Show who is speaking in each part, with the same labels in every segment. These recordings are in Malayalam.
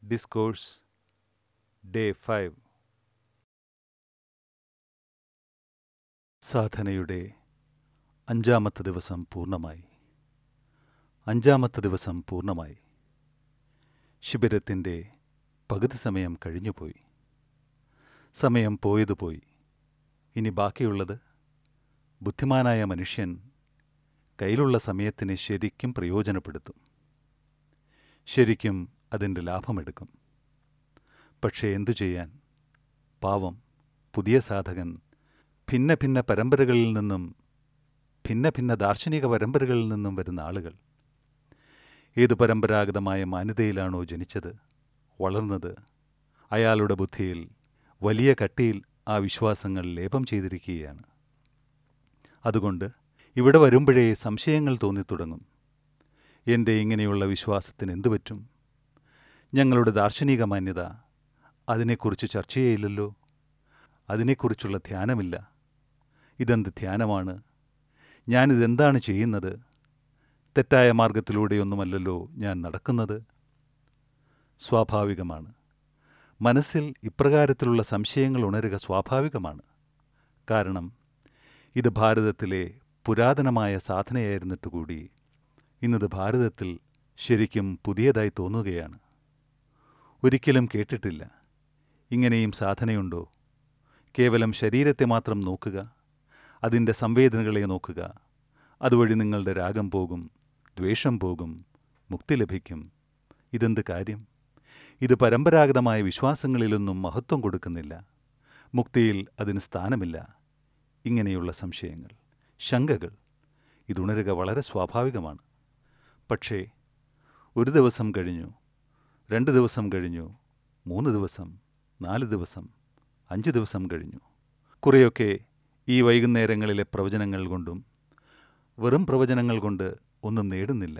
Speaker 1: ഡിസ്കോഴ്സ് ഡേ ഫൈവ് സാധനയുടെ അഞ്ചാമത്തെ ദിവസം പൂർണ്ണമായി അഞ്ചാമത്തെ ദിവസം പൂർണ്ണമായി ശിബിരത്തിൻ്റെ പകുതി സമയം കഴിഞ്ഞുപോയി സമയം പോയതുപോയി ഇനി ബാക്കിയുള്ളത് ബുദ്ധിമാനായ മനുഷ്യൻ കയ്യിലുള്ള സമയത്തിനെ ശരിക്കും പ്രയോജനപ്പെടുത്തും ശരിക്കും അതിൻ്റെ ലാഭമെടുക്കും പക്ഷേ എന്തു ചെയ്യാൻ പാവം പുതിയ സാധകൻ ഭിന്ന ഭിന്ന പരമ്പരകളിൽ നിന്നും ഭിന്ന ഭിന്ന ദാർശനിക പരമ്പരകളിൽ നിന്നും വരുന്ന ആളുകൾ ഏത് പരമ്പരാഗതമായ മാന്യതയിലാണോ ജനിച്ചത് വളർന്നത് അയാളുടെ ബുദ്ധിയിൽ വലിയ കട്ടിയിൽ ആ വിശ്വാസങ്ങൾ ലേപം ചെയ്തിരിക്കുകയാണ് അതുകൊണ്ട് ഇവിടെ വരുമ്പോഴേ സംശയങ്ങൾ തോന്നിത്തുടങ്ങും എൻ്റെ ഇങ്ങനെയുള്ള വിശ്വാസത്തിന് എന്തു പറ്റും ഞങ്ങളുടെ ദാർശനിക മാന്യത അതിനെക്കുറിച്ച് ചർച്ചയേയില്ലല്ലോ അതിനെക്കുറിച്ചുള്ള ധ്യാനമില്ല ഇതെന്ത് ധ്യാനമാണ് ഞാനിതെന്താണ് ചെയ്യുന്നത് തെറ്റായ മാർഗത്തിലൂടെയൊന്നുമല്ലല്ലോ ഞാൻ നടക്കുന്നത് സ്വാഭാവികമാണ് മനസ്സിൽ ഇപ്രകാരത്തിലുള്ള സംശയങ്ങൾ ഉണരുക സ്വാഭാവികമാണ് കാരണം ഇത് ഭാരതത്തിലെ പുരാതനമായ സാധനയായിരുന്നിട്ട് കൂടി ഇന്നത് ഭാരതത്തിൽ ശരിക്കും പുതിയതായി തോന്നുകയാണ് ഒരിക്കലും കേട്ടിട്ടില്ല ഇങ്ങനെയും സാധനയുണ്ടോ കേവലം ശരീരത്തെ മാത്രം നോക്കുക അതിൻ്റെ സംവേദനകളെ നോക്കുക അതുവഴി നിങ്ങളുടെ രാഗം പോകും ദ്വേഷം പോകും മുക്തി ലഭിക്കും ഇതെന്ത് കാര്യം ഇത് പരമ്പരാഗതമായ വിശ്വാസങ്ങളിലൊന്നും മഹത്വം കൊടുക്കുന്നില്ല മുക്തിയിൽ അതിന് സ്ഥാനമില്ല ഇങ്ങനെയുള്ള സംശയങ്ങൾ ശങ്കകൾ ഇതുണരുക വളരെ സ്വാഭാവികമാണ് പക്ഷേ ഒരു ദിവസം കഴിഞ്ഞു രണ്ട് ദിവസം കഴിഞ്ഞു മൂന്ന് ദിവസം നാല് ദിവസം അഞ്ച് ദിവസം കഴിഞ്ഞു കുറേയൊക്കെ ഈ വൈകുന്നേരങ്ങളിലെ പ്രവചനങ്ങൾ കൊണ്ടും വെറും പ്രവചനങ്ങൾ കൊണ്ട് ഒന്നും നേടുന്നില്ല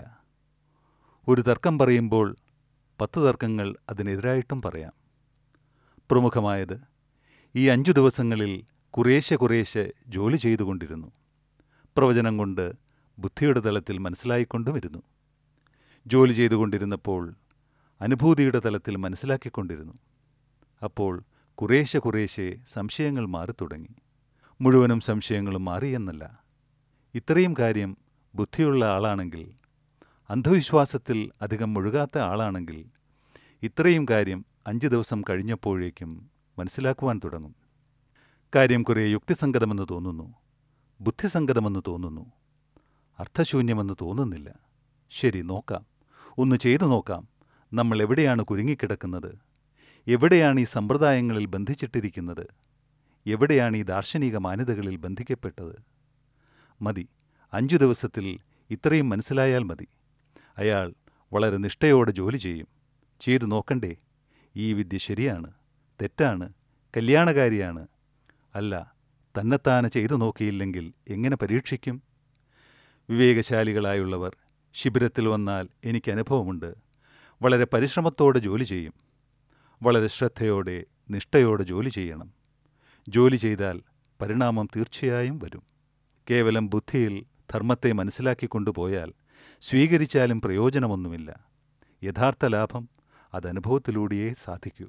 Speaker 1: ഒരു തർക്കം പറയുമ്പോൾ പത്ത് തർക്കങ്ങൾ അതിനെതിരായിട്ടും പറയാം പ്രമുഖമായത് ഈ അഞ്ചു ദിവസങ്ങളിൽ കുറേശ്ശെ കുറേശ്ശെ ജോലി ചെയ്തുകൊണ്ടിരുന്നു പ്രവചനം കൊണ്ട് ബുദ്ധിയുടെ തലത്തിൽ മനസ്സിലായിക്കൊണ്ടുമിരുന്നു ജോലി ചെയ്തുകൊണ്ടിരുന്നപ്പോൾ അനുഭൂതിയുടെ തലത്തിൽ മനസ്സിലാക്കിക്കൊണ്ടിരുന്നു അപ്പോൾ കുറേശ്ശെ കുറേശ്ശെ സംശയങ്ങൾ മാറിത്തുടങ്ങി മുഴുവനും സംശയങ്ങളും മാറിയെന്നല്ല ഇത്രയും കാര്യം ബുദ്ധിയുള്ള ആളാണെങ്കിൽ അന്ധവിശ്വാസത്തിൽ അധികം മുഴുകാത്ത ആളാണെങ്കിൽ ഇത്രയും കാര്യം അഞ്ച് ദിവസം കഴിഞ്ഞപ്പോഴേക്കും മനസ്സിലാക്കുവാൻ തുടങ്ങും കാര്യം കുറേ യുക്തിസംഗതമെന്ന് തോന്നുന്നു ബുദ്ധിസംഗതമെന്ന് തോന്നുന്നു അർത്ഥശൂന്യമെന്ന് തോന്നുന്നില്ല ശരി നോക്കാം ഒന്ന് ചെയ്തു നോക്കാം നമ്മൾ എവിടെയാണ് കുരുങ്ങിക്കിടക്കുന്നത് എവിടെയാണ് ഈ സമ്പ്രദായങ്ങളിൽ ബന്ധിച്ചിട്ടിരിക്കുന്നത് എവിടെയാണ് ഈ ദാർശനിക മാന്യതകളിൽ ബന്ധിക്കപ്പെട്ടത് മതി അഞ്ചു ദിവസത്തിൽ ഇത്രയും മനസ്സിലായാൽ മതി അയാൾ വളരെ നിഷ്ഠയോടെ ജോലി ചെയ്യും ചെയ്തു നോക്കണ്ടേ ഈ വിദ്യ ശരിയാണ് തെറ്റാണ് കല്യാണകാരിയാണ് അല്ല തന്നെത്താനെ ചെയ്തു നോക്കിയില്ലെങ്കിൽ എങ്ങനെ പരീക്ഷിക്കും വിവേകശാലികളായുള്ളവർ ശിബിരത്തിൽ വന്നാൽ എനിക്ക് അനുഭവമുണ്ട് വളരെ പരിശ്രമത്തോടെ ജോലി ചെയ്യും വളരെ ശ്രദ്ധയോടെ നിഷ്ഠയോടെ ജോലി ചെയ്യണം ജോലി ചെയ്താൽ പരിണാമം തീർച്ചയായും വരും കേവലം ബുദ്ധിയിൽ ധർമ്മത്തെ മനസ്സിലാക്കിക്കൊണ്ടുപോയാൽ സ്വീകരിച്ചാലും പ്രയോജനമൊന്നുമില്ല യഥാർത്ഥ ലാഭം അത് അനുഭവത്തിലൂടെയേ സാധിക്കൂ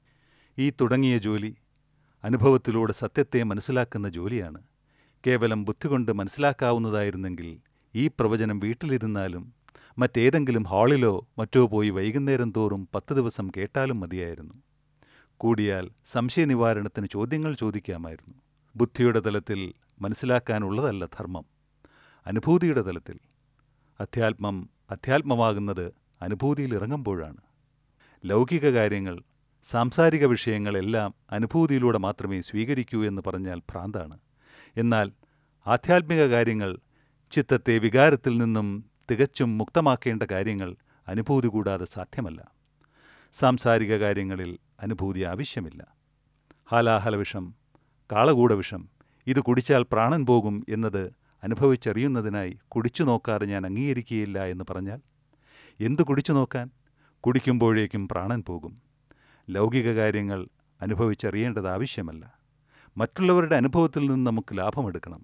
Speaker 1: ഈ തുടങ്ങിയ ജോലി അനുഭവത്തിലൂടെ സത്യത്തെ മനസ്സിലാക്കുന്ന ജോലിയാണ് കേവലം ബുദ്ധി കൊണ്ട് മനസ്സിലാക്കാവുന്നതായിരുന്നെങ്കിൽ ഈ പ്രവചനം വീട്ടിലിരുന്നാലും മറ്റേതെങ്കിലും ഹാളിലോ മറ്റോ പോയി വൈകുന്നേരം തോറും പത്ത് ദിവസം കേട്ടാലും മതിയായിരുന്നു കൂടിയാൽ സംശയനിവാരണത്തിന് ചോദ്യങ്ങൾ ചോദിക്കാമായിരുന്നു ബുദ്ധിയുടെ തലത്തിൽ മനസ്സിലാക്കാനുള്ളതല്ല ധർമ്മം അനുഭൂതിയുടെ തലത്തിൽ അധ്യാത്മം അധ്യാത്മമാകുന്നത് അനുഭൂതിയിൽ ഇറങ്ങുമ്പോഴാണ് ലൗകിക കാര്യങ്ങൾ സാംസാരിക വിഷയങ്ങളെല്ലാം അനുഭൂതിയിലൂടെ മാത്രമേ സ്വീകരിക്കൂ എന്ന് പറഞ്ഞാൽ ഭ്രാന്താണ് എന്നാൽ ആധ്യാത്മിക കാര്യങ്ങൾ ചിത്തത്തെ വികാരത്തിൽ നിന്നും തികച്ചും മുക്തമാക്കേണ്ട കാര്യങ്ങൾ അനുഭൂതി കൂടാതെ സാധ്യമല്ല സാംസാരിക കാര്യങ്ങളിൽ അനുഭൂതി ആവശ്യമില്ല ഹാലാഹലവിഷം കാളകൂടവിഷം ഇത് കുടിച്ചാൽ പ്രാണൻ പോകും എന്നത് അനുഭവിച്ചറിയുന്നതിനായി കുടിച്ചു നോക്കാതെ ഞാൻ അംഗീകരിക്കുകയില്ല എന്ന് പറഞ്ഞാൽ എന്തു കുടിച്ചു നോക്കാൻ കുടിക്കുമ്പോഴേക്കും പ്രാണൻ പോകും ലൗകിക കാര്യങ്ങൾ അനുഭവിച്ചറിയേണ്ടത് ആവശ്യമല്ല മറ്റുള്ളവരുടെ അനുഭവത്തിൽ നിന്ന് നമുക്ക് ലാഭമെടുക്കണം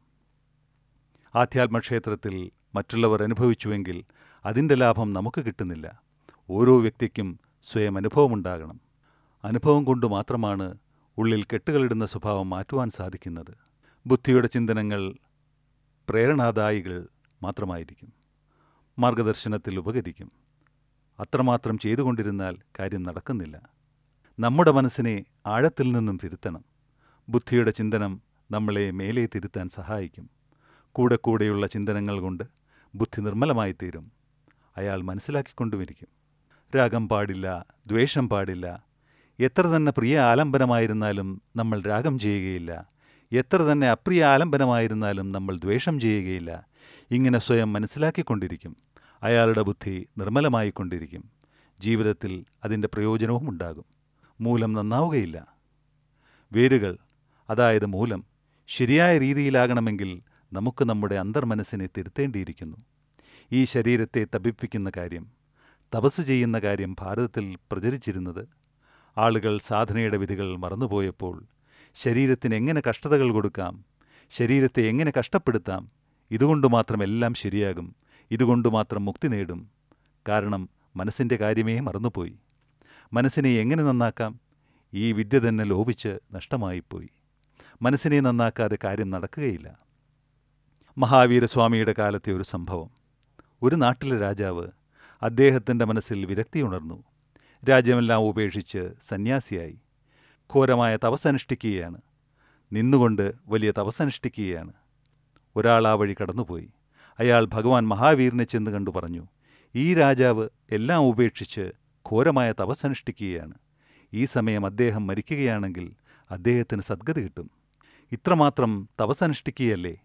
Speaker 1: ആധ്യാത്മക്ഷേത്രത്തിൽ മറ്റുള്ളവർ അനുഭവിച്ചുവെങ്കിൽ അതിൻ്റെ ലാഭം നമുക്ക് കിട്ടുന്നില്ല ഓരോ വ്യക്തിക്കും സ്വയം അനുഭവമുണ്ടാകണം അനുഭവം കൊണ്ട് മാത്രമാണ് ഉള്ളിൽ കെട്ടുകളിടുന്ന സ്വഭാവം മാറ്റുവാൻ സാധിക്കുന്നത് ബുദ്ധിയുടെ ചിന്തനങ്ങൾ പ്രേരണാദായികൾ മാത്രമായിരിക്കും മാർഗദർശനത്തിൽ ഉപകരിക്കും അത്രമാത്രം ചെയ്തുകൊണ്ടിരുന്നാൽ കാര്യം നടക്കുന്നില്ല നമ്മുടെ മനസ്സിനെ ആഴത്തിൽ നിന്നും തിരുത്തണം ബുദ്ധിയുടെ ചിന്തനം നമ്മളെ മേലെ തിരുത്താൻ സഹായിക്കും കൂടെ കൂടെയുള്ള ചിന്തനങ്ങൾ കൊണ്ട് ബുദ്ധി നിർമ്മലമായി തീരും അയാൾ മനസ്സിലാക്കിക്കൊണ്ടുമിരിക്കും രാഗം പാടില്ല ദ്വേഷം പാടില്ല എത്ര തന്നെ പ്രിയ ആലംബനമായിരുന്നാലും നമ്മൾ രാഗം ചെയ്യുകയില്ല എത്ര തന്നെ അപ്രിയ ആലംബനമായിരുന്നാലും നമ്മൾ ദ്വേഷം ചെയ്യുകയില്ല ഇങ്ങനെ സ്വയം മനസ്സിലാക്കിക്കൊണ്ടിരിക്കും അയാളുടെ ബുദ്ധി നിർമ്മലമായിക്കൊണ്ടിരിക്കും ജീവിതത്തിൽ അതിൻ്റെ പ്രയോജനവും ഉണ്ടാകും മൂലം നന്നാവുകയില്ല വേരുകൾ അതായത് മൂലം ശരിയായ രീതിയിലാകണമെങ്കിൽ നമുക്ക് നമ്മുടെ അന്തർമനസ്സിനെ തിരുത്തേണ്ടിയിരിക്കുന്നു ഈ ശരീരത്തെ തപിപ്പിക്കുന്ന കാര്യം തപസ് ചെയ്യുന്ന കാര്യം ഭാരതത്തിൽ പ്രചരിച്ചിരുന്നത് ആളുകൾ സാധനയുടെ വിധികൾ മറന്നുപോയപ്പോൾ ശരീരത്തിന് എങ്ങനെ കഷ്ടതകൾ കൊടുക്കാം ശരീരത്തെ എങ്ങനെ കഷ്ടപ്പെടുത്താം ഇതുകൊണ്ട് മാത്രം എല്ലാം ശരിയാകും ഇതുകൊണ്ട് മാത്രം മുക്തി നേടും കാരണം മനസ്സിൻ്റെ കാര്യമേ മറന്നുപോയി മനസ്സിനെ എങ്ങനെ നന്നാക്കാം ഈ വിദ്യ തന്നെ ലോപിച്ച് നഷ്ടമായിപ്പോയി മനസ്സിനെ നന്നാക്കാതെ കാര്യം നടക്കുകയില്ല മഹാവീരസ്വാമിയുടെ കാലത്തെ ഒരു സംഭവം ഒരു നാട്ടിലെ രാജാവ് അദ്ദേഹത്തിൻ്റെ മനസ്സിൽ വിരക്തി ഉണർന്നു രാജ്യമെല്ലാം ഉപേക്ഷിച്ച് സന്യാസിയായി ഘോരമായ തപസ്സനുഷ്ഠിക്കുകയാണ് നിന്നുകൊണ്ട് വലിയ തപസ്സനുഷ്ഠിക്കുകയാണ് ഒരാൾ ആ വഴി കടന്നുപോയി അയാൾ ഭഗവാൻ മഹാവീറിനെ ചെന്ന് കണ്ടു പറഞ്ഞു ഈ രാജാവ് എല്ലാം ഉപേക്ഷിച്ച് ഘോരമായ തപസ്സനുഷ്ഠിക്കുകയാണ് ഈ സമയം അദ്ദേഹം മരിക്കുകയാണെങ്കിൽ അദ്ദേഹത്തിന് സദ്ഗതി കിട്ടും ഇത്രമാത്രം തപസ്സനുഷ്ഠിക്കുകയല്ലേ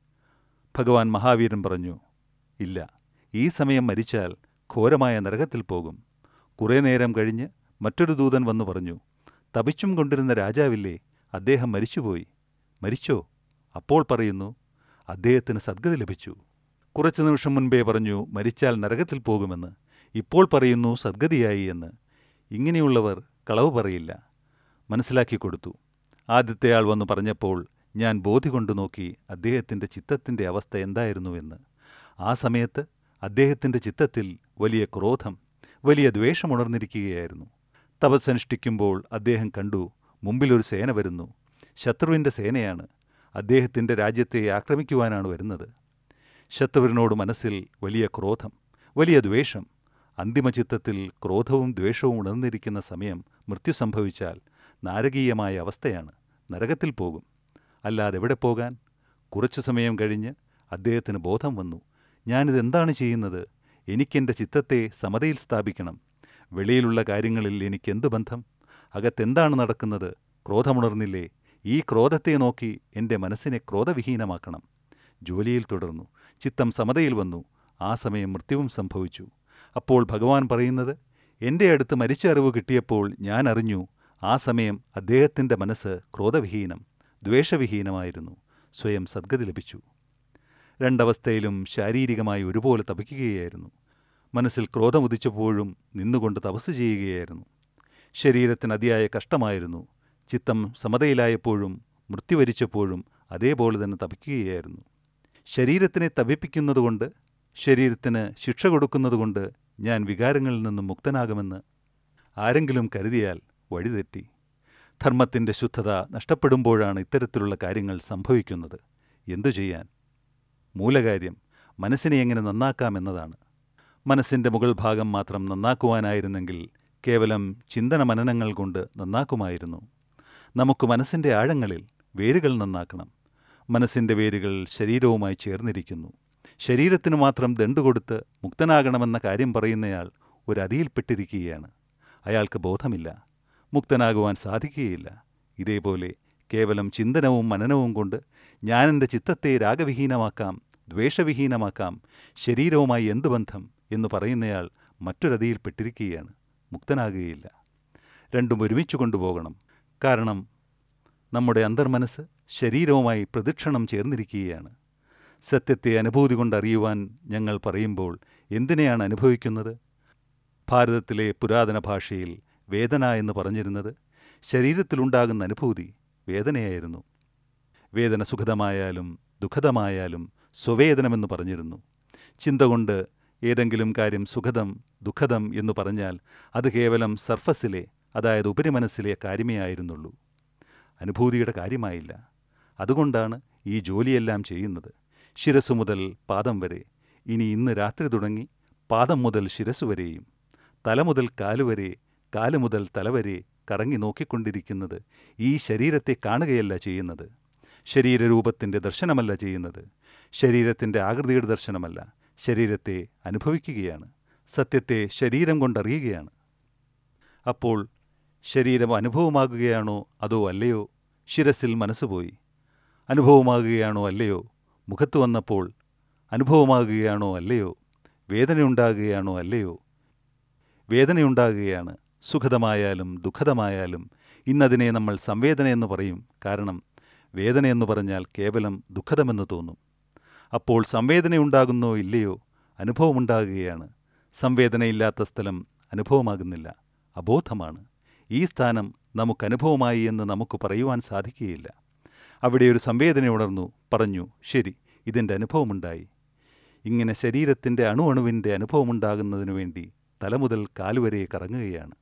Speaker 1: ഭഗവാൻ മഹാവീരൻ പറഞ്ഞു ഇല്ല ഈ സമയം മരിച്ചാൽ ഘോരമായ നരകത്തിൽ പോകും കുറേ നേരം കഴിഞ്ഞ് മറ്റൊരു ദൂതൻ വന്നു പറഞ്ഞു തപിച്ചും കൊണ്ടിരുന്ന രാജാവില്ലേ അദ്ദേഹം മരിച്ചുപോയി മരിച്ചോ അപ്പോൾ പറയുന്നു അദ്ദേഹത്തിന് സദ്ഗതി ലഭിച്ചു കുറച്ചു നിമിഷം മുൻപേ പറഞ്ഞു മരിച്ചാൽ നരകത്തിൽ പോകുമെന്ന് ഇപ്പോൾ പറയുന്നു സദ്ഗതിയായി എന്ന് ഇങ്ങനെയുള്ളവർ കളവ് പറയില്ല മനസ്സിലാക്കി കൊടുത്തു ആദ്യത്തെ ആൾ വന്നു പറഞ്ഞപ്പോൾ ഞാൻ ബോധി കൊണ്ടു നോക്കി അദ്ദേഹത്തിൻ്റെ ചിത്തത്തിൻ്റെ അവസ്ഥ എന്തായിരുന്നുവെന്ന് ആ സമയത്ത് അദ്ദേഹത്തിൻ്റെ ചിത്തത്തിൽ വലിയ ക്രോധം വലിയ ദ്വേഷമുണർന്നിരിക്കുകയായിരുന്നു തപസ്സനുഷ്ഠിക്കുമ്പോൾ അദ്ദേഹം കണ്ടു മുമ്പിലൊരു സേന വരുന്നു ശത്രുവിൻ്റെ സേനയാണ് അദ്ദേഹത്തിൻ്റെ രാജ്യത്തെ ആക്രമിക്കുവാനാണ് വരുന്നത് ശത്രുവിനോട് മനസ്സിൽ വലിയ ക്രോധം വലിയ ദ്വേഷം അന്തിമചിത്തത്തിൽ ക്രോധവും ദ്വേഷവും ഉണർന്നിരിക്കുന്ന സമയം മൃത്യു സംഭവിച്ചാൽ നാരകീയമായ അവസ്ഥയാണ് നരകത്തിൽ പോകും അല്ലാതെ എവിടെ പോകാൻ കുറച്ചു സമയം കഴിഞ്ഞ് അദ്ദേഹത്തിന് ബോധം വന്നു ഞാനിതെന്താണ് ചെയ്യുന്നത് എനിക്കെൻ്റെ ചിത്തത്തെ സമതയിൽ സ്ഥാപിക്കണം വെളിയിലുള്ള കാര്യങ്ങളിൽ എനിക്കെന്തു ബന്ധം അകത്തെന്താണ് നടക്കുന്നത് ക്രോധമുണർന്നില്ലേ ഈ ക്രോധത്തെ നോക്കി എൻ്റെ മനസ്സിനെ ക്രോധവിഹീനമാക്കണം ജോലിയിൽ തുടർന്നു ചിത്തം സമതയിൽ വന്നു ആ സമയം മൃത്യുവും സംഭവിച്ചു അപ്പോൾ ഭഗവാൻ പറയുന്നത് എൻ്റെ അടുത്ത് മരിച്ച അറിവ് കിട്ടിയപ്പോൾ ഞാൻ അറിഞ്ഞു ആ സമയം അദ്ദേഹത്തിൻ്റെ മനസ്സ് ക്രോധവിഹീനം ദ്വേഷവിഹീനമായിരുന്നു സ്വയം സദ്ഗതി ലഭിച്ചു രണ്ടവസ്ഥയിലും ശാരീരികമായി ഒരുപോലെ തപിക്കുകയായിരുന്നു മനസ്സിൽ ക്രോധമുദിച്ചപ്പോഴും നിന്നുകൊണ്ട് തപസ് ചെയ്യുകയായിരുന്നു ശരീരത്തിന് അതിയായ കഷ്ടമായിരുന്നു ചിത്തം സമതയിലായപ്പോഴും മൃത്യു വരിച്ചപ്പോഴും അതേപോലെ തന്നെ തപിക്കുകയായിരുന്നു ശരീരത്തിനെ തപിപ്പിക്കുന്നതുകൊണ്ട് ശരീരത്തിന് ശിക്ഷ കൊടുക്കുന്നതുകൊണ്ട് ഞാൻ വികാരങ്ങളിൽ നിന്നും മുക്തനാകുമെന്ന് ആരെങ്കിലും കരുതിയാൽ വഴിതെറ്റി ധർമ്മത്തിൻ്റെ ശുദ്ധത നഷ്ടപ്പെടുമ്പോഴാണ് ഇത്തരത്തിലുള്ള കാര്യങ്ങൾ സംഭവിക്കുന്നത് എന്തു ചെയ്യാൻ മൂലകാര്യം മനസ്സിനെ എങ്ങനെ നന്നാക്കാമെന്നതാണ് മനസ്സിൻ്റെ മുകൾ ഭാഗം മാത്രം നന്നാക്കുവാനായിരുന്നെങ്കിൽ കേവലം ചിന്തന മനനങ്ങൾ കൊണ്ട് നന്നാക്കുമായിരുന്നു നമുക്ക് മനസ്സിൻ്റെ ആഴങ്ങളിൽ വേരുകൾ നന്നാക്കണം മനസ്സിൻ്റെ വേരുകൾ ശരീരവുമായി ചേർന്നിരിക്കുന്നു ശരീരത്തിന് മാത്രം ദണ്ടുകൊടുത്ത് മുക്തനാകണമെന്ന കാര്യം പറയുന്നയാൾ ഒരു അതിയിൽപ്പെട്ടിരിക്കുകയാണ് അയാൾക്ക് ബോധമില്ല മുക്തനാകുവാൻ സാധിക്കുകയില്ല ഇതേപോലെ കേവലം ചിന്തനവും മനനവും കൊണ്ട് ഞാൻ എൻ്റെ ചിത്തത്തെ രാഗവിഹീനമാക്കാം ദ്വേഷവിഹീനമാക്കാം ശരീരവുമായി എന്തു ബന്ധം എന്ന് പറയുന്നയാൾ മറ്റൊരതിയിൽപ്പെട്ടിരിക്കുകയാണ് മുക്തനാകുകയില്ല രണ്ടും ഒരുമിച്ച് കൊണ്ടുപോകണം കാരണം നമ്മുടെ അന്തർമനസ്സ് ശരീരവുമായി പ്രദക്ഷിണം ചേർന്നിരിക്കുകയാണ് സത്യത്തെ അനുഭൂതി കൊണ്ടറിയുവാൻ ഞങ്ങൾ പറയുമ്പോൾ എന്തിനെയാണ് അനുഭവിക്കുന്നത് ഭാരതത്തിലെ പുരാതന ഭാഷയിൽ വേദന എന്ന് പറഞ്ഞിരുന്നത് ശരീരത്തിലുണ്ടാകുന്ന അനുഭൂതി വേദനയായിരുന്നു വേദന സുഖതമായാലും ദുഃഖതമായാലും സ്വവേദനമെന്ന് പറഞ്ഞിരുന്നു ചിന്ത കൊണ്ട് ഏതെങ്കിലും കാര്യം സുഖദം ദുഃഖദം എന്ന് പറഞ്ഞാൽ അത് കേവലം സർഫസിലെ അതായത് ഉപരിമനസ്സിലെ കാര്യമേ ആയിരുന്നുള്ളൂ അനുഭൂതിയുടെ കാര്യമായില്ല അതുകൊണ്ടാണ് ഈ ജോലിയെല്ലാം ചെയ്യുന്നത് ശിരസ് മുതൽ പാദം വരെ ഇനി ഇന്ന് രാത്രി തുടങ്ങി പാദം മുതൽ ശിരസ് വരെയും തല മുതൽ കാലുവരെ കാല് മുതൽ തലവരെ കറങ്ങി നോക്കിക്കൊണ്ടിരിക്കുന്നത് ഈ ശരീരത്തെ കാണുകയല്ല ചെയ്യുന്നത് ശരീരരൂപത്തിൻ്റെ ദർശനമല്ല ചെയ്യുന്നത് ശരീരത്തിൻ്റെ ആകൃതിയുടെ ദർശനമല്ല ശരീരത്തെ അനുഭവിക്കുകയാണ് സത്യത്തെ ശരീരം കൊണ്ടറിയുകയാണ് അപ്പോൾ ശരീരം അനുഭവമാകുകയാണോ അതോ അല്ലയോ ശിരസിൽ മനസ്സുപോയി അനുഭവമാകുകയാണോ അല്ലയോ മുഖത്ത് വന്നപ്പോൾ അനുഭവമാകുകയാണോ അല്ലയോ വേദനയുണ്ടാകുകയാണോ അല്ലയോ വേദനയുണ്ടാകുകയാണ് സുഖതമായാലും ദുഃഖതമായാലും ഇന്നതിനെ നമ്മൾ സംവേദന എന്ന് പറയും കാരണം വേദന എന്ന് പറഞ്ഞാൽ കേവലം ദുഃഖതമെന്ന് തോന്നും അപ്പോൾ സംവേദനയുണ്ടാകുന്നോ ഇല്ലയോ അനുഭവമുണ്ടാകുകയാണ് സംവേദനയില്ലാത്ത സ്ഥലം അനുഭവമാകുന്നില്ല അബോധമാണ് ഈ സ്ഥാനം നമുക്കനുഭവമായി എന്ന് നമുക്ക് പറയുവാൻ സാധിക്കുകയില്ല അവിടെ ഒരു സംവേദന ഉണർന്നു പറഞ്ഞു ശരി ഇതിൻ്റെ അനുഭവമുണ്ടായി ഇങ്ങനെ ശരീരത്തിൻ്റെ അണുഅണുവിൻ്റെ അനുഭവമുണ്ടാകുന്നതിനു വേണ്ടി തല മുതൽ കാലുവരെ കറങ്ങുകയാണ്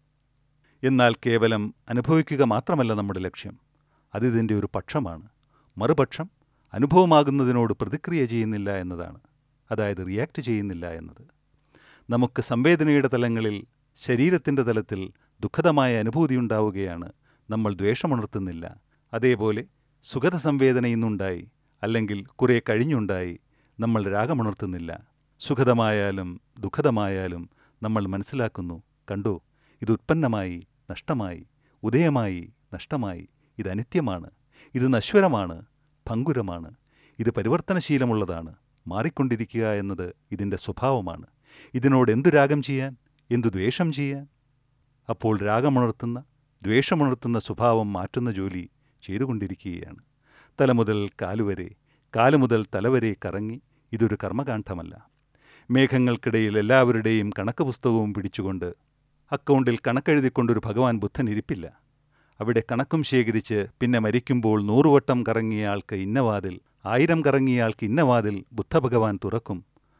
Speaker 1: എന്നാൽ കേവലം അനുഭവിക്കുക മാത്രമല്ല നമ്മുടെ ലക്ഷ്യം അതിതിൻ്റെ ഒരു പക്ഷമാണ് മറുപക്ഷം അനുഭവമാകുന്നതിനോട് പ്രതിക്രിയ ചെയ്യുന്നില്ല എന്നതാണ് അതായത് റിയാക്ട് ചെയ്യുന്നില്ല എന്നത് നമുക്ക് സംവേദനയുടെ തലങ്ങളിൽ ശരീരത്തിൻ്റെ തലത്തിൽ ദുഃഖതമായ അനുഭൂതി ഉണ്ടാവുകയാണ് നമ്മൾ ദ്വേഷമുണർത്തുന്നില്ല അതേപോലെ സുഖത സംവേദന ഇന്നുണ്ടായി അല്ലെങ്കിൽ കുറെ കഴിഞ്ഞുണ്ടായി നമ്മൾ രാഗമുണർത്തുന്നില്ല സുഖതമായാലും ദുഃഖതമായാലും നമ്മൾ മനസ്സിലാക്കുന്നു കണ്ടോ ഇത് ഉത്പന്നമായി നഷ്ടമായി ഉദയമായി നഷ്ടമായി ഇത് അനിത്യമാണ് ഇത് നശ്വരമാണ് ഭങ്കുരമാണ് ഇത് പരിവർത്തനശീലമുള്ളതാണ് മാറിക്കൊണ്ടിരിക്കുക എന്നത് ഇതിൻ്റെ സ്വഭാവമാണ് ഇതിനോട് എന്തു രാഗം ചെയ്യാൻ എന്തു ദ്വേഷം ചെയ്യാൻ അപ്പോൾ രാഗമുണർത്തുന്ന ദ്വേഷമുണർത്തുന്ന സ്വഭാവം മാറ്റുന്ന ജോലി ചെയ്തുകൊണ്ടിരിക്കുകയാണ് തല മുതൽ കാലുവരെ കാല് മുതൽ തലവരെ കറങ്ങി ഇതൊരു കർമ്മകാന്ഡമല്ല മേഘങ്ങൾക്കിടയിൽ എല്ലാവരുടെയും കണക്ക് പുസ്തകവും പിടിച്ചുകൊണ്ട് അക്കൗണ്ടിൽ കണക്കെഴുതിക്കൊണ്ടൊരു ഭഗവാൻ ബുദ്ധൻ ഇരിപ്പില്ല അവിടെ കണക്കും ശേഖരിച്ച് പിന്നെ മരിക്കുമ്പോൾ നൂറുവട്ടം കറങ്ങിയ ആൾക്ക് ഇന്നവാതിൽ ആയിരം കറങ്ങിയ ആൾക്ക് ഇന്നവാതിൽ ബുദ്ധഭഗവാൻ തുറക്കും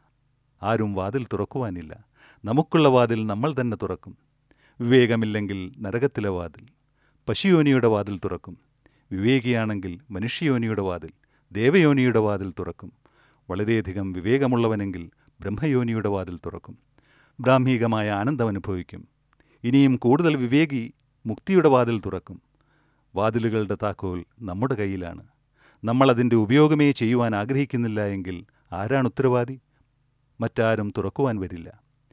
Speaker 1: ആരും വാതിൽ തുറക്കുവാനില്ല നമുക്കുള്ള വാതിൽ നമ്മൾ തന്നെ തുറക്കും വിവേകമില്ലെങ്കിൽ നരകത്തിലെ വാതിൽ പശുയോനിയുടെ വാതിൽ തുറക്കും വിവേകിയാണെങ്കിൽ മനുഷ്യയോനിയുടെ വാതിൽ ദേവയോനിയുടെ വാതിൽ തുറക്കും വളരെയധികം വിവേകമുള്ളവനെങ്കിൽ ബ്രഹ്മയോനിയുടെ വാതിൽ തുറക്കും ബ്രാഹ്മീകമായ ആനന്ദം അനുഭവിക്കും ഇനിയും കൂടുതൽ വിവേകി മുക്തിയുടെ വാതിൽ തുറക്കും വാതിലുകളുടെ താക്കോൽ നമ്മുടെ കയ്യിലാണ് നമ്മളതിൻ്റെ ഉപയോഗമേ ചെയ്യുവാൻ ആഗ്രഹിക്കുന്നില്ല എങ്കിൽ ആരാണ് ഉത്തരവാദി മറ്റാരും തുറക്കുവാൻ വരില്ല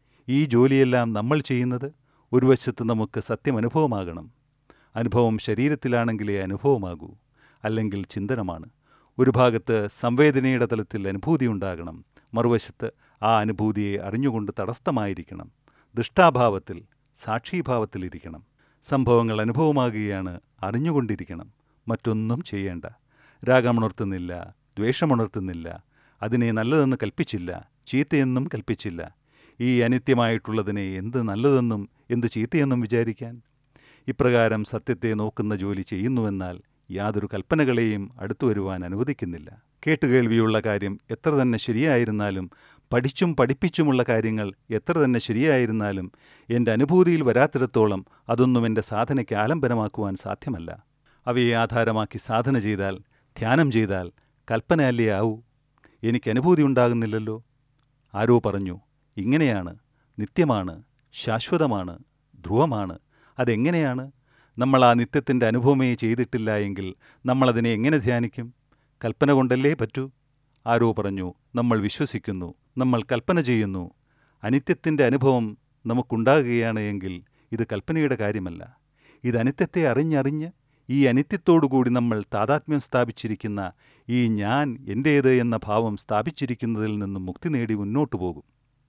Speaker 1: ഈ ജോലിയെല്ലാം നമ്മൾ ചെയ്യുന്നത് ഒരു വശത്ത് നമുക്ക് സത്യം അനുഭവമാകണം അനുഭവം ശരീരത്തിലാണെങ്കിലേ അനുഭവമാകൂ അല്ലെങ്കിൽ ചിന്തനമാണ് ഒരു ഭാഗത്ത് സംവേദനയുടെ തലത്തിൽ അനുഭൂതി ഉണ്ടാകണം മറുവശത്ത് ആ അനുഭൂതിയെ അറിഞ്ഞുകൊണ്ട് തടസ്ഥമായിരിക്കണം ദൃഷ്ടാഭാവത്തിൽ സാക്ഷീഭാവത്തിലിരിക്കണം സംഭവങ്ങൾ അനുഭവമാകുകയാണ് അറിഞ്ഞുകൊണ്ടിരിക്കണം മറ്റൊന്നും ചെയ്യേണ്ട രാഗമുണർത്തുന്നില്ല ദ്വേഷമുണർത്തുന്നില്ല അതിനെ നല്ലതെന്ന് കൽപ്പിച്ചില്ല ചീത്തയെന്നും കൽപ്പിച്ചില്ല ഈ അനിത്യമായിട്ടുള്ളതിനെ എന്ത് നല്ലതെന്നും എന്ത് ചീത്തയെന്നും വിചാരിക്കാൻ ഇപ്രകാരം സത്യത്തെ നോക്കുന്ന ജോലി ചെയ്യുന്നുവെന്നാൽ യാതൊരു കൽപ്പനകളെയും അടുത്തു വരുവാൻ അനുവദിക്കുന്നില്ല കേട്ടുകേൾവിയുള്ള കാര്യം എത്ര തന്നെ ശരിയായിരുന്നാലും പഠിച്ചും പഠിപ്പിച്ചുമുള്ള കാര്യങ്ങൾ എത്ര തന്നെ ശരിയായിരുന്നാലും എൻ്റെ അനുഭൂതിയിൽ വരാത്തിടത്തോളം അതൊന്നും എൻ്റെ സാധനയ്ക്ക് ആലംബനമാക്കുവാൻ സാധ്യമല്ല അവയെ ആധാരമാക്കി സാധന ചെയ്താൽ ധ്യാനം ചെയ്താൽ കൽപ്പനയല്ലേ ആവൂ എനിക്ക് അനുഭൂതി ഉണ്ടാകുന്നില്ലല്ലോ ആരോ പറഞ്ഞു ഇങ്ങനെയാണ് നിത്യമാണ് ശാശ്വതമാണ് ധ്രുവമാണ് അതെങ്ങനെയാണ് നമ്മൾ ആ നിത്യത്തിൻ്റെ അനുഭവമേ ചെയ്തിട്ടില്ല എങ്കിൽ നമ്മളതിനെ എങ്ങനെ ധ്യാനിക്കും കൽപ്പന കൊണ്ടല്ലേ പറ്റൂ ആരോ പറഞ്ഞു നമ്മൾ വിശ്വസിക്കുന്നു നമ്മൾ കൽപ്പന ചെയ്യുന്നു അനിത്യത്തിൻ്റെ അനുഭവം നമുക്കുണ്ടാകുകയാണ് എങ്കിൽ ഇത് കൽപ്പനയുടെ കാര്യമല്ല ഇത് അനിത്യത്തെ അറിഞ്ഞറിഞ്ഞ് ഈ അനിത്യത്തോടുകൂടി നമ്മൾ താതാത്മ്യം സ്ഥാപിച്ചിരിക്കുന്ന ഈ ഞാൻ എൻ്റേത് എന്ന ഭാവം സ്ഥാപിച്ചിരിക്കുന്നതിൽ നിന്നും മുക്തി നേടി മുന്നോട്ടു പോകും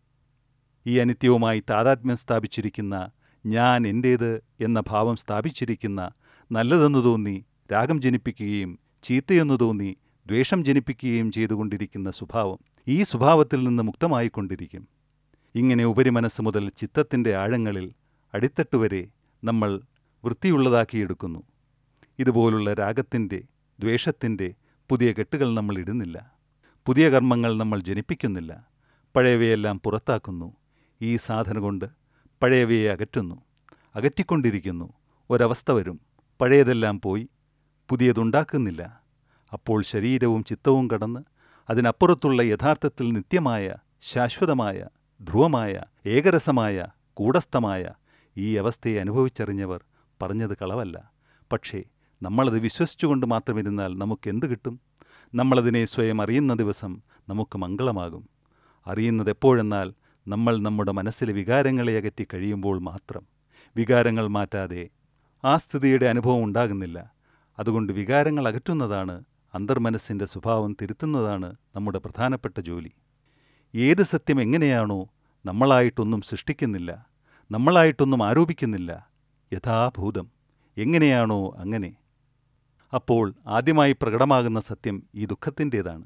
Speaker 1: ഈ അനിത്യവുമായി താതാത്മ്യം സ്ഥാപിച്ചിരിക്കുന്ന ഞാൻ എൻ്റേത് എന്ന ഭാവം സ്ഥാപിച്ചിരിക്കുന്ന നല്ലതെന്ന് തോന്നി രാഗം ജനിപ്പിക്കുകയും ചീത്തയെന്ന് തോന്നി ദ്വേഷം ജനിപ്പിക്കുകയും ചെയ്തുകൊണ്ടിരിക്കുന്ന സ്വഭാവം ഈ സ്വഭാവത്തിൽ നിന്ന് മുക്തമായിക്കൊണ്ടിരിക്കും ഇങ്ങനെ ഉപരിമനസ് മുതൽ ചിത്തത്തിൻ്റെ ആഴങ്ങളിൽ അടിത്തട്ട് വരെ നമ്മൾ വൃത്തിയുള്ളതാക്കിയെടുക്കുന്നു ഇതുപോലുള്ള രാഗത്തിൻ്റെ ദ്വേഷത്തിൻ്റെ പുതിയ കെട്ടുകൾ നമ്മൾ ഇടുന്നില്ല പുതിയ കർമ്മങ്ങൾ നമ്മൾ ജനിപ്പിക്കുന്നില്ല പഴയവയെല്ലാം പുറത്താക്കുന്നു ഈ സാധന കൊണ്ട് പഴയവയെ അകറ്റുന്നു അകറ്റിക്കൊണ്ടിരിക്കുന്നു ഒരവസ്ഥ വരും പഴയതെല്ലാം പോയി പുതിയതുണ്ടാക്കുന്നില്ല അപ്പോൾ ശരീരവും ചിത്തവും കടന്ന് അതിനപ്പുറത്തുള്ള യഥാർത്ഥത്തിൽ നിത്യമായ ശാശ്വതമായ ധ്രുവമായ ഏകരസമായ കൂടസ്ഥമായ ഈ അവസ്ഥയെ അനുഭവിച്ചറിഞ്ഞവർ പറഞ്ഞത് കളവല്ല പക്ഷേ നമ്മളത് വിശ്വസിച്ചുകൊണ്ട് മാത്രമിരുന്നാൽ നമുക്കെന്ത് കിട്ടും നമ്മളതിനെ സ്വയം അറിയുന്ന ദിവസം നമുക്ക് മംഗളമാകും അറിയുന്നത് എപ്പോഴെന്നാൽ നമ്മൾ നമ്മുടെ മനസ്സിലെ വികാരങ്ങളെ അകറ്റി കഴിയുമ്പോൾ മാത്രം വികാരങ്ങൾ മാറ്റാതെ ആ സ്ഥിതിയുടെ അനുഭവം ഉണ്ടാകുന്നില്ല അതുകൊണ്ട് വികാരങ്ങൾ അകറ്റുന്നതാണ് അന്തർമനസ്സിൻ്റെ സ്വഭാവം തിരുത്തുന്നതാണ് നമ്മുടെ പ്രധാനപ്പെട്ട ജോലി ഏത് സത്യം എങ്ങനെയാണോ നമ്മളായിട്ടൊന്നും സൃഷ്ടിക്കുന്നില്ല നമ്മളായിട്ടൊന്നും ആരോപിക്കുന്നില്ല യഥാഭൂതം എങ്ങനെയാണോ അങ്ങനെ അപ്പോൾ ആദ്യമായി പ്രകടമാകുന്ന സത്യം ഈ ദുഃഖത്തിൻ്റേതാണ്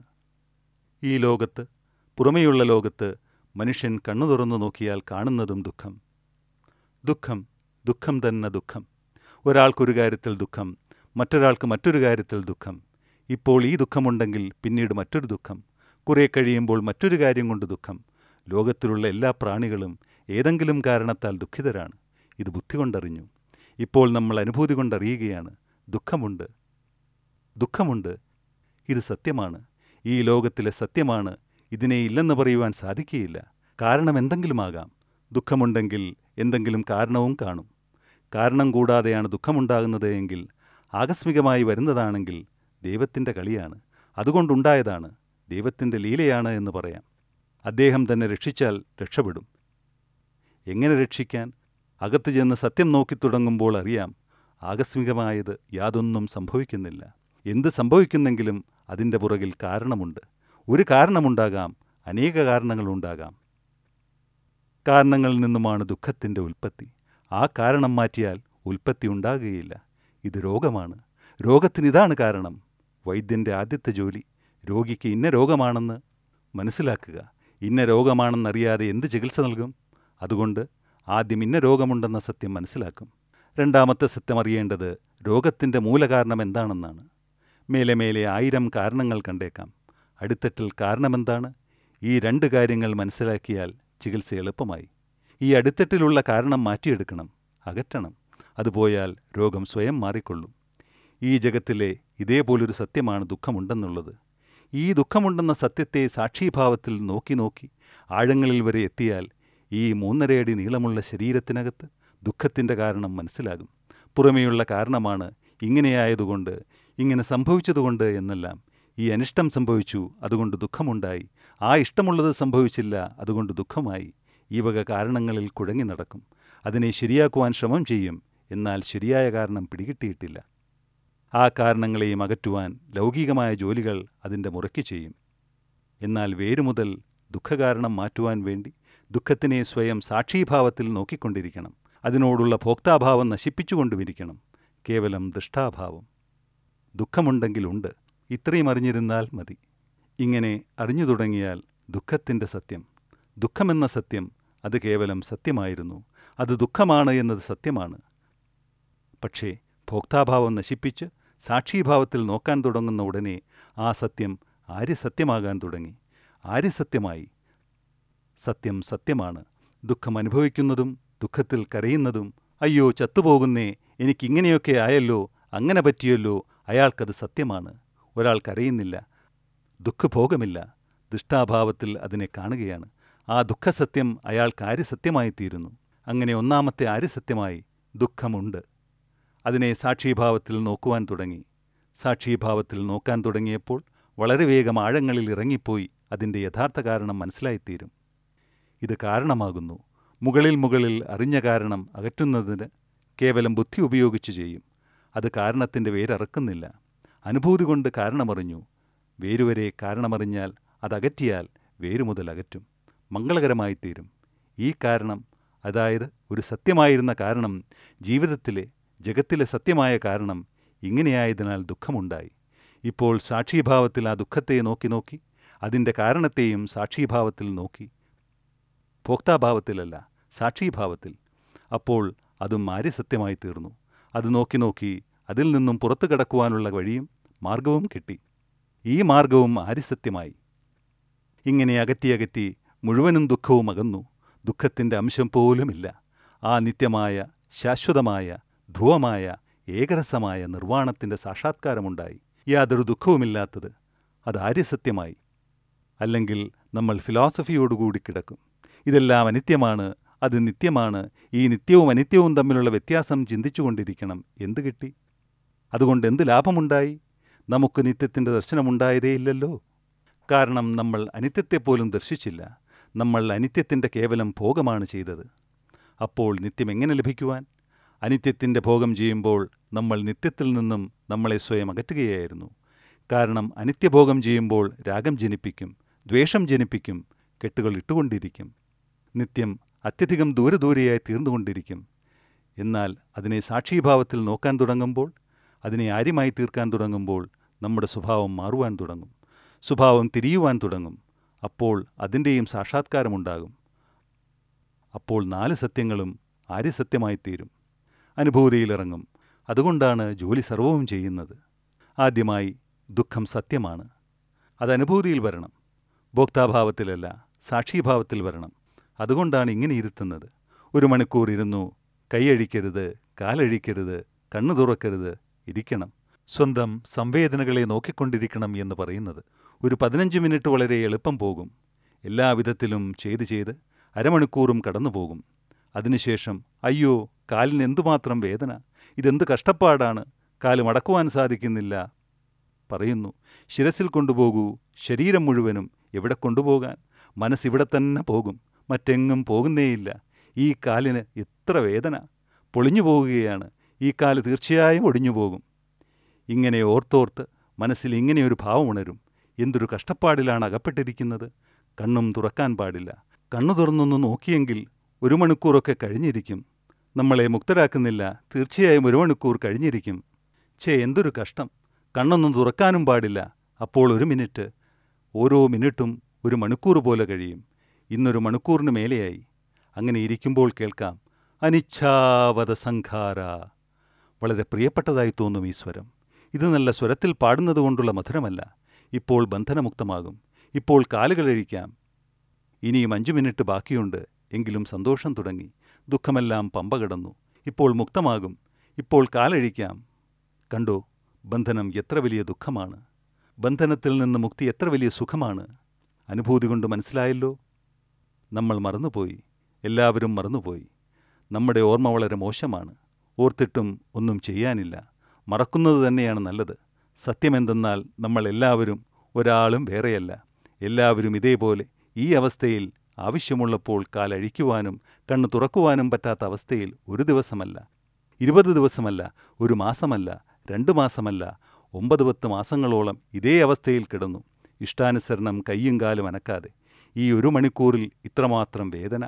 Speaker 1: ഈ ലോകത്ത് പുറമെയുള്ള ലോകത്ത് മനുഷ്യൻ കണ്ണു തുറന്നു നോക്കിയാൽ കാണുന്നതും ദുഃഖം ദുഃഖം ദുഃഖം തന്നെ ദുഃഖം ഒരാൾക്കൊരു കാര്യത്തിൽ ദുഃഖം മറ്റൊരാൾക്ക് മറ്റൊരു കാര്യത്തിൽ ദുഃഖം ഇപ്പോൾ ഈ ദുഃഖമുണ്ടെങ്കിൽ പിന്നീട് മറ്റൊരു ദുഃഖം കുറെ കഴിയുമ്പോൾ മറ്റൊരു കാര്യം കൊണ്ട് ദുഃഖം ലോകത്തിലുള്ള എല്ലാ പ്രാണികളും ഏതെങ്കിലും കാരണത്താൽ ദുഃഖിതരാണ് ഇത് ബുദ്ധി കൊണ്ടറിഞ്ഞു ഇപ്പോൾ നമ്മൾ അനുഭൂതി കൊണ്ടറിയുകയാണ് ദുഃഖമുണ്ട് ദുഃഖമുണ്ട് ഇത് സത്യമാണ് ഈ ലോകത്തിലെ സത്യമാണ് ഇതിനെ ഇല്ലെന്ന് പറയുവാൻ സാധിക്കുകയില്ല കാരണം എന്തെങ്കിലുമാകാം ദുഃഖമുണ്ടെങ്കിൽ എന്തെങ്കിലും കാരണവും കാണും കാരണം കൂടാതെയാണ് ദുഃഖമുണ്ടാകുന്നത് എങ്കിൽ ആകസ്മികമായി വരുന്നതാണെങ്കിൽ ദൈവത്തിൻ്റെ കളിയാണ് അതുകൊണ്ടുണ്ടായതാണ് ദൈവത്തിൻ്റെ ലീലയാണ് എന്ന് പറയാം അദ്ദേഹം തന്നെ രക്ഷിച്ചാൽ രക്ഷപ്പെടും എങ്ങനെ രക്ഷിക്കാൻ അകത്ത് ചെന്ന് സത്യം നോക്കി തുടങ്ങുമ്പോൾ അറിയാം ആകസ്മികമായത് യാതൊന്നും സംഭവിക്കുന്നില്ല എന്ത് സംഭവിക്കുന്നെങ്കിലും അതിൻ്റെ പുറകിൽ കാരണമുണ്ട് ഒരു കാരണമുണ്ടാകാം അനേക കാരണങ്ങളുണ്ടാകാം കാരണങ്ങളിൽ നിന്നുമാണ് ദുഃഖത്തിൻ്റെ ഉൽപ്പത്തി ആ കാരണം മാറ്റിയാൽ ഉൽപ്പത്തി ഉണ്ടാകുകയില്ല ഇത് രോഗമാണ് രോഗത്തിന് ഇതാണ് കാരണം വൈദ്യൻ്റെ ആദ്യത്തെ ജോലി രോഗിക്ക് ഇന്ന രോഗമാണെന്ന് മനസ്സിലാക്കുക ഇന്ന രോഗമാണെന്നറിയാതെ എന്ത് ചികിത്സ നൽകും അതുകൊണ്ട് ആദ്യം ഇന്ന രോഗമുണ്ടെന്ന സത്യം മനസ്സിലാക്കും രണ്ടാമത്തെ സത്യം അറിയേണ്ടത് രോഗത്തിൻ്റെ മൂലകാരണം എന്താണെന്നാണ് മേലെ മേലെ ആയിരം കാരണങ്ങൾ കണ്ടേക്കാം അടിത്തട്ടിൽ കാരണമെന്താണ് ഈ രണ്ട് കാര്യങ്ങൾ മനസ്സിലാക്കിയാൽ ചികിത്സ എളുപ്പമായി ഈ അടിത്തട്ടിലുള്ള കാരണം മാറ്റിയെടുക്കണം അകറ്റണം അതുപോയാൽ രോഗം സ്വയം മാറിക്കൊള്ളും ഈ ജഗത്തിലെ ഇതേപോലൊരു സത്യമാണ് ദുഃഖമുണ്ടെന്നുള്ളത് ഈ ദുഃഖമുണ്ടെന്ന സത്യത്തെ സാക്ഷീഭാവത്തിൽ നോക്കി നോക്കി ആഴങ്ങളിൽ വരെ എത്തിയാൽ ഈ മൂന്നരയടി നീളമുള്ള ശരീരത്തിനകത്ത് ദുഃഖത്തിൻ്റെ കാരണം മനസ്സിലാകും പുറമേയുള്ള കാരണമാണ് ഇങ്ങനെയായതുകൊണ്ട് ഇങ്ങനെ സംഭവിച്ചതുകൊണ്ട് എന്നെല്ലാം ഈ അനിഷ്ടം സംഭവിച്ചു അതുകൊണ്ട് ദുഃഖമുണ്ടായി ആ ഇഷ്ടമുള്ളത് സംഭവിച്ചില്ല അതുകൊണ്ട് ദുഃഖമായി ഈ വക കാരണങ്ങളിൽ കുഴങ്ങി നടക്കും അതിനെ ശരിയാക്കുവാൻ ശ്രമം ചെയ്യും എന്നാൽ ശരിയായ കാരണം പിടികിട്ടിയിട്ടില്ല ആ കാരണങ്ങളെയും അകറ്റുവാൻ ലൗകികമായ ജോലികൾ അതിൻ്റെ മുറയ്ക്ക് ചെയ്യും എന്നാൽ വേരുമുതൽ ദുഃഖകാരണം മാറ്റുവാൻ വേണ്ടി ദുഃഖത്തിനെ സ്വയം സാക്ഷീഭാവത്തിൽ നോക്കിക്കൊണ്ടിരിക്കണം അതിനോടുള്ള ഭോക്താഭാവം നശിപ്പിച്ചുകൊണ്ടുമിരിക്കണം കേവലം ദൃഷ്ടാഭാവം ദുഃഖമുണ്ടെങ്കിലുണ്ട് ഇത്രയും അറിഞ്ഞിരുന്നാൽ മതി ഇങ്ങനെ അറിഞ്ഞു തുടങ്ങിയാൽ ദുഃഖത്തിൻ്റെ സത്യം ദുഃഖമെന്ന സത്യം അത് കേവലം സത്യമായിരുന്നു അത് ദുഃഖമാണ് എന്നത് സത്യമാണ് പക്ഷേ ഭോക്താഭാവം നശിപ്പിച്ച് സാക്ഷീഭാവത്തിൽ നോക്കാൻ തുടങ്ങുന്ന ഉടനെ ആ സത്യം ആര്യസത്യമാകാൻ തുടങ്ങി ആര്യസത്യമായി സത്യം സത്യമാണ് ദുഃഖം അനുഭവിക്കുന്നതും ദുഃഖത്തിൽ കരയുന്നതും അയ്യോ ചത്തുപോകുന്നേ എനിക്കിങ്ങനെയൊക്കെ ആയല്ലോ അങ്ങനെ പറ്റിയല്ലോ അയാൾക്കത് സത്യമാണ് ഒരാൾ കരയുന്നില്ല ദുഃഖഭോഗമില്ല ദുഷ്ടാഭാവത്തിൽ അതിനെ കാണുകയാണ് ആ ദുഃഖസത്യം അയാൾക്ക് ആര്യസത്യമായി തീരുന്നു അങ്ങനെ ഒന്നാമത്തെ ആര്യസത്യമായി ദുഃഖമുണ്ട് അതിനെ സാക്ഷീഭാവത്തിൽ നോക്കുവാൻ തുടങ്ങി സാക്ഷീഭാവത്തിൽ നോക്കാൻ തുടങ്ങിയപ്പോൾ വളരെ വേഗം ആഴങ്ങളിൽ ഇറങ്ങിപ്പോയി അതിൻ്റെ യഥാർത്ഥ കാരണം മനസ്സിലായിത്തീരും ഇത് കാരണമാകുന്നു മുകളിൽ മുകളിൽ അറിഞ്ഞ കാരണം അകറ്റുന്നതിന് കേവലം ബുദ്ധി ഉപയോഗിച്ച് ചെയ്യും അത് കാരണത്തിൻ്റെ വേരറക്കുന്നില്ല അനുഭൂതി കൊണ്ട് കാരണമറിഞ്ഞു വേരുവരെ കാരണമറിഞ്ഞാൽ അതകറ്റിയാൽ വേരു മുതൽ അകറ്റും മംഗളകരമായിത്തീരും ഈ കാരണം അതായത് ഒരു സത്യമായിരുന്ന കാരണം ജീവിതത്തിലെ ജഗത്തിലെ സത്യമായ കാരണം ഇങ്ങനെയായതിനാൽ ദുഃഖമുണ്ടായി ഇപ്പോൾ സാക്ഷീഭാവത്തിൽ ആ ദുഃഖത്തെ നോക്കി നോക്കി അതിൻ്റെ കാരണത്തെയും സാക്ഷീഭാവത്തിൽ നോക്കി ഭോക്താഭാവത്തിലല്ല സാക്ഷീഭാവത്തിൽ അപ്പോൾ അതും ആര്യസത്യമായി തീർന്നു അത് നോക്കി നോക്കി അതിൽ നിന്നും പുറത്തു കടക്കുവാനുള്ള വഴിയും മാർഗവും കിട്ടി ഈ മാർഗവും ആര്യസത്യമായി ഇങ്ങനെ അകറ്റി അകറ്റി മുഴുവനും ദുഃഖവും അകന്നു ദുഃഖത്തിൻ്റെ അംശം പോലുമില്ല ആ നിത്യമായ ശാശ്വതമായ ധ്രുവമായ ഏകരസമായ നിർവ്വാണത്തിൻ്റെ സാക്ഷാത്കാരമുണ്ടായി യാതൊരു ദുഃഖവുമില്ലാത്തത് അത് ആര്യസത്യമായി അല്ലെങ്കിൽ നമ്മൾ ഫിലോസഫിയോടുകൂടി കിടക്കും ഇതെല്ലാം അനിത്യമാണ് അത് നിത്യമാണ് ഈ നിത്യവും അനിത്യവും തമ്മിലുള്ള വ്യത്യാസം ചിന്തിച്ചുകൊണ്ടിരിക്കണം എന്ത് കിട്ടി അതുകൊണ്ട് എന്ത് ലാഭമുണ്ടായി നമുക്ക് നിത്യത്തിൻ്റെ ദർശനമുണ്ടായതേയില്ലല്ലോ കാരണം നമ്മൾ അനിത്യത്തെപ്പോലും ദർശിച്ചില്ല നമ്മൾ അനിത്യത്തിൻ്റെ കേവലം ഭോഗമാണ് ചെയ്തത് അപ്പോൾ നിത്യം എങ്ങനെ ലഭിക്കുവാൻ അനിത്യത്തിൻ്റെ ഭോഗം ചെയ്യുമ്പോൾ നമ്മൾ നിത്യത്തിൽ നിന്നും നമ്മളെ സ്വയം അകറ്റുകയായിരുന്നു കാരണം അനിത്യഭോഗം ചെയ്യുമ്പോൾ രാഗം ജനിപ്പിക്കും ദ്വേഷം ജനിപ്പിക്കും കെട്ടുകൾ ഇട്ടുകൊണ്ടിരിക്കും നിത്യം അത്യധികം ദൂരെ ദൂരെയായി തീർന്നുകൊണ്ടിരിക്കും എന്നാൽ അതിനെ സാക്ഷീഭാവത്തിൽ നോക്കാൻ തുടങ്ങുമ്പോൾ അതിനെ ആര്യമായി തീർക്കാൻ തുടങ്ങുമ്പോൾ നമ്മുടെ സ്വഭാവം മാറുവാൻ തുടങ്ങും സ്വഭാവം തിരിയുവാൻ തുടങ്ങും അപ്പോൾ അതിൻ്റെയും സാക്ഷാത്കാരമുണ്ടാകും അപ്പോൾ നാല് സത്യങ്ങളും ആര്യസത്യമായി തീരും അനുഭൂതിയിലിറങ്ങും അതുകൊണ്ടാണ് ജോലി സർവവും ചെയ്യുന്നത് ആദ്യമായി ദുഃഖം സത്യമാണ് അത് അനുഭൂതിയിൽ വരണം ഭോക്താഭാവത്തിലല്ല സാക്ഷീഭാവത്തിൽ വരണം അതുകൊണ്ടാണ് ഇങ്ങനെ ഇരുത്തുന്നത് ഒരു മണിക്കൂർ ഇരുന്നു കൈയഴിക്കരുത് കാലഴിക്കരുത് കണ്ണു തുറക്കരുത് ഇരിക്കണം സ്വന്തം സംവേദനകളെ നോക്കിക്കൊണ്ടിരിക്കണം എന്ന് പറയുന്നത് ഒരു പതിനഞ്ച് മിനിറ്റ് വളരെ എളുപ്പം പോകും എല്ലാവിധത്തിലും ചെയ്ത് ചെയ്ത് അരമണിക്കൂറും കടന്നു പോകും അതിനുശേഷം അയ്യോ കാലിന് എന്തുമാത്രം വേദന ഇതെന്ത് കഷ്ടപ്പാടാണ് കാല് മടക്കുവാൻ സാധിക്കുന്നില്ല പറയുന്നു ശിരസിൽ കൊണ്ടുപോകൂ ശരീരം മുഴുവനും എവിടെ കൊണ്ടുപോകാൻ മനസ്സിവിടെ തന്നെ പോകും മറ്റെങ്ങും പോകുന്നേയില്ല ഈ കാലിന് എത്ര വേദന പൊളിഞ്ഞു പോകുകയാണ് ഈ കാല് തീർച്ചയായും ഒടിഞ്ഞു പോകും ഇങ്ങനെ ഓർത്തോർത്ത് മനസ്സിൽ ഇങ്ങനെയൊരു ഭാവം ഉണരും എന്തൊരു കഷ്ടപ്പാടിലാണ് അകപ്പെട്ടിരിക്കുന്നത് കണ്ണും തുറക്കാൻ പാടില്ല കണ്ണു തുറന്നൊന്ന് നോക്കിയെങ്കിൽ ഒരു മണിക്കൂറൊക്കെ കഴിഞ്ഞിരിക്കും നമ്മളെ മുക്തരാക്കുന്നില്ല തീർച്ചയായും ഒരു മണിക്കൂർ കഴിഞ്ഞിരിക്കും ഛേ എന്തൊരു കഷ്ടം കണ്ണൊന്നും തുറക്കാനും പാടില്ല അപ്പോൾ ഒരു മിനിറ്റ് ഓരോ മിനിറ്റും ഒരു മണിക്കൂർ പോലെ കഴിയും ഇന്നൊരു മണിക്കൂറിന് മേലെയായി അങ്ങനെ ഇരിക്കുമ്പോൾ കേൾക്കാം അനിച്ഛാവത സംഘാര വളരെ പ്രിയപ്പെട്ടതായി തോന്നും ഈ സ്വരം ഇത് നല്ല സ്വരത്തിൽ പാടുന്നത് കൊണ്ടുള്ള മധുരമല്ല ഇപ്പോൾ ബന്ധനമുക്തമാകും ഇപ്പോൾ കാലുകളഴിക്കാം ഇനിയും അഞ്ചു മിനിറ്റ് ബാക്കിയുണ്ട് എങ്കിലും സന്തോഷം തുടങ്ങി ദുഃഖമെല്ലാം പമ്പ കടന്നു ഇപ്പോൾ മുക്തമാകും ഇപ്പോൾ കാലഴിക്കാം കണ്ടോ ബന്ധനം എത്ര വലിയ ദുഃഖമാണ് ബന്ധനത്തിൽ നിന്ന് മുക്തി എത്ര വലിയ സുഖമാണ് അനുഭൂതി കൊണ്ട് മനസ്സിലായല്ലോ നമ്മൾ മറന്നുപോയി എല്ലാവരും മറന്നുപോയി നമ്മുടെ ഓർമ്മ വളരെ മോശമാണ് ഓർത്തിട്ടും ഒന്നും ചെയ്യാനില്ല മറക്കുന്നത് തന്നെയാണ് നല്ലത് സത്യമെന്തെന്നാൽ നമ്മൾ എല്ലാവരും ഒരാളും വേറെയല്ല എല്ലാവരും ഇതേപോലെ ഈ അവസ്ഥയിൽ ആവശ്യമുള്ളപ്പോൾ കാലഴിക്കുവാനും കണ്ണ് തുറക്കുവാനും പറ്റാത്ത അവസ്ഥയിൽ ഒരു ദിവസമല്ല ഇരുപത് ദിവസമല്ല ഒരു മാസമല്ല രണ്ടു മാസമല്ല ഒമ്പത് പത്ത് മാസങ്ങളോളം ഇതേ അവസ്ഥയിൽ കിടന്നു ഇഷ്ടാനുസരണം കയ്യും കാലും അനക്കാതെ ഈ ഒരു മണിക്കൂറിൽ ഇത്രമാത്രം വേദന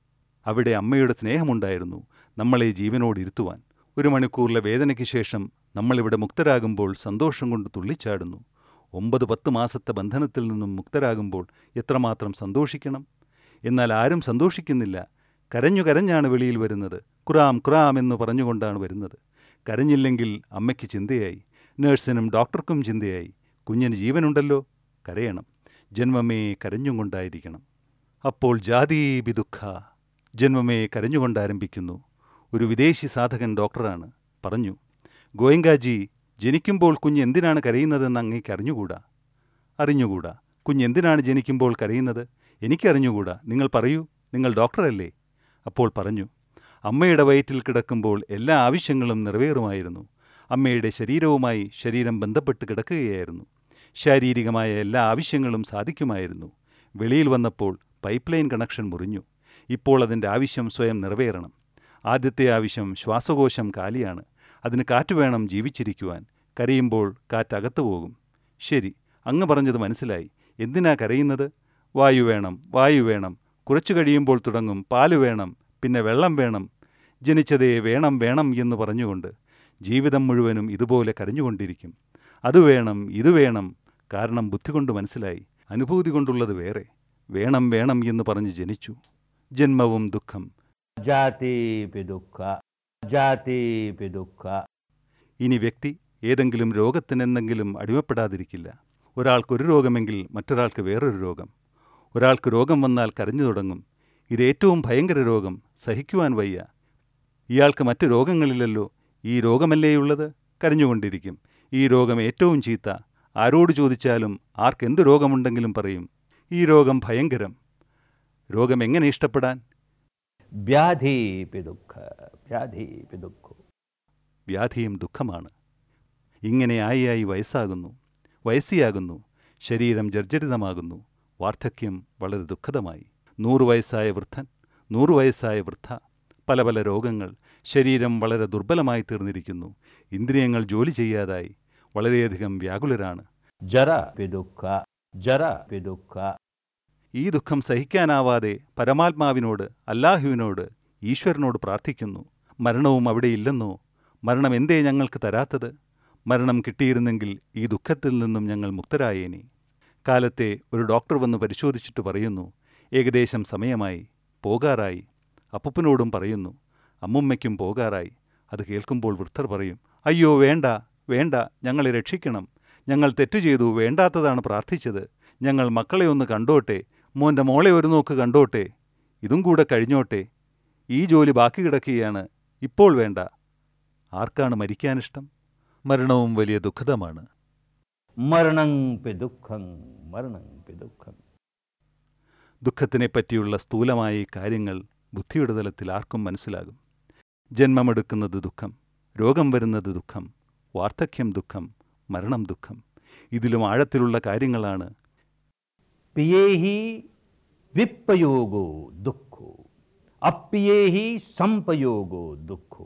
Speaker 1: അവിടെ അമ്മയുടെ സ്നേഹമുണ്ടായിരുന്നു നമ്മളെ ജീവനോട് ഇരുത്തുവാൻ ഒരു മണിക്കൂറിലെ വേദനയ്ക്ക് ശേഷം നമ്മളിവിടെ മുക്തരാകുമ്പോൾ സന്തോഷം കൊണ്ട് തുള്ളിച്ചാടുന്നു ഒമ്പത് പത്ത് മാസത്തെ ബന്ധനത്തിൽ നിന്നും മുക്തരാകുമ്പോൾ എത്രമാത്രം സന്തോഷിക്കണം എന്നാൽ ആരും സന്തോഷിക്കുന്നില്ല കരഞ്ഞു കരഞ്ഞാണ് വെളിയിൽ വരുന്നത് കുറാം കുറാം എന്ന് പറഞ്ഞുകൊണ്ടാണ് വരുന്നത് കരഞ്ഞില്ലെങ്കിൽ അമ്മയ്ക്ക് ചിന്തയായി നേഴ്സിനും ഡോക്ടർക്കും ചിന്തയായി കുഞ്ഞിന് ജീവനുണ്ടല്ലോ കരയണം ജന്മമേ കരഞ്ഞും കൊണ്ടായിരിക്കണം അപ്പോൾ ജാതീബി ദുഃഖ ജന്മമേ കരഞ്ഞുകൊണ്ടാരംഭിക്കുന്നു ഒരു വിദേശി സാധകൻ ഡോക്ടറാണ് പറഞ്ഞു ഗോയങ്കാജി ജനിക്കുമ്പോൾ കുഞ്ഞ് എന്തിനാണ് കരയുന്നതെന്ന് അങ്ങേക്ക് അറിഞ്ഞുകൂടാ അറിഞ്ഞുകൂടാ കുഞ്ഞ് എന്തിനാണ് ജനിക്കുമ്പോൾ കരയുന്നത് എനിക്കറിഞ്ഞുകൂടാ നിങ്ങൾ പറയൂ നിങ്ങൾ ഡോക്ടറല്ലേ അപ്പോൾ പറഞ്ഞു അമ്മയുടെ വയറ്റിൽ കിടക്കുമ്പോൾ എല്ലാ ആവശ്യങ്ങളും നിറവേറുമായിരുന്നു അമ്മയുടെ ശരീരവുമായി ശരീരം ബന്ധപ്പെട്ട് കിടക്കുകയായിരുന്നു ശാരീരികമായ എല്ലാ ആവശ്യങ്ങളും സാധിക്കുമായിരുന്നു വെളിയിൽ വന്നപ്പോൾ പൈപ്പ് ലൈൻ കണക്ഷൻ മുറിഞ്ഞു ഇപ്പോൾ അതിൻ്റെ ആവശ്യം സ്വയം നിറവേറണം ആദ്യത്തെ ആവശ്യം ശ്വാസകോശം കാലിയാണ് അതിന് കാറ്റ് വേണം ജീവിച്ചിരിക്കുവാൻ കരയുമ്പോൾ കാറ്റകത്തു പോകും ശരി അങ്ങ് പറഞ്ഞത് മനസ്സിലായി എന്തിനാ കരയുന്നത് വായു വേണം വായു വേണം കുറച്ചു കഴിയുമ്പോൾ തുടങ്ങും പാല് വേണം പിന്നെ വെള്ളം വേണം ജനിച്ചതേ വേണം വേണം എന്ന് പറഞ്ഞുകൊണ്ട് ജീവിതം മുഴുവനും ഇതുപോലെ കരഞ്ഞുകൊണ്ടിരിക്കും അത് വേണം ഇത് വേണം കാരണം ബുദ്ധി കൊണ്ട് മനസ്സിലായി അനുഭൂതി കൊണ്ടുള്ളത് വേറെ വേണം വേണം എന്ന് പറഞ്ഞ് ജനിച്ചു ജന്മവും ദുഃഖം
Speaker 2: जातिपि दुःख जातिपि दुःख
Speaker 1: ഇനി വ്യക്തി ഏതെങ്കിലും രോഗത്തിനെന്തെങ്കിലും അടിമപ്പെടാതിരിക്കില്ല ഒരാൾക്കൊരു രോഗമെങ്കിൽ മറ്റൊരാൾക്ക് വേറൊരു രോഗം ഒരാൾക്ക് രോഗം വന്നാൽ കരഞ്ഞു തുടങ്ങും ഇത് ഏറ്റവും ഭയങ്കര രോഗം സഹിക്കുവാൻ വയ്യ ഇയാൾക്ക് മറ്റു രോഗങ്ങളില്ലല്ലോ ഈ രോഗമല്ലേയുള്ളത് കരഞ്ഞുകൊണ്ടിരിക്കും ഈ രോഗം ഏറ്റവും ചീത്ത ആരോട് ചോദിച്ചാലും ആർക്കെന്ത് രോഗമുണ്ടെങ്കിലും പറയും ഈ രോഗം ഭയങ്കരം രോഗം എങ്ങനെ ഇഷ്ടപ്പെടാൻ
Speaker 2: व्याधिपि दुःख व्याधिपि दुःखो
Speaker 1: വ്യാധിയും ദുഃഖമാണ് ഇങ്ങനെ ആയി ആയി വയസ്സാകുന്നു വയസ്സിയാകുന്നു ശരീരം ജർജരിതമാകുന്നു വാർദ്ധക്യം വളരെ ദുഃഖതമായി നൂറു വയസ്സായ വൃദ്ധൻ നൂറു വയസ്സായ വൃദ്ധ പല പല രോഗങ്ങൾ ശരീരം വളരെ ദുർബലമായി തീർന്നിരിക്കുന്നു ഇന്ദ്രിയങ്ങൾ ജോലി ചെയ്യാതായി വളരെയധികം വ്യാകുലരാണ്
Speaker 2: जरापि दुःख जरापि दुःख
Speaker 1: ഈ ദുഃഖം സഹിക്കാനാവാതെ പരമാത്മാവിനോട് അല്ലാഹുവിനോട് ഈശ്വരനോട് പ്രാർത്ഥിക്കുന്നു മരണവും അവിടെയില്ലെന്നോ മരണം എന്തേ ഞങ്ങൾക്ക് തരാത്തത് മരണം കിട്ടിയിരുന്നെങ്കിൽ ഈ ദുഃഖത്തിൽ നിന്നും ഞങ്ങൾ മുക്തരായേനെ കാലത്തെ ഒരു ഡോക്ടർ വന്ന് പരിശോധിച്ചിട്ട് പറയുന്നു ഏകദേശം സമയമായി പോകാറായി അപ്പുപ്പനോടും പറയുന്നു അമ്മുമ്മയ്ക്കും പോകാറായി അത് കേൾക്കുമ്പോൾ വൃദ്ധർ പറയും അയ്യോ വേണ്ട വേണ്ട ഞങ്ങളെ രക്ഷിക്കണം ഞങ്ങൾ തെറ്റു ചെയ്തു വേണ്ടാത്തതാണ് പ്രാർത്ഥിച്ചത് ഞങ്ങൾ മക്കളെ ഒന്ന് കണ്ടോട്ടെ മോൻ്റെ മോളെ ഒരു നോക്ക് കണ്ടോട്ടെ ഇതും കൂടെ കഴിഞ്ഞോട്ടെ ഈ ജോലി ബാക്കി കിടക്കുകയാണ് ഇപ്പോൾ വേണ്ട ആർക്കാണ് മരിക്കാനിഷ്ടം മരണവും വലിയ ദുഃഖതമാണ്
Speaker 2: मरणं पि दुःखं मरणं पि दुःखम्
Speaker 1: ദുഃഖത്തിനെപ്പറ്റിയുള്ള സ്ഥൂലമായ ഈ കാര്യങ്ങൾ ബുദ്ധിയുടെ തലത്തിൽ ആർക്കും മനസ്സിലാകും ജന്മമെടുക്കുന്നത് ദുഃഖം രോഗം വരുന്നത് ദുഃഖം വാർദ്ധക്യം ദുഃഖം മരണം ദുഃഖം ഇതിലും ആഴത്തിലുള്ള കാര്യങ്ങളാണ്
Speaker 2: पिये हि विप्रयोगो दुःखो अप्रिये हि संपयोगो दुःखो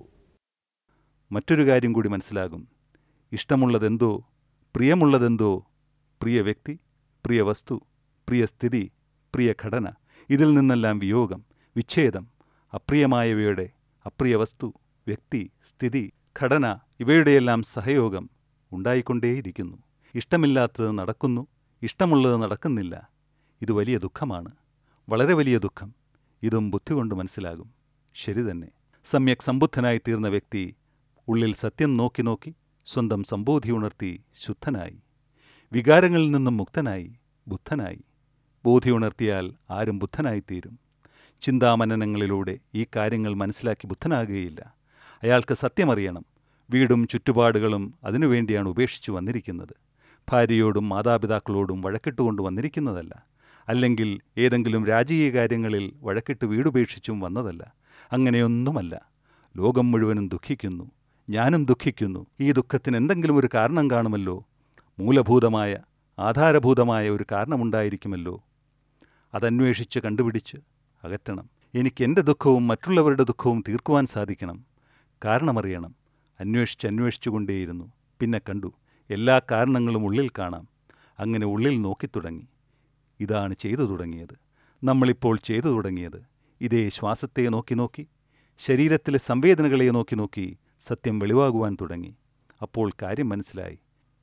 Speaker 1: മറ്റൊരു കാര്യം കൂടി മനസ്സിലാകും ഇഷ്ടമുള്ളതെന്തോ പ്രിയമുള്ളതെന്തോ പ്രിയ വ്യക്തി പ്രിയ വസ്തു പ്രിയ സ്ഥിതി പ്രിയ ഘടന ഇതിൽ നിന്നെല്ലാം വിയോഗം വിച്ഛേദം അപ്രിയമായവയുടെ അപ്രിയ വസ്തു വ്യക്തി സ്ഥിതി ഘടന ഇവയുടെയെല്ലാം സഹയോഗം ഉണ്ടായിക്കൊണ്ടേയിരിക്കുന്നു ഇഷ്ടമില്ലാത്തത് നടക്കുന്നു ഇഷ്ടമുള്ളത് നടക്കുന്നില്ല ഇത് വലിയ ദുഃഖമാണ് വളരെ വലിയ ദുഃഖം ഇതും ബുദ്ധി കൊണ്ട് മനസ്സിലാകും ശരി തന്നെ സമ്യക് സമ്പുദ്ധനായി തീർന്ന വ്യക്തി ഉള്ളിൽ സത്യം നോക്കി നോക്കി സ്വന്തം സംബോധി ഉണർത്തി ശുദ്ധനായി വികാരങ്ങളിൽ നിന്നും മുക്തനായി ബുദ്ധനായി ബോധി ഉണർത്തിയാൽ ആരും ബുദ്ധനായിത്തീരും ചിന്താമനനങ്ങളിലൂടെ ഈ കാര്യങ്ങൾ മനസ്സിലാക്കി ബുദ്ധനാകുകയില്ല അയാൾക്ക് സത്യമറിയണം വീടും ചുറ്റുപാടുകളും അതിനുവേണ്ടിയാണ് ഉപേക്ഷിച്ചു വന്നിരിക്കുന്നത് ഭാര്യയോടും മാതാപിതാക്കളോടും വഴക്കിട്ടുകൊണ്ട് വന്നിരിക്കുന്നതല്ല അല്ലെങ്കിൽ ഏതെങ്കിലും രാജകീയ കാര്യങ്ങളിൽ വഴക്കിട്ട് വീടുപേക്ഷിച്ചും വന്നതല്ല അങ്ങനെയൊന്നുമല്ല ലോകം മുഴുവനും ദുഃഖിക്കുന്നു ഞാനും ദുഃഖിക്കുന്നു ഈ ദുഃഖത്തിന് എന്തെങ്കിലും ഒരു കാരണം കാണുമല്ലോ മൂലഭൂതമായ ആധാരഭൂതമായ ഒരു കാരണമുണ്ടായിരിക്കുമല്ലോ അതന്വേഷിച്ച് കണ്ടുപിടിച്ച് അകറ്റണം എനിക്ക് എൻ്റെ ദുഃഖവും മറ്റുള്ളവരുടെ ദുഃഖവും തീർക്കുവാൻ സാധിക്കണം കാരണമറിയണം അന്വേഷിച്ച് അന്വേഷിച്ചുകൊണ്ടേയിരുന്നു പിന്നെ കണ്ടു എല്ലാ കാരണങ്ങളും ഉള്ളിൽ കാണാം അങ്ങനെ ഉള്ളിൽ നോക്കിത്തുടങ്ങി ഇതാണ് ചെയ്തു തുടങ്ങിയത് നമ്മളിപ്പോൾ ചെയ്തു തുടങ്ങിയത് ഇതേ ശ്വാസത്തെ നോക്കി നോക്കി ശരീരത്തിലെ സംവേദനകളെ നോക്കി നോക്കി സത്യം വെളിവാകുവാൻ തുടങ്ങി അപ്പോൾ കാര്യം മനസ്സിലായി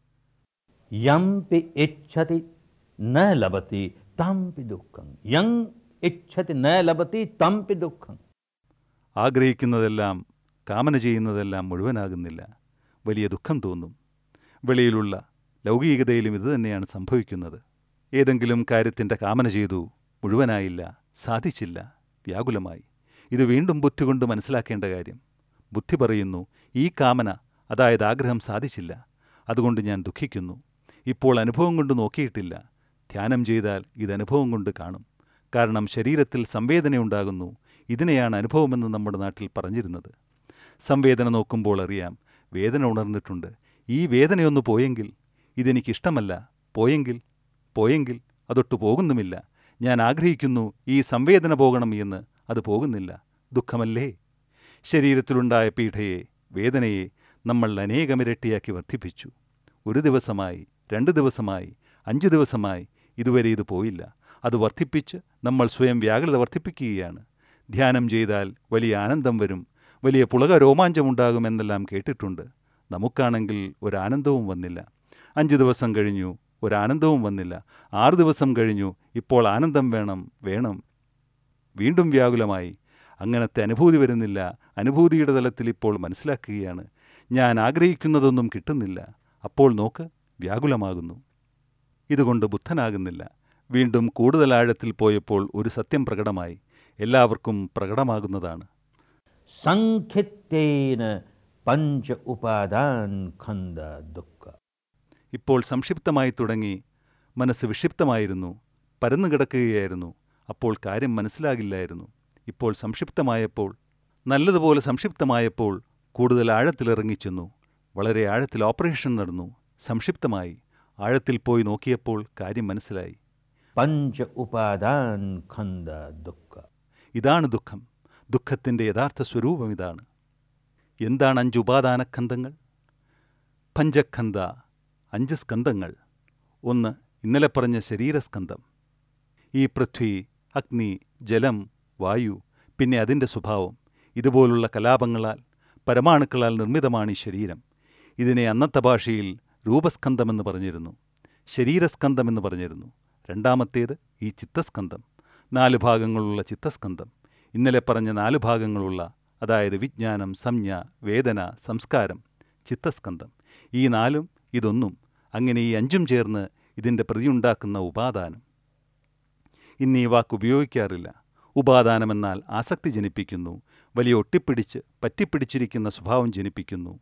Speaker 2: यम्पि इच्छति न लभति तम्पि दुःखं यं इच्छति न लभति तम्पि दुःखम्
Speaker 1: ആഗ്രഹിക്കുന്നതെല്ലാം കാമന ചെയ്യുന്നതെല്ലാം മുഴുവനാകുന്നില്ല വലിയ ദുഃഖം തോന്നും വെളിയിലുള്ള ലൗകികതയിലും ഇതുതന്നെയാണ് സംഭവിക്കുന്നത് ഏതെങ്കിലും കാര്യത്തിൻ്റെ കാമന ചെയ്തു മുഴുവനായില്ല സാധിച്ചില്ല വ്യാകുലമായി ഇത് വീണ്ടും ബുദ്ധി കൊണ്ട് മനസ്സിലാക്കേണ്ട കാര്യം ബുദ്ധി പറയുന്നു ഈ കാമന അതായത് ആഗ്രഹം സാധിച്ചില്ല അതുകൊണ്ട് ഞാൻ ദുഃഖിക്കുന്നു ഇപ്പോൾ അനുഭവം കൊണ്ട് നോക്കിയിട്ടില്ല ധ്യാനം ചെയ്താൽ ഇത് അനുഭവം കൊണ്ട് കാണും കാരണം ശരീരത്തിൽ സംവേദനയുണ്ടാകുന്നു ഇതിനെയാണ് അനുഭവമെന്ന് നമ്മുടെ നാട്ടിൽ പറഞ്ഞിരുന്നത് സംവേദന നോക്കുമ്പോൾ അറിയാം വേദന ഉണർന്നിട്ടുണ്ട് ഈ വേദനയൊന്ന് പോയെങ്കിൽ ഇതെനിക്കിഷ്ടമല്ല പോയെങ്കിൽ പോയെങ്കിൽ അതൊട്ടു പോകുന്നുമില്ല ഞാൻ ആഗ്രഹിക്കുന്നു ഈ സംവേദന പോകണം എന്ന് അത് പോകുന്നില്ല ദുഃഖമല്ലേ ശരീരത്തിലുണ്ടായ പീഠയെ വേദനയെ നമ്മൾ അനേകമിരട്ടിയാക്കി വർദ്ധിപ്പിച്ചു ഒരു ദിവസമായി രണ്ട് ദിവസമായി അഞ്ച് ദിവസമായി ഇതുവരെ ഇത് പോയില്ല അത് വർദ്ധിപ്പിച്ച് നമ്മൾ സ്വയം വ്യാകുലത വർദ്ധിപ്പിക്കുകയാണ് ധ്യാനം ചെയ്താൽ വലിയ ആനന്ദം വരും വലിയ പുളക രോമാഞ്ചമുണ്ടാകുമെന്നെല്ലാം കേട്ടിട്ടുണ്ട് നമുക്കാണെങ്കിൽ ഒരാനന്ദവും വന്നില്ല അഞ്ച് ദിവസം കഴിഞ്ഞു ഒരാനന്ദവും വന്നില്ല ആറ് ദിവസം കഴിഞ്ഞു ഇപ്പോൾ ആനന്ദം വേണം വേണം വീണ്ടും വ്യാകുലമായി അങ്ങനത്തെ അനുഭൂതി വരുന്നില്ല അനുഭൂതിയുടെ തലത്തിൽ ഇപ്പോൾ മനസ്സിലാക്കുകയാണ് ഞാൻ ആഗ്രഹിക്കുന്നതൊന്നും കിട്ടുന്നില്ല അപ്പോൾ നോക്ക് വ്യാകുലമാകുന്നു ഇതുകൊണ്ട് ബുദ്ധനാകുന്നില്ല വീണ്ടും കൂടുതൽ ആഴത്തിൽ പോയപ്പോൾ ഒരു സത്യം പ്രകടമായി എല്ലാവർക്കും പ്രകടമാകുന്നതാണ്
Speaker 2: संखित्तेन पंच उपादान खंड दुख
Speaker 1: ഇപ്പോൾ സംക്ഷിപ്തമായി തുടങ്ങി മനസ്സ് വിക്ഷിപ്തമായിരുന്നു പരന്നു കിടക്കുകയായിരുന്നു അപ്പോൾ കാര്യം മനസ്സിലാകില്ലായിരുന്നു ഇപ്പോൾ സംക്ഷിപ്തമായപ്പോൾ നല്ലതുപോലെ സംക്ഷിപ്തമായപ്പോൾ കൂടുതൽ ആഴത്തിലിറങ്ങിച്ചെന്നു വളരെ ആഴത്തിൽ ഓപ്പറേഷൻ നടന്നു സംക്ഷിപ്തമായി ആഴത്തിൽ പോയി നോക്കിയപ്പോൾ കാര്യം മനസ്സിലായി
Speaker 2: पंच उपादान खंड दुख
Speaker 1: ഇതാണ് ദുഃഖം ദുഃഖത്തിൻ്റെ യഥാർത്ഥ സ്വരൂപം ഇതാണ് എന്താണ് അഞ്ച് ഉപാദാനഖന്ധങ്ങൾ പഞ്ചഖന്ധ അഞ്ച് സ്കന്ധങ്ങൾ ഒന്ന് ഇന്നലെ പറഞ്ഞ ശരീരസ്കന്ധം ഈ പൃഥ്വി അഗ്നി ജലം വായു പിന്നെ അതിൻ്റെ സ്വഭാവം ഇതുപോലുള്ള കലാപങ്ങളാൽ പരമാണുക്കളാൽ നിർമ്മിതമാണ് ഈ ശരീരം ഇതിനെ അന്നത്തെ ഭാഷയിൽ രൂപസ്കന്ധമെന്ന് പറഞ്ഞിരുന്നു ശരീരസ്കന്ധമെന്ന് പറഞ്ഞിരുന്നു രണ്ടാമത്തേത് ഈ ചിത്തസ്കന്ധം നാല് ഭാഗങ്ങളുള്ള ചിത്തസ്കന്ധം ഇന്നലെ പറഞ്ഞ നാല് ഭാഗങ്ങളുള്ള അതായത് വിജ്ഞാനം സംജ്ഞ വേദന സംസ്കാരം ചിത്തസ്കന്ധം ഈ നാലും ഇതൊന്നും അങ്ങനെ ഈ അഞ്ചും ചേർന്ന് ഇതിൻ്റെ പ്രതിയുണ്ടാക്കുന്ന ഉപാദാനം ഇന്ന് ഈ വാക്ക് ഉപയോഗിക്കാറില്ല ഉപാദാനമെന്നാൽ ആസക്തി ജനിപ്പിക്കുന്നു വലിയ ഒട്ടിപ്പിടിച്ച് പറ്റിപ്പിടിച്ചിരിക്കുന്ന സ്വഭാവം ജനിപ്പിക്കുന്നു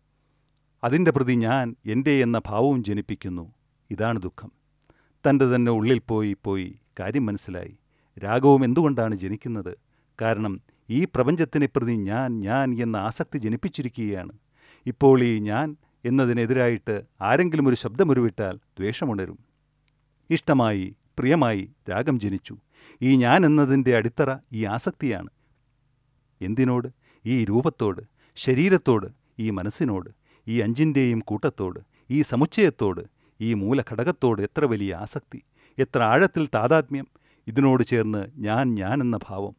Speaker 1: അതിൻ്റെ പ്രതി ഞാൻ എൻ്റെ എന്ന ഭാവവും ജനിപ്പിക്കുന്നു ഇതാണ് ദുഃഖം തൻ്റെ തന്നെ ഉള്ളിൽ പോയി പോയി കാര്യം മനസ്സിലായി രാഗവും എന്തുകൊണ്ടാണ് ജനിക്കുന്നത് കാരണം ഈ പ്രപഞ്ചത്തിനെ പ്രതി ഞാൻ ഞാൻ എന്ന ആസക്തി ജനിപ്പിച്ചിരിക്കുകയാണ് ഇപ്പോൾ ഈ ഞാൻ എന്നതിനെതിരായിട്ട് ആരെങ്കിലും ഒരു ശബ്ദമുരുവിട്ടാൽ ദ്വേഷമുണരും ഇഷ്ടമായി പ്രിയമായി രാഗം ജനിച്ചു ഈ ഞാൻ എന്നതിൻ്റെ അടിത്തറ ഈ ആസക്തിയാണ് എന്തിനോട് ഈ രൂപത്തോട് ശരീരത്തോട് ഈ മനസ്സിനോട് ഈ അഞ്ചിൻ്റെയും കൂട്ടത്തോട് ഈ സമുച്ചയത്തോട് ഈ മൂലഘടകത്തോട് എത്ര വലിയ ആസക്തി എത്ര ആഴത്തിൽ താതാത്മ്യം ഇതിനോട് ചേർന്ന് ഞാൻ ഞാൻ എന്ന ഭാവം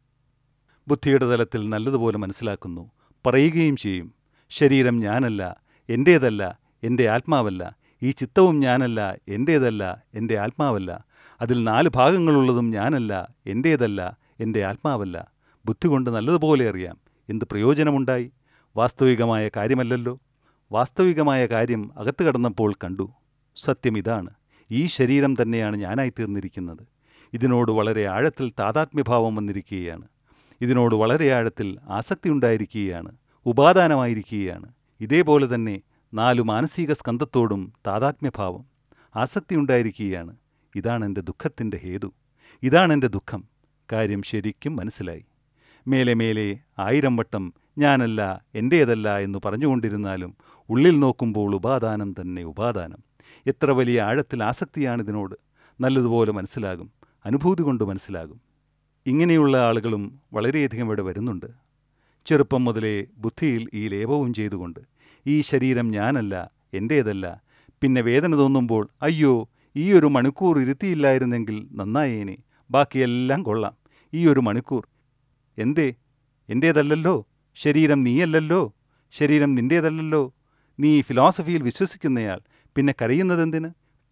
Speaker 1: ബുദ്ധിയുടെ തലത്തിൽ നല്ലതുപോലെ മനസ്സിലാക്കുന്നു പറയുകയും ചെയ്യും ശരീരം ഞാനല്ല എൻ്റേതല്ല എൻ്റെ ആത്മാവല്ല ഈ ചിത്തവും ഞാനല്ല എൻ്റേതല്ല എൻ്റെ ആത്മാവല്ല അതിൽ നാല് ഭാഗങ്ങളുള്ളതും ഞാനല്ല എൻ്റേതല്ല എൻ്റെ ആത്മാവല്ല ബുദ്ധി കൊണ്ട് നല്ലതുപോലെ അറിയാം എന്ത് പ്രയോജനമുണ്ടായി വാസ്തവികമായ കാര്യമല്ലല്ലോ വാസ്തവികമായ കാര്യം അകത്ത് കടന്നപ്പോൾ കണ്ടു സത്യം ഇതാണ് ഈ ശരീരം തന്നെയാണ് ഞാനായിത്തീർന്നിരിക്കുന്നത് ഇതിനോട് വളരെ ആഴത്തിൽ താതാത്മ്യഭാവം വന്നിരിക്കുകയാണ് ഇതിനോട് വളരെ ആഴത്തിൽ ആസക്തി ഉണ്ടായിരിക്കുകയാണ് ഉപാദാനമായിരിക്കുകയാണ് ഇതേപോലെ തന്നെ നാലു മാനസിക സ്കന്ധത്തോടും താതാത്മ്യഭാവം ആസക്തി ഉണ്ടായിരിക്കുകയാണ് ഇതാണ് എൻ്റെ ദുഃഖത്തിൻ്റെ ഹേതു ഇതാണ് എൻ്റെ ദുഃഖം കാര്യം ശരിക്കും മനസ്സിലായി മേലെ മേലെ ആയിരം വട്ടം ഞാനല്ല എൻ്റേതല്ല എന്ന് പറഞ്ഞുകൊണ്ടിരുന്നാലും ഉള്ളിൽ നോക്കുമ്പോൾ ഉപാദാനം തന്നെ ഉപാദാനം എത്ര വലിയ ആഴത്തിൽ ആസക്തിയാണിതിനോട് നല്ലതുപോലെ മനസ്സിലാകും അനുഭൂതി കൊണ്ട് മനസ്സിലാകും ഇങ്ങനെയുള്ള ആളുകളും വളരെയധികം ഇവിടെ വരുന്നുണ്ട് ചെറുപ്പം മുതലേ ബുദ്ധിയിൽ ഈ ലേപവും ചെയ്തുകൊണ്ട് ഈ ശരീരം ഞാനല്ല എൻ്റേതല്ല പിന്നെ വേദന തോന്നുമ്പോൾ അയ്യോ ഈ ഒരു മണിക്കൂർ ഇരുത്തിയില്ലായിരുന്നെങ്കിൽ നന്നായേനെ ബാക്കിയെല്ലാം കൊള്ളാം ഈ ഒരു മണിക്കൂർ എന്തേ എൻ്റേതല്ലല്ലോ ശരീരം നീയല്ലല്ലോ ശരീരം നിൻ്റേതല്ലല്ലോ നീ ഫിലോസഫിയിൽ വിശ്വസിക്കുന്നയാൾ പിന്നെ കരയുന്നതെന്തിന്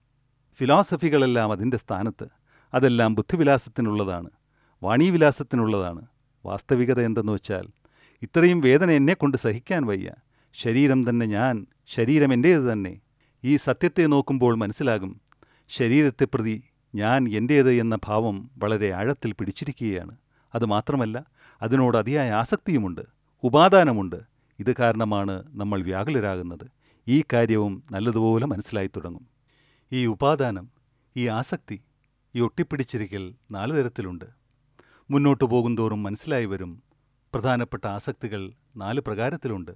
Speaker 1: ഫിലോസഫികളെല്ലാം അതിൻ്റെ സ്ഥാനത്ത് അതെല്ലാം ബുദ്ധിവിലാസത്തിനുള്ളതാണ് വാണീവിലാസത്തിനുള്ളതാണ് വാസ്തവികത എന്തെന്ന് വെച്ചാൽ ഇത്രയും വേദന എന്നെക്കൊണ്ട് സഹിക്കാൻ വയ്യ ശരീരം തന്നെ ഞാൻ ശരീരം എൻ്റേത് തന്നെ ഈ സത്യത്തെ നോക്കുമ്പോൾ മനസ്സിലാകും ശരീരത്തെ പ്രതി ഞാൻ എൻ്റേത് എന്ന ഭാവം വളരെ ആഴത്തിൽ പിടിച്ചിരിക്കുകയാണ് അതുമാത്രമല്ല അതിനോട് അതിയായ ആസക്തിയുമുണ്ട് ഉപാദാനമുണ്ട് ഇത് കാരണമാണ് നമ്മൾ വ്യാകുലരാകുന്നത് ഈ കാര്യവും നല്ലതുപോലെ മനസ്സിലായി തുടങ്ങും ഈ ഉപാദാനം ഈ ആസക്തി ഈ ഒട്ടിപ്പിടിച്ചിരിക്കൽ നാല് തരത്തിലുണ്ട് മുന്നോട്ടു പോകുന്തോറും മനസ്സിലായി വരും പ്രധാനപ്പെട്ട ആസക്തികൾ നാല് പ്രകാരത്തിലുണ്ട്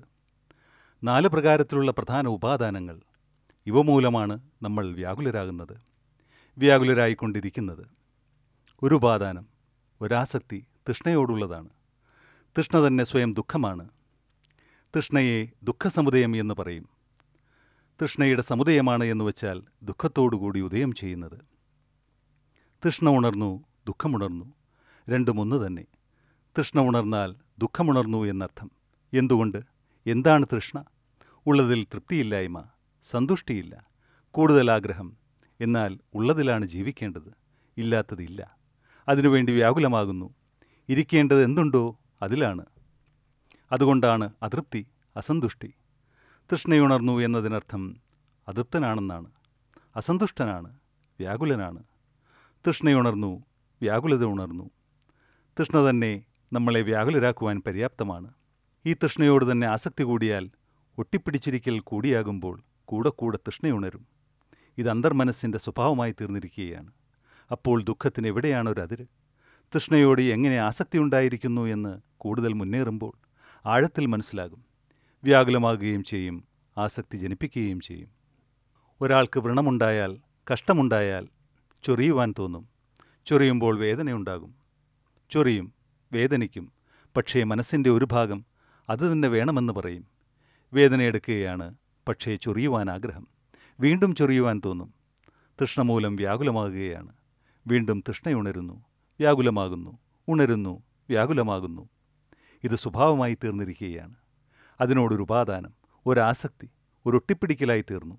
Speaker 1: നാല് പ്രകാരത്തിലുള്ള പ്രധാന ഉപാദാനങ്ങൾ ഇവ മൂലമാണ് നമ്മൾ വ്യാകുലരാകുന്നത് വ്യാകുലരായിക്കൊണ്ടിരിക്കുന്നത് ഒരു ഉപാദാനം ഒരാസക്തി തൃഷ്ണയോടുള്ളതാണ് തൃഷ്ണ തന്നെ സ്വയം ദുഃഖമാണ് തൃഷ്ണയെ ദുഃഖസമുദയം എന്ന് പറയും തൃഷ്ണയുടെ സമുദയമാണ് എന്ന് വെച്ചാൽ ദുഃഖത്തോടുകൂടി ഉദയം ചെയ്യുന്നത് തൃഷ്ണ ഉണർന്നു ദുഃഖമുണർന്നു രണ്ടും ഒന്ന് തന്നെ തൃഷ്ണ ഉണർന്നാൽ ദുഃഖമുണർന്നു എന്നർത്ഥം എന്തുകൊണ്ട് എന്താണ് തൃഷ്ണ ഉള്ളതിൽ തൃപ്തിയില്ലായ്മ സന്തുഷ്ടിയില്ല കൂടുതൽ ആഗ്രഹം എന്നാൽ ഉള്ളതിലാണ് ജീവിക്കേണ്ടത് ഇല്ലാത്തതില്ല അതിനുവേണ്ടി വ്യാകുലമാകുന്നു ഇരിക്കേണ്ടത് എന്തുണ്ടോ അതിലാണ് അതുകൊണ്ടാണ് അതൃപ്തി അസന്തുഷ്ടി തൃഷ്ണയുണർന്നു എന്നതിനർത്ഥം അതൃപ്തനാണെന്നാണ് അസന്തുഷ്ടനാണ് വ്യാകുലനാണ് തൃഷ്ണയുണർന്നു വ്യാകുലത ഉണർന്നു തൃഷ്ണ തന്നെ നമ്മളെ വ്യാകുലരാക്കുവാൻ പര്യാപ്തമാണ് ഈ തൃഷ്ണയോട് തന്നെ ആസക്തി കൂടിയാൽ ഒട്ടിപ്പിടിച്ചിരിക്കൽ കൂടിയാകുമ്പോൾ കൂടെ കൂടെ തൃഷ്ണയുണരും ഇത് അന്തർമനസ്സിൻ്റെ സ്വഭാവമായി തീർന്നിരിക്കുകയാണ് അപ്പോൾ ദുഃഖത്തിന് എവിടെയാണ് ഒരു അതിര് തൃഷ്ണയോട് എങ്ങനെ ആസക്തി ഉണ്ടായിരിക്കുന്നു എന്ന് കൂടുതൽ മുന്നേറുമ്പോൾ ആഴത്തിൽ മനസ്സിലാകും വ്യാകുലമാകുകയും ചെയ്യും ആസക്തി ജനിപ്പിക്കുകയും ചെയ്യും ഒരാൾക്ക് വ്രണമുണ്ടായാൽ കഷ്ടമുണ്ടായാൽ ചൊറിയുവാൻ തോന്നും ചൊറിയുമ്പോൾ വേദനയുണ്ടാകും ചൊറിയും വേദനിക്കും പക്ഷേ മനസ്സിൻ്റെ ഒരു ഭാഗം അത് തന്നെ വേണമെന്ന് പറയും വേദനയെടുക്കുകയാണ് പക്ഷേ ചൊറിയുവാൻ ആഗ്രഹം വീണ്ടും ചൊറിയുവാൻ തോന്നും തൃഷ്ണ മൂലം വ്യാകുലമാകുകയാണ് വീണ്ടും തൃഷ്ണയുണരുന്നു വ്യാകുലമാകുന്നു ഉണരുന്നു വ്യാകുലമാകുന്നു ഇത് സ്വഭാവമായി തീർന്നിരിക്കുകയാണ് അതിനോടൊരു ഉപാദാനം ഒരാസക്തി ഒരു ഒട്ടിപ്പിടിക്കലായി തീർന്നു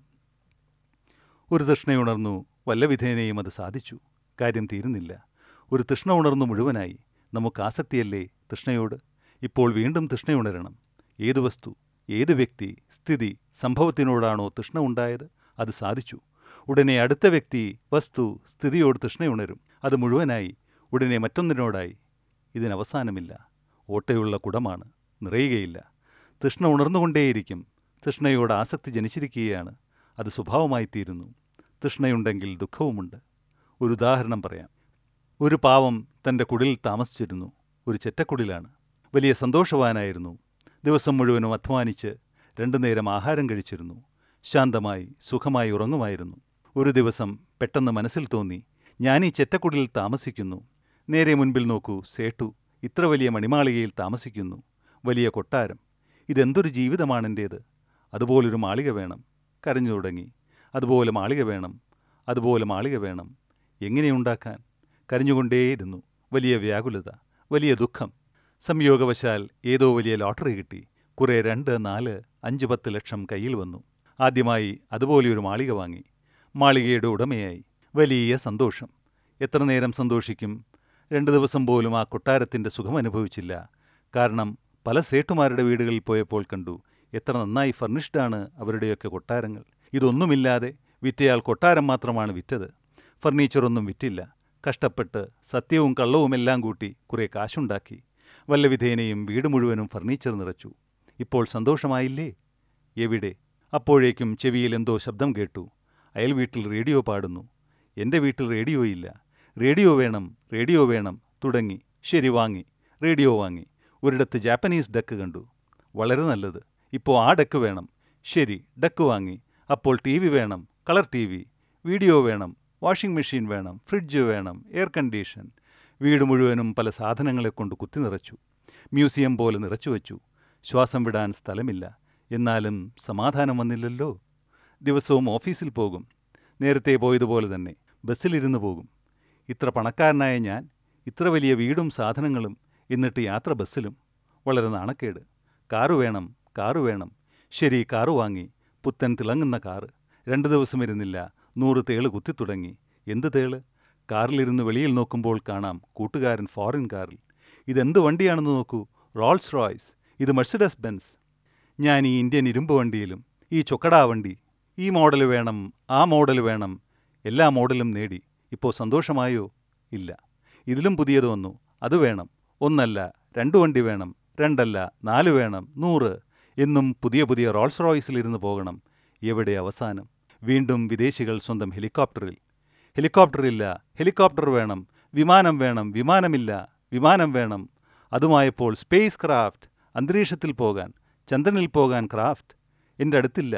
Speaker 1: ഒരു തൃഷ്ണയുണർന്നു വല്ല വിധേനയും അത് സാധിച്ചു കാര്യം തീരുന്നില്ല ഒരു തൃഷ്ണ ഉണർന്നു മുഴുവനായി നമുക്ക് ആസക്തിയല്ലേ തൃഷ്ണയോട് ഇപ്പോൾ വീണ്ടും തൃഷ്ണയുണരണം ഏതു വസ്തു ഏത് വ്യക്തി സ്ഥിതി സംഭവത്തിനോടാണോ തൃഷ്ണ ഉണ്ടായത് അത് സാധിച്ചു ഉടനെ അടുത്ത വ്യക്തി വസ്തു സ്ഥിതിയോട് തൃഷ്ണയുണരും അത് മുഴുവനായി ഉടനെ മറ്റൊന്നിനോടായി ഇതിനവസാനമില്ല ഓട്ടയുള്ള കുടമാണ് നിറയുകയില്ല തൃഷ്ണ ഉണർന്നുകൊണ്ടേയിരിക്കും തൃഷ്ണയോട് ആസക്തി ജനിച്ചിരിക്കുകയാണ് അത് സ്വഭാവമായി തീരുന്നു തൃഷ്ണയുണ്ടെങ്കിൽ ദുഃഖവുമുണ്ട് ഒരു ഉദാഹരണം പറയാം ഒരു പാവം തൻ്റെ കുടിലിൽ താമസിച്ചിരുന്നു ഒരു ചെറ്റക്കുടിലാണ് വലിയ സന്തോഷവാനായിരുന്നു ദിവസം മുഴുവനും അധ്വാനിച്ച് രണ്ടു നേരം ആഹാരം കഴിച്ചിരുന്നു ശാന്തമായി സുഖമായി ഉറങ്ങുമായിരുന്നു ഒരു ദിവസം പെട്ടെന്ന് മനസ്സിൽ തോന്നി ഞാൻ ഈ ചെറ്റക്കുടിലിൽ താമസിക്കുന്നു നേരെ മുൻപിൽ നോക്കൂ സേട്ടു ഇത്ര വലിയ മണിമാളികയിൽ താമസിക്കുന്നു വലിയ കൊട്ടാരം ഇതെന്തൊരു ജീവിതമാണെൻ്റേത് അതുപോലൊരു മാളിക വേണം കരഞ്ഞു തുടങ്ങി അതുപോലെ മാളിക വേണം അതുപോലെ മാളിക വേണം എങ്ങനെയുണ്ടാക്കാൻ കരഞ്ഞുകൊണ്ടേയിരുന്നു വലിയ വ്യാകുലത വലിയ ദുഃഖം സംയോഗവശാൽ ഏതോ വലിയ ലോട്ടറി കിട്ടി കുറേ രണ്ട് നാല് അഞ്ച് പത്ത് ലക്ഷം കയ്യിൽ വന്നു ആദ്യമായി അതുപോലെയൊരു മാളിക വാങ്ങി മാളികയുടെ ഉടമയായി വലിയ സന്തോഷം എത്ര നേരം സന്തോഷിക്കും രണ്ട് ദിവസം പോലും ആ കൊട്ടാരത്തിൻ്റെ സുഖം അനുഭവിച്ചില്ല കാരണം പല സേട്ടുമാരുടെ വീടുകളിൽ പോയപ്പോൾ കണ്ടു എത്ര നന്നായി ഫർണിഷ്ഡാണ് അവരുടെയൊക്കെ കൊട്ടാരങ്ങൾ ഇതൊന്നുമില്ലാതെ വിറ്റയാൾ കൊട്ടാരം മാത്രമാണ് വിറ്റത് ഫർണിച്ചറൊന്നും വിറ്റില്ല കഷ്ടപ്പെട്ട് സത്യവും കള്ളവുമെല്ലാം കൂട്ടി കുറേ കാശുണ്ടാക്കി വല്ല വിധേനയും വീട് മുഴുവനും ഫർണിച്ചർ നിറച്ചു ഇപ്പോൾ സന്തോഷമായില്ലേ എവിടെ അപ്പോഴേക്കും ചെവിയിൽ എന്തോ ശബ്ദം കേട്ടു അയൽ വീട്ടിൽ റേഡിയോ പാടുന്നു എൻ്റെ വീട്ടിൽ റേഡിയോ ഇല്ല റേഡിയോ വേണം റേഡിയോ വേണം തുടങ്ങി ശരി വാങ്ങി റേഡിയോ വാങ്ങി ഒരിടത്ത് ജാപ്പനീസ് ഡക്ക് കണ്ടു വളരെ നല്ലത് ഇപ്പോൾ ആ ഡക്ക് വേണം ശരി ഡക്ക് വാങ്ങി അപ്പോൾ ടി വി വേണം കളർ ടി വി വീഡിയോ വേണം വാഷിംഗ് മെഷീൻ വേണം ഫ്രിഡ്ജ് വേണം എയർ കണ്ടീഷൻ വീട് മുഴുവനും പല സാധനങ്ങളെ കൊണ്ട് കുത്തി നിറച്ചു മ്യൂസിയം പോലെ നിറച്ചു വച്ചു ശ്വാസം വിടാൻ സ്ഥലമില്ല എന്നാലും സമാധാനം വന്നില്ലല്ലോ ദിവസവും ഓഫീസിൽ പോകും നേരത്തെ പോയതുപോലെ തന്നെ ബസ്സിലിരുന്ന് പോകും ഇത്ര പണക്കാരനായ ഞാൻ ഇത്ര വലിയ വീടും സാധനങ്ങളും എന്നിട്ട് യാത്ര ബസ്സിലും വളരെ നാണക്കേട് കാറ് വേണം കാറ് വേണം ശരി കാറ് വാങ്ങി പുത്തൻ തിളങ്ങുന്ന കാറ് രണ്ട് ദിവസം ഇരുന്നില്ല നൂറ് തേള് കുത്തിത്തുടങ്ങി എന്ത് തേള് കാറിലിരുന്ന് വെളിയിൽ നോക്കുമ്പോൾ കാണാം കൂട്ടുകാരൻ ഫോറിൻ കാറിൽ ഇതെന്ത് വണ്ടിയാണെന്ന് നോക്കൂ റോൾസ് റോയ്സ് ഇത് മെഴ്സിഡസ് ബെൻസ് ഞാൻ ഈ ഇന്ത്യൻ ഇരുമ്പ് വണ്ടിയിലും ഈ ചൊക്കടാ വണ്ടി ഈ മോഡൽ വേണം ആ മോഡൽ വേണം എല്ലാ മോഡലും നേടി ഇപ്പോൾ സന്തോഷമായോ ഇല്ല ഇതിലും പുതിയത് വന്നു അത് വേണം ഒന്നല്ല രണ്ട് വണ്ടി വേണം രണ്ടല്ല നാല് വേണം നൂറ് എന്നും പുതിയ പുതിയ റോൾസ് റോയ്സിലിരുന്ന് പോകണം എവിടെ അവസാനം വീണ്ടും വിദേശികൾ സ്വന്തം ഹെലികോപ്റ്ററിൽ ഹെലികോപ്റ്ററില്ല ഹെലികോപ്റ്റർ വേണം വിമാനം വേണം വിമാനമില്ല വിമാനം വേണം അതുമായപ്പോൾ സ്പേസ് ക്രാഫ്റ്റ് അന്തരീക്ഷത്തിൽ പോകാൻ ചന്ദ്രനിൽ പോകാൻ ക്രാഫ്റ്റ് എൻ്റെ അടുത്തില്ല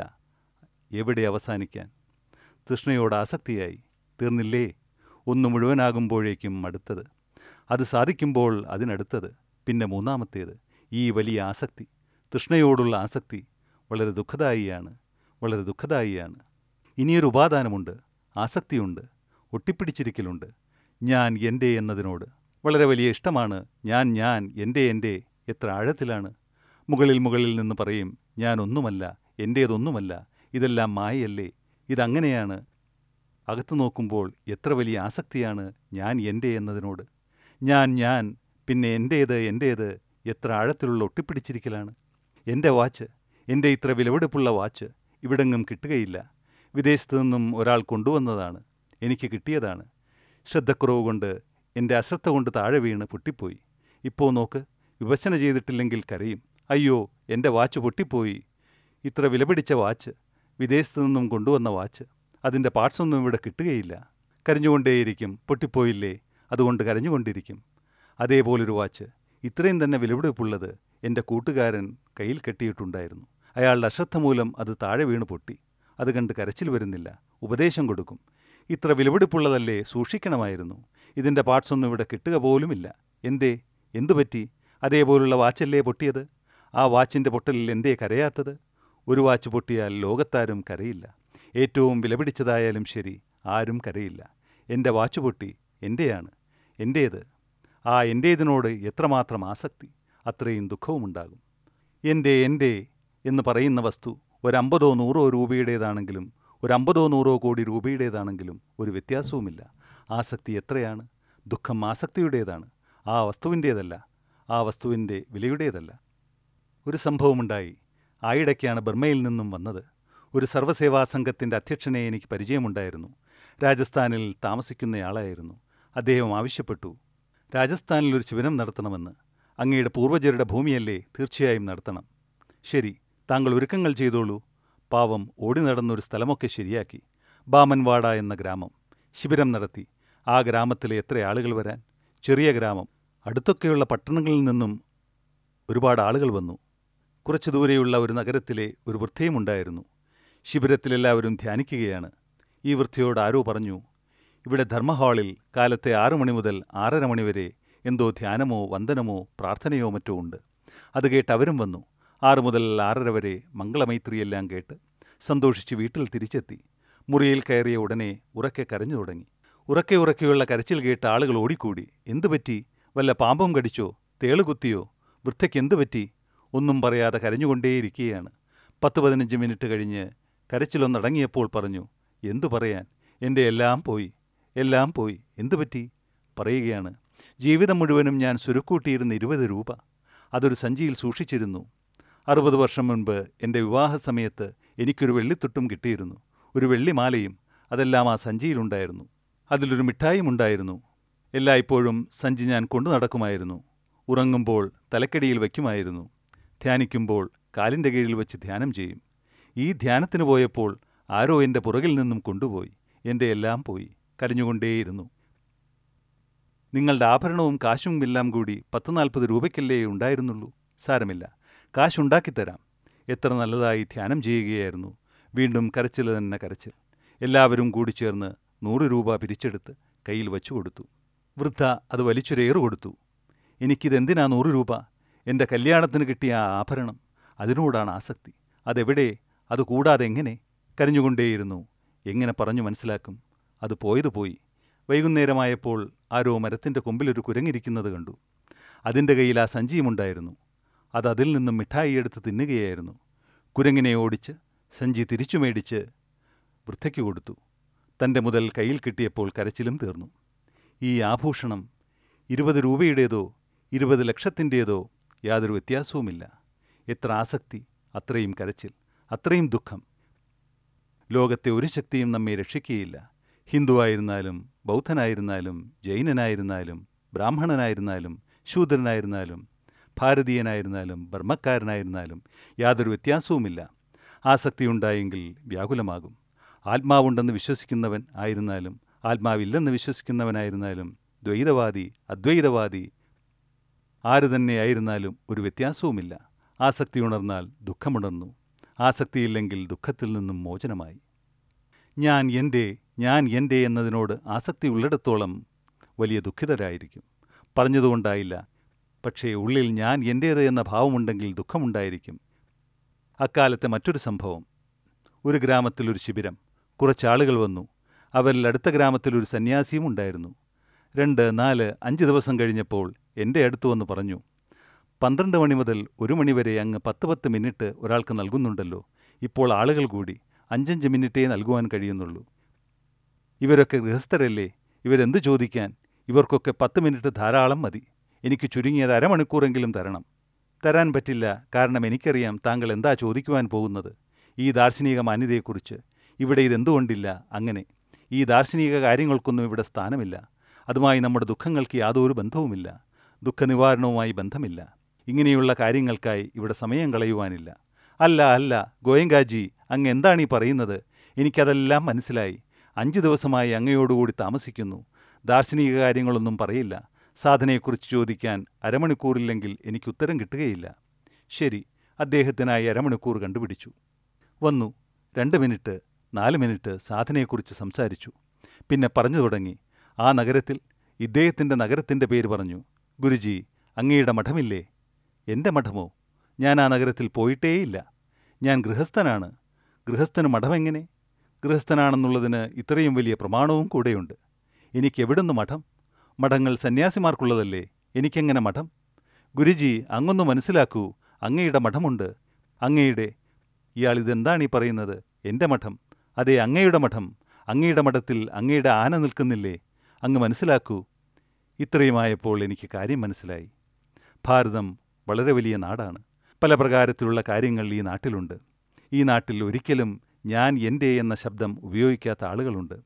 Speaker 1: എവിടെ അവസാനിക്കാൻ തൃഷ്ണയോട് ആസക്തിയായി തീർന്നില്ലേ ഒന്ന് മുഴുവനാകുമ്പോഴേക്കും അടുത്തത് അത് സാധിക്കുമ്പോൾ അതിനടുത്തത് പിന്നെ മൂന്നാമത്തേത് ഈ വലിയ ആസക്തി തൃഷ്ണയോടുള്ള ആസക്തി വളരെ ദുഃഖദായിയാണ് വളരെ ദുഃഖദായിയാണ് ഇനിയൊരു ഉപാദാനമുണ്ട് ആസക്തിയുണ്ട് ഒട്ടിപ്പിടിച്ചിരിക്കലുണ്ട് ഞാൻ എൻ്റെ എന്നതിനോട് വളരെ വലിയ ഇഷ്ടമാണ് ഞാൻ ഞാൻ എൻ്റെ എൻ്റെ എത്ര ആഴത്തിലാണ് മുകളിൽ മുകളിൽ നിന്ന് പറയും ഞാൻ ഒന്നുമല്ല എൻ്റേതൊന്നുമല്ല ഇതെല്ലാം മായയല്ലേ ഇതങ്ങനെയാണ് അകത്തു നോക്കുമ്പോൾ എത്ര വലിയ ആസക്തിയാണ് ഞാൻ എൻ്റെ എന്നതിനോട് ഞാൻ ഞാൻ പിന്നെ എൻ്റേത് എൻ്റേത് എത്ര ആഴത്തിലുള്ള ഒട്ടിപ്പിടിച്ചിരിക്കലാണ് എൻ്റെ വാച്ച് എൻ്റെ ഇത്ര വിലവെടുപ്പുള്ള വാച്ച് ഇവിടെങ്ങും കിട്ടുകയില്ല വിദേശത്തു നിന്നും ഒരാൾ കൊണ്ടുവന്നതാണ് എനിക്ക് കിട്ടിയതാണ് ശ്രദ്ധക്കുറവ് കൊണ്ട് എൻ്റെ അശ്രദ്ധ കൊണ്ട് താഴെ വീണ് പൊട്ടിപ്പോയി ഇപ്പോൾ നോക്ക് വിഭജന ചെയ്തിട്ടില്ലെങ്കിൽ കരയും അയ്യോ എൻ്റെ വാച്ച് പൊട്ടിപ്പോയി ഇത്ര വിലപിടിച്ച വാച്ച് വിദേശത്തു നിന്നും കൊണ്ടുവന്ന വാച്ച് അതിൻ്റെ പാർട്സൊന്നും ഇവിടെ കിട്ടുകയില്ല കരഞ്ഞുകൊണ്ടേയിരിക്കും പൊട്ടിപ്പോയില്ലേ അതുകൊണ്ട് കരഞ്ഞുകൊണ്ടിരിക്കും അതേപോലൊരു വാച്ച് ഇത്രയും തന്നെ വിലപിടിപ്പുള്ളത് എൻ്റെ കൂട്ടുകാരൻ കയ്യിൽ കെട്ടിയിട്ടുണ്ടായിരുന്നു അയാളുടെ അശ്രദ്ധ മൂലം അത് താഴെ വീണ് പൊട്ടി അത് കണ്ട് കരച്ചിൽ വരുന്നില്ല ഉപദേശം കൊടുക്കും ഇത്ര വിലപിടിപ്പുള്ളതല്ലേ സൂക്ഷിക്കണമായിരുന്നു ഇതിൻ്റെ പാർട്സൊന്നും ഇവിടെ കിട്ടുക പോലുമില്ല എന്തേ എന്തു പറ്റി അതേപോലുള്ള വാച്ചല്ലേ പൊട്ടിയത് ആ വാച്ചിൻ്റെ പൊട്ടലിൽ എന്തേ കരയാത്തത് ഒരു വാച്ച് പൊട്ടിയാൽ ലോകത്താരും കരയില്ല ഏറ്റവും വിലപിടിച്ചതായാലും ശരി ആരും കരയില്ല എൻ്റെ വാച്ച് പൊട്ടി എൻ്റെയാണ് എൻ്റേത് ആ എൻ്റേതിനോട് എത്രമാത്രം ആസക്തി അത്രയും ദുഃഖവുമുണ്ടാകും എൻ്റെ എൻ്റെ എന്ന് പറയുന്ന വസ്തു ഒരമ്പതോ നൂറോ രൂപയുടേതാണെങ്കിലും ഒരമ്പതോ നൂറോ കോടി രൂപയുടേതാണെങ്കിലും ഒരു വ്യത്യാസവുമില്ല ആസക്തി എത്രയാണ് ദുഃഖം ആസക്തിയുടേതാണ് ആ വസ്തുവിൻ്റേതല്ല ആ വസ്തുവിൻ്റെ വിലയുടേതല്ല ഒരു സംഭവമുണ്ടായി ആയിടയ്ക്കാണ് ബർമ്മയിൽ നിന്നും വന്നത് ഒരു സർവ്വസേവാ സംഘത്തിൻ്റെ അധ്യക്ഷനെ എനിക്ക് പരിചയമുണ്ടായിരുന്നു രാജസ്ഥാനിൽ താമസിക്കുന്നയാളായിരുന്നു അദ്ദേഹം ആവശ്യപ്പെട്ടു രാജസ്ഥാനിൽ ഒരു ശിബിരം നടത്തണമെന്ന് അങ്ങയുടെ പൂർവ്വജരുടെ ഭൂമിയല്ലേ തീർച്ചയായും നടത്തണം ശരി താങ്കൾ ഒരുക്കങ്ങൾ ചെയ്തോളൂ പാവം ഓടി നടന്നൊരു സ്ഥലമൊക്കെ ശരിയാക്കി ബാമൻവാഡ എന്ന ഗ്രാമം ശിബിരം നടത്തി ആ ഗ്രാമത്തിലെ എത്ര ആളുകൾ വരാൻ ചെറിയ ഗ്രാമം അടുത്തൊക്കെയുള്ള പട്ടണങ്ങളിൽ നിന്നും ഒരുപാട് ആളുകൾ വന്നു കുറച്ചു ദൂരെയുള്ള ഒരു നഗരത്തിലെ ഒരു വൃദ്ധയുമുണ്ടായിരുന്നു ശിബിരത്തിലെല്ലാവരും ധ്യാനിക്കുകയാണ് ഈ വൃദ്ധയോട് ആരോ പറഞ്ഞു ഇവിടെ ധർമ്മഹാളിൽ കാലത്തെ ആറു മണി മുതൽ ആറര മണി വരെ എന്തോ ധ്യാനമോ വന്ദനമോ പ്രാർത്ഥനയോ മറ്റോ ഉണ്ട് അത് കേട്ട് അവരും വന്നു ആറ് മുതൽ ആറര വരെ മംഗളമൈത്രിയെല്ലാം കേട്ട് സന്തോഷിച്ച് വീട്ടിൽ തിരിച്ചെത്തി മുറിയിൽ കയറിയ ഉടനെ ഉറക്കെ കരഞ്ഞു തുടങ്ങി ഉറക്കെ ഉറക്കെയുള്ള കരച്ചിൽ കേട്ട് ആളുകൾ ഓടിക്കൂടി എന്തു പറ്റി വല്ല പാമ്പും കടിച്ചോ തേള് കുത്തിയോ വൃദ്ധയ്ക്ക് എന്തു പറ്റി ഒന്നും പറയാതെ കരഞ്ഞുകൊണ്ടേയിരിക്കുകയാണ് പത്ത് പതിനഞ്ച് മിനിറ്റ് കഴിഞ്ഞ് കരച്ചിലൊന്നടങ്ങിയപ്പോൾ പറഞ്ഞു എന്തു പറയാൻ എൻ്റെ എല്ലാം പോയി എല്ലാം പോയി എന്തു പറ്റി പറയുകയാണ് ജീവിതം മുഴുവനും ഞാൻ സുരുക്കൂട്ടിയിരുന്ന ഇരുപത് രൂപ അതൊരു സഞ്ചിയിൽ സൂക്ഷിച്ചിരുന്നു അറുപത് വർഷം മുൻപ് എൻ്റെ വിവാഹ സമയത്ത് എനിക്കൊരു വെള്ളിത്തുട്ടും കിട്ടിയിരുന്നു ഒരു വെള്ളിമാലയും അതെല്ലാം ആ സഞ്ചിയിലുണ്ടായിരുന്നു അതിലൊരു മിഠായും ഉണ്ടായിരുന്നു എല്ലായ്പ്പോഴും സഞ്ചി ഞാൻ കൊണ്ടു നടക്കുമായിരുന്നു ഉറങ്ങുമ്പോൾ തലക്കടിയിൽ വയ്ക്കുമായിരുന്നു ധ്യാനിക്കുമ്പോൾ കാലിൻ്റെ കീഴിൽ വെച്ച് ധ്യാനം ചെയ്യും ഈ ധ്യാനത്തിന് പോയപ്പോൾ ആരോ എൻ്റെ പുറകിൽ നിന്നും കൊണ്ടുപോയി എൻ്റെ എല്ലാം പോയി കരഞ്ഞുകൊണ്ടേയിരുന്നു നിങ്ങളുടെ ആഭരണവും കാശും എല്ലാം കൂടി പത്ത് നാൽപ്പത് രൂപയ്ക്കല്ലേ ഉണ്ടായിരുന്നുള്ളൂ സാരമില്ല കാശുണ്ടാക്കിത്തരാം എത്ര നല്ലതായി ധ്യാനം ചെയ്യുകയായിരുന്നു വീണ്ടും കരച്ചിൽ തന്നെ കരച്ചിൽ എല്ലാവരും കൂടി ചേർന്ന് നൂറ് രൂപ പിരിച്ചെടുത്ത് കയ്യിൽ വച്ചു കൊടുത്തു വൃദ്ധ അത് വലിച്ചൊരേറ് കൊടുത്തു എനിക്കിതെന്തിനാ നൂറ് രൂപ എൻ്റെ കല്യാണത്തിന് കിട്ടിയ ആ ആഭരണം അതിനോടാണ് ആസക്തി അതെവിടെ അത് കൂടാതെ എങ്ങനെ കരഞ്ഞുകൊണ്ടേയിരുന്നു എങ്ങനെ പറഞ്ഞു മനസ്സിലാക്കും അത് പോയത് പോയി വൈകുന്നേരമായപ്പോൾ ആരോ മരത്തിൻ്റെ കൊമ്പിലൊരു കുരങ്ങിരിക്കുന്നത് കണ്ടു അതിൻ്റെ കയ്യിൽ ആ സഞ്ചിയുമുണ്ടായിരുന്നു അത് അതിൽ നിന്നും മിഠായി എടുത്ത് തിന്നുകയായിരുന്നു കുരങ്ങിനെ ഓടിച്ച് സഞ്ചി തിരിച്ചു മേടിച്ച് വൃദ്ധയ്ക്ക് കൊടുത്തു തൻ്റെ മുതൽ കയ്യിൽ കിട്ടിയപ്പോൾ കരച്ചിലും തീർന്നു ഈ ആഭൂഷണം ഇരുപത് രൂപയുടേതോ ഇരുപത് ലക്ഷത്തിൻ്റേതോ യാതൊരു വ്യത്യാസവുമില്ല എത്ര ആസക്തി അത്രയും കരച്ചിൽ അത്രയും ദുഃഖം ലോകത്തെ ഒരു ശക്തിയും നമ്മെ രക്ഷിക്കുകയില്ല ഹിന്ദുവായിരുന്നാലും ബൗദ്ധനായിരുന്നാലും ജൈനനായിരുന്നാലും ബ്രാഹ്മണനായിരുന്നാലും ശൂദ്രനായിരുന്നാലും ഭാരതീയനായിരുന്നാലും ബർമ്മക്കാരനായിരുന്നാലും യാതൊരു വ്യത്യാസവുമില്ല ആസക്തിയുണ്ടായെങ്കിൽ വ്യാകുലമാകും ആത്മാവുണ്ടെന്ന് വിശ്വസിക്കുന്നവൻ ആയിരുന്നാലും ആത്മാവില്ലെന്ന് വിശ്വസിക്കുന്നവനായിരുന്നാലും ദ്വൈതവാദി അദ്വൈതവാദി ആര് തന്നെയായിരുന്നാലും ഒരു വ്യത്യാസവുമില്ല ആസക്തി ഉണർന്നാൽ ദുഃഖമുണർന്നു ആസക്തിയില്ലെങ്കിൽ ദുഃഖത്തിൽ നിന്നും മോചനമായി ഞാൻ എൻ്റെ ഞാൻ എൻ്റെ എന്നതിനോട് ആസക്തി ഉള്ളിടത്തോളം വലിയ ദുഃഖിതരായിരിക്കും പറഞ്ഞതുകൊണ്ടായില്ല പക്ഷേ ഉള്ളിൽ ഞാൻ എൻ്റേത് എന്ന ഭാവമുണ്ടെങ്കിൽ ദുഃഖമുണ്ടായിരിക്കും അക്കാലത്തെ മറ്റൊരു സംഭവം ഒരു ഗ്രാമത്തിൽ ഒരു ശിബിരം കുറച്ചാളുകൾ വന്നു അവരിൽ അടുത്ത ഗ്രാമത്തിൽ ഒരു സന്യാസിയും ഉണ്ടായിരുന്നു രണ്ട് നാല് അഞ്ച് ദിവസം കഴിഞ്ഞപ്പോൾ എൻ്റെ അടുത്ത് വന്ന് പറഞ്ഞു പന്ത്രണ്ട് മണി മുതൽ ഒരു മണി വരെ അങ്ങ് പത്ത് പത്ത് മിനിറ്റ് ഒരാൾക്ക് നൽകുന്നുണ്ടല്ലോ ഇപ്പോൾ ആളുകൾ കൂടി അഞ്ചഞ്ച് മിനിറ്റേ നൽകുവാൻ കഴിയുന്നുള്ളൂ ഇവരൊക്കെ ഗൃഹസ്ഥരല്ലേ ഇവരെന്തു ചോദിക്കാൻ ഇവർക്കൊക്കെ പത്ത് മിനിറ്റ് ധാരാളം മതി എനിക്ക് ചുരുങ്ങിയത് അരമണിക്കൂറെങ്കിലും തരണം തരാൻ പറ്റില്ല കാരണം എനിക്കറിയാം താങ്കൾ എന്താ ചോദിക്കുവാൻ പോകുന്നത് ഈ ദാർശനിക മാന്യതയെക്കുറിച്ച് ഇവിടെ ഇതെന്തുകൊണ്ടില്ല അങ്ങനെ ഈ ദാർശനിക കാര്യങ്ങൾക്കൊന്നും ഇവിടെ സ്ഥാനമില്ല അതുമായി നമ്മുടെ ദുഃഖങ്ങൾക്ക് യാതൊരു ബന്ധവുമില്ല ദുഃഖനിവാരണവുമായി ബന്ധമില്ല ഇങ്ങനെയുള്ള കാര്യങ്ങൾക്കായി ഇവിടെ സമയം കളയുവാനില്ല അല്ല അല്ല ഗോയങ്കാജി അങ്ങ് എന്താണ് ഈ പറയുന്നത് എനിക്കതെല്ലാം മനസ്സിലായി അഞ്ച് ദിവസമായി അങ്ങയോടുകൂടി താമസിക്കുന്നു ദാർശനിക കാര്യങ്ങളൊന്നും പറയില്ല സാധനയെക്കുറിച്ച് ചോദിക്കാൻ അരമണിക്കൂറില്ലെങ്കിൽ എനിക്ക് ഉത്തരം കിട്ടുകയില്ല ശരി അദ്ദേഹത്തിനായി അരമണിക്കൂർ കണ്ടുപിടിച്ചു വന്നു രണ്ട് മിനിറ്റ് നാല് മിനിറ്റ് സാധനയെക്കുറിച്ച് സംസാരിച്ചു പിന്നെ പറഞ്ഞു തുടങ്ങി ആ നഗരത്തിൽ ഇദ്ദേഹത്തിൻ്റെ നഗരത്തിൻ്റെ പേര് പറഞ്ഞു ഗുരുജി അങ്ങയുടെ മഠമില്ലേ എൻ്റെ മഠമോ ഞാൻ ആ നഗരത്തിൽ പോയിട്ടേയില്ല ഞാൻ ഗൃഹസ്ഥനാണ് ഗൃഹസ്ഥന് മഠമെങ്ങനെ ഗൃഹസ്ഥനാണെന്നുള്ളതിന് ഇത്രയും വലിയ പ്രമാണവും കൂടെയുണ്ട് എനിക്ക് എവിടുന്ന് മഠം മഠങ്ങൾ സന്യാസിമാർക്കുള്ളതല്ലേ എനിക്കെങ്ങനെ മഠം ഗുരുജി അങ്ങൊന്ന് മനസ്സിലാക്കൂ അങ്ങയുടെ മഠമുണ്ട് അങ്ങയുടെ ഇയാൾ ഇതെന്താണ് ഈ പറയുന്നത് എൻ്റെ മഠം അതെ അങ്ങയുടെ മഠം അങ്ങയുടെ മഠത്തിൽ അങ്ങയുടെ ആന നിൽക്കുന്നില്ലേ അങ്ങ് മനസ്സിലാക്കൂ ഇത്രയുമായപ്പോൾ എനിക്ക് കാര്യം മനസ്സിലായി ഭാരതം വളരെ വലിയ നാടാണ് പല പ്രകാരത്തിലുള്ള കാര്യങ്ങൾ ഈ നാട്ടിലുണ്ട് ഈ നാട്ടിൽ ഒരിക്കലും ഞാൻ എൻ്റെ എന്ന ശബ്ദം ഉപയോഗിക്കാത്ത ആളുകളുണ്ട്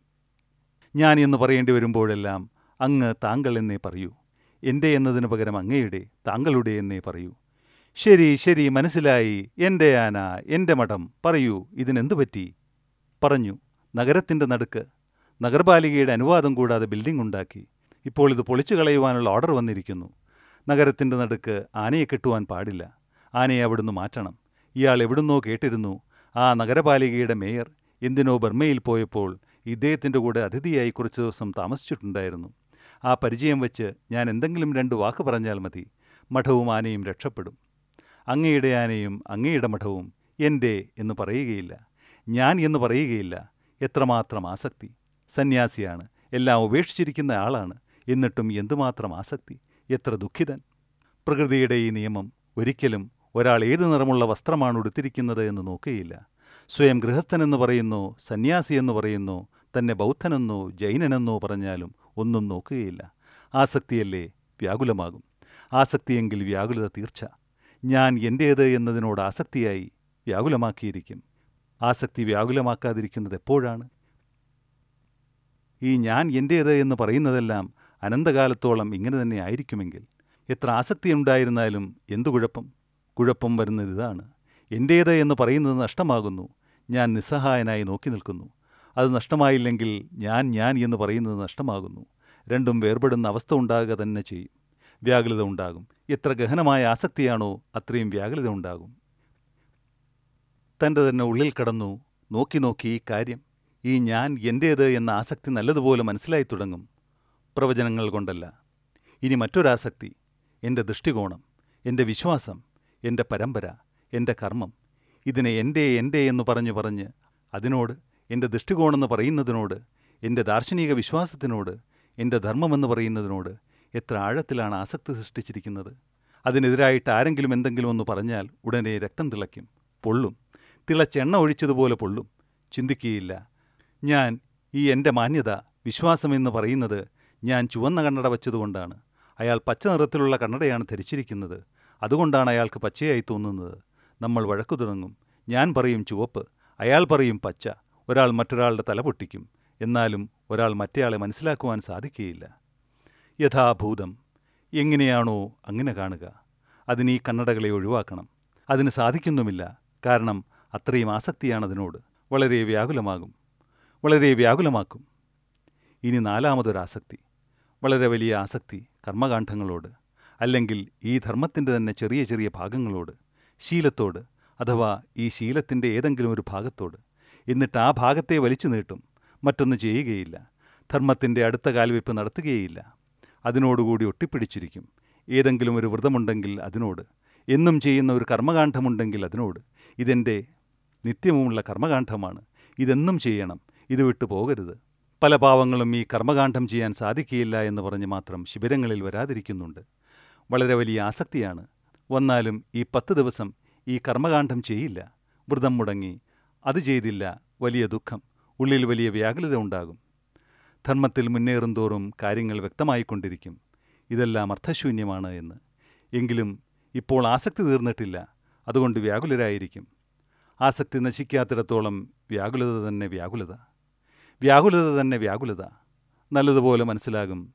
Speaker 1: ഞാൻ എന്ന് പറയേണ്ടി വരുമ്പോഴെല്ലാം അങ്ങ് താങ്കൾ എന്നേ പറയൂ എൻ്റെ എന്നതിനു പകരം അങ്ങയുടെ താങ്കളുടെ എന്നേ പറയൂ ശരി ശരി മനസ്സിലായി എൻ്റെ ആന എൻ്റെ മഠം പറയൂ ഇതിനെന്തു പറ്റി പറഞ്ഞു നഗരത്തിൻ്റെ നടുക്ക് നഗരപാലികയുടെ അനുവാദം കൂടാതെ ബിൽഡിംഗ് ഉണ്ടാക്കി ഇപ്പോൾ ഇത് പൊളിച്ചു കളയുവാനുള്ള ഓർഡർ വന്നിരിക്കുന്നു നഗരത്തിൻ്റെ നടുക്ക് ആനയെ കെട്ടുവാൻ പാടില്ല ആനയെ അവിടുന്ന് മാറ്റണം ഇയാൾ എവിടുന്നോ കേട്ടിരുന്നു ആ നഗരപാലികയുടെ മേയർ എന്തിനോ ബർമയിൽ പോയപ്പോൾ ഇദ്ദേഹത്തിൻ്റെ കൂടെ അതിഥിയായി കുറച്ച് ദിവസം താമസിച്ചിട്ടുണ്ടായിരുന്നു ആ പരിചയം വെച്ച് ഞാൻ എന്തെങ്കിലും രണ്ട് വാക്ക് പറഞ്ഞാൽ മതി മഠവും ആനയും രക്ഷപ്പെടും അങ്ങയുടെ ആനയും അങ്ങയുടെ മഠവും എൻ്റെ എന്ന് പറയുകയില്ല ഞാൻ എന്ന് പറയുകയില്ല എത്രമാത്രം ആസക്തി സന്യാസിയാണ് എല്ലാം ഉപേക്ഷിച്ചിരിക്കുന്ന ആളാണ് എന്നിട്ടും എന്തുമാത്രം ആസക്തി എത്ര ദുഃഖിതൻ പ്രകൃതിയുടെ ഈ നിയമം ഒരിക്കലും ഒരാൾ ഏതു നിറമുള്ള വസ്ത്രമാണ് ഉടുത്തിരിക്കുന്നത് എന്ന് നോക്കുകയില്ല സ്വയം ഗൃഹസ്ഥനെന്ന് പറയുന്നോ സന്യാസി എന്ന് പറയുന്നോ തന്നെ ബൗദ്ധനെന്നോ ജൈനനെന്നോ പറഞ്ഞാലും ഒന്നും നോക്കുകയില്ല ആസക്തിയല്ലേ വ്യാകുലമാകും ആസക്തിയെങ്കിൽ വ്യാകുലത തീർച്ച ഞാൻ എൻ്റേത് എന്നതിനോട് ആസക്തിയായി വ്യാകുലമാക്കിയിരിക്കും ആസക്തി വ്യാകുലമാക്കാതിരിക്കുന്നത് എപ്പോഴാണ് ഈ ഞാൻ എൻ്റേത് എന്ന് പറയുന്നതെല്ലാം അനന്തകാലത്തോളം ഇങ്ങനെ തന്നെ ആയിരിക്കുമെങ്കിൽ എത്ര ആസക്തിയുണ്ടായിരുന്നാലും എന്തു കുഴപ്പം കുഴപ്പം വരുന്നത് ഇതാണ് എൻ്റേത് എന്ന് പറയുന്നത് നഷ്ടമാകുന്നു ഞാൻ നിസ്സഹായനായി നോക്കി നിൽക്കുന്നു അത് നഷ്ടമായില്ലെങ്കിൽ ഞാൻ ഞാൻ എന്ന് പറയുന്നത് നഷ്ടമാകുന്നു രണ്ടും വേർപെടുന്ന അവസ്ഥ ഉണ്ടാകുക തന്നെ ചെയ്യും വ്യാകുലത ഉണ്ടാകും എത്ര ഗഹനമായ ആസക്തിയാണോ അത്രയും വ്യാകുലത ഉണ്ടാകും തൻ്റെ തന്നെ ഉള്ളിൽ കടന്നു നോക്കി നോക്കി ഈ കാര്യം ഈ ഞാൻ എൻ്റേത് എന്ന ആസക്തി നല്ലതുപോലെ മനസ്സിലായി തുടങ്ങും പ്രവചനങ്ങൾ കൊണ്ടല്ല ഇനി മറ്റൊരാസക്തി എൻ്റെ ദൃഷ്ടികോണം എൻ്റെ വിശ്വാസം എൻ്റെ പരമ്പര എൻ്റെ കർമ്മം ഇതിനെ എൻ്റെ എൻ്റെ എന്ന് പറഞ്ഞു പറഞ്ഞ് അതിനോട് എൻ്റെ ദൃഷ്ടികോണമെന്ന് പറയുന്നതിനോട് എൻ്റെ ദാർശനിക വിശ്വാസത്തിനോട് എൻ്റെ ധർമ്മമെന്ന് പറയുന്നതിനോട് എത്ര ആഴത്തിലാണ് ആസക്തി സൃഷ്ടിച്ചിരിക്കുന്നത് അതിനെതിരായിട്ട് ആരെങ്കിലും എന്തെങ്കിലും ഒന്ന് പറഞ്ഞാൽ ഉടനെ രക്തം തിളയ്ക്കും പൊള്ളും തിളച്ചെണ്ണ ഒഴിച്ചതുപോലെ പൊള്ളും ചിന്തിക്കുകയില്ല ഞാൻ ഈ എൻ്റെ മാന്യത വിശ്വാസമെന്ന് പറയുന്നത് ഞാൻ ചുവന്ന കണ്ണട വച്ചതുകൊണ്ടാണ് അയാൾ പച്ച നിറത്തിലുള്ള കണ്ണടയാണ് ധരിച്ചിരിക്കുന്നത് അതുകൊണ്ടാണ് അയാൾക്ക് പച്ചയായി തോന്നുന്നത് നമ്മൾ വഴക്കു തുടങ്ങും ഞാൻ പറയും ചുവപ്പ് അയാൾ പറയും പച്ച ഒരാൾ മറ്റൊരാളുടെ തല പൊട്ടിക്കും എന്നാലും ഒരാൾ മറ്റേയാളെ മനസ്സിലാക്കുവാൻ സാധിക്കുകയില്ല യഥാഭൂതം എങ്ങനെയാണോ അങ്ങനെ കാണുക അതിന് ഈ കണ്ണടകളെ ഒഴിവാക്കണം അതിന് സാധിക്കുന്നുമില്ല കാരണം അത്രയും ആസക്തിയാണ് അതിനോട് വളരെ വ്യാകുലമാകും വളരെ വ്യാകുലമാക്കും ഇനി നാലാമതൊരാസക്തി വളരെ വലിയ ആസക്തി കർമ്മകാന്ഡങ്ങളോട് അല്ലെങ്കിൽ ഈ ധർമ്മത്തിൻ്റെ തന്നെ ചെറിയ ചെറിയ ഭാഗങ്ങളോട് ശീലത്തോട് അഥവാ ഈ ശീലത്തിൻ്റെ ഏതെങ്കിലും ഒരു ഭാഗത്തോട് എന്നിട്ട് ആ ഭാഗത്തെ വലിച്ചു നീട്ടും മറ്റൊന്ന് ചെയ്യുകയില്ല ധർമ്മത്തിൻ്റെ അടുത്ത കാൽവെപ്പ് നടത്തുകയില്ല അതിനോടുകൂടി ഒട്ടിപ്പിടിച്ചിരിക്കും ഏതെങ്കിലും ഒരു വ്രതമുണ്ടെങ്കിൽ അതിനോട് എന്നും ചെയ്യുന്ന ഒരു കർമ്മകാന്ഡമുണ്ടെങ്കിൽ അതിനോട് ഇതെൻ്റെ നിത്യമുള്ള കർമ്മകാന്ഡമാണ് ഇതെന്നും ചെയ്യണം ഇത് വിട്ടു പോകരുത് പല പാവങ്ങളും ഈ കർമ്മകാന്ഡം ചെയ്യാൻ സാധിക്കുകയില്ല എന്ന് പറഞ്ഞ് മാത്രം ശിബിരങ്ങളിൽ വരാതിരിക്കുന്നുണ്ട് വളരെ വലിയ ആസക്തിയാണ് വന്നാലും ഈ പത്ത് ദിവസം ഈ കർമ്മകാന്ഡം ചെയ്യില്ല വ്രതം മുടങ്ങി അത് ചെയ്തില്ല വലിയ ദുഃഖം ഉള്ളിൽ വലിയ വ്യാകുലത ഉണ്ടാകും ധർമ്മത്തിൽ മുന്നേറും തോറും കാര്യങ്ങൾ വ്യക്തമായിക്കൊണ്ടിരിക്കും ഇതെല്ലാം അർത്ഥശൂന്യമാണ് എന്ന് എങ്കിലും ഇപ്പോൾ ആസക്തി തീർന്നിട്ടില്ല അതുകൊണ്ട് വ്യാകുലരായിരിക്കും ആസക്തി നശിക്കാത്തിടത്തോളം വ്യാകുലത തന്നെ വ്യാകുലത വ്യാകുലത തന്നെ വ്യാകുലത നല്ലതുപോലെ മനസ്സിലാകും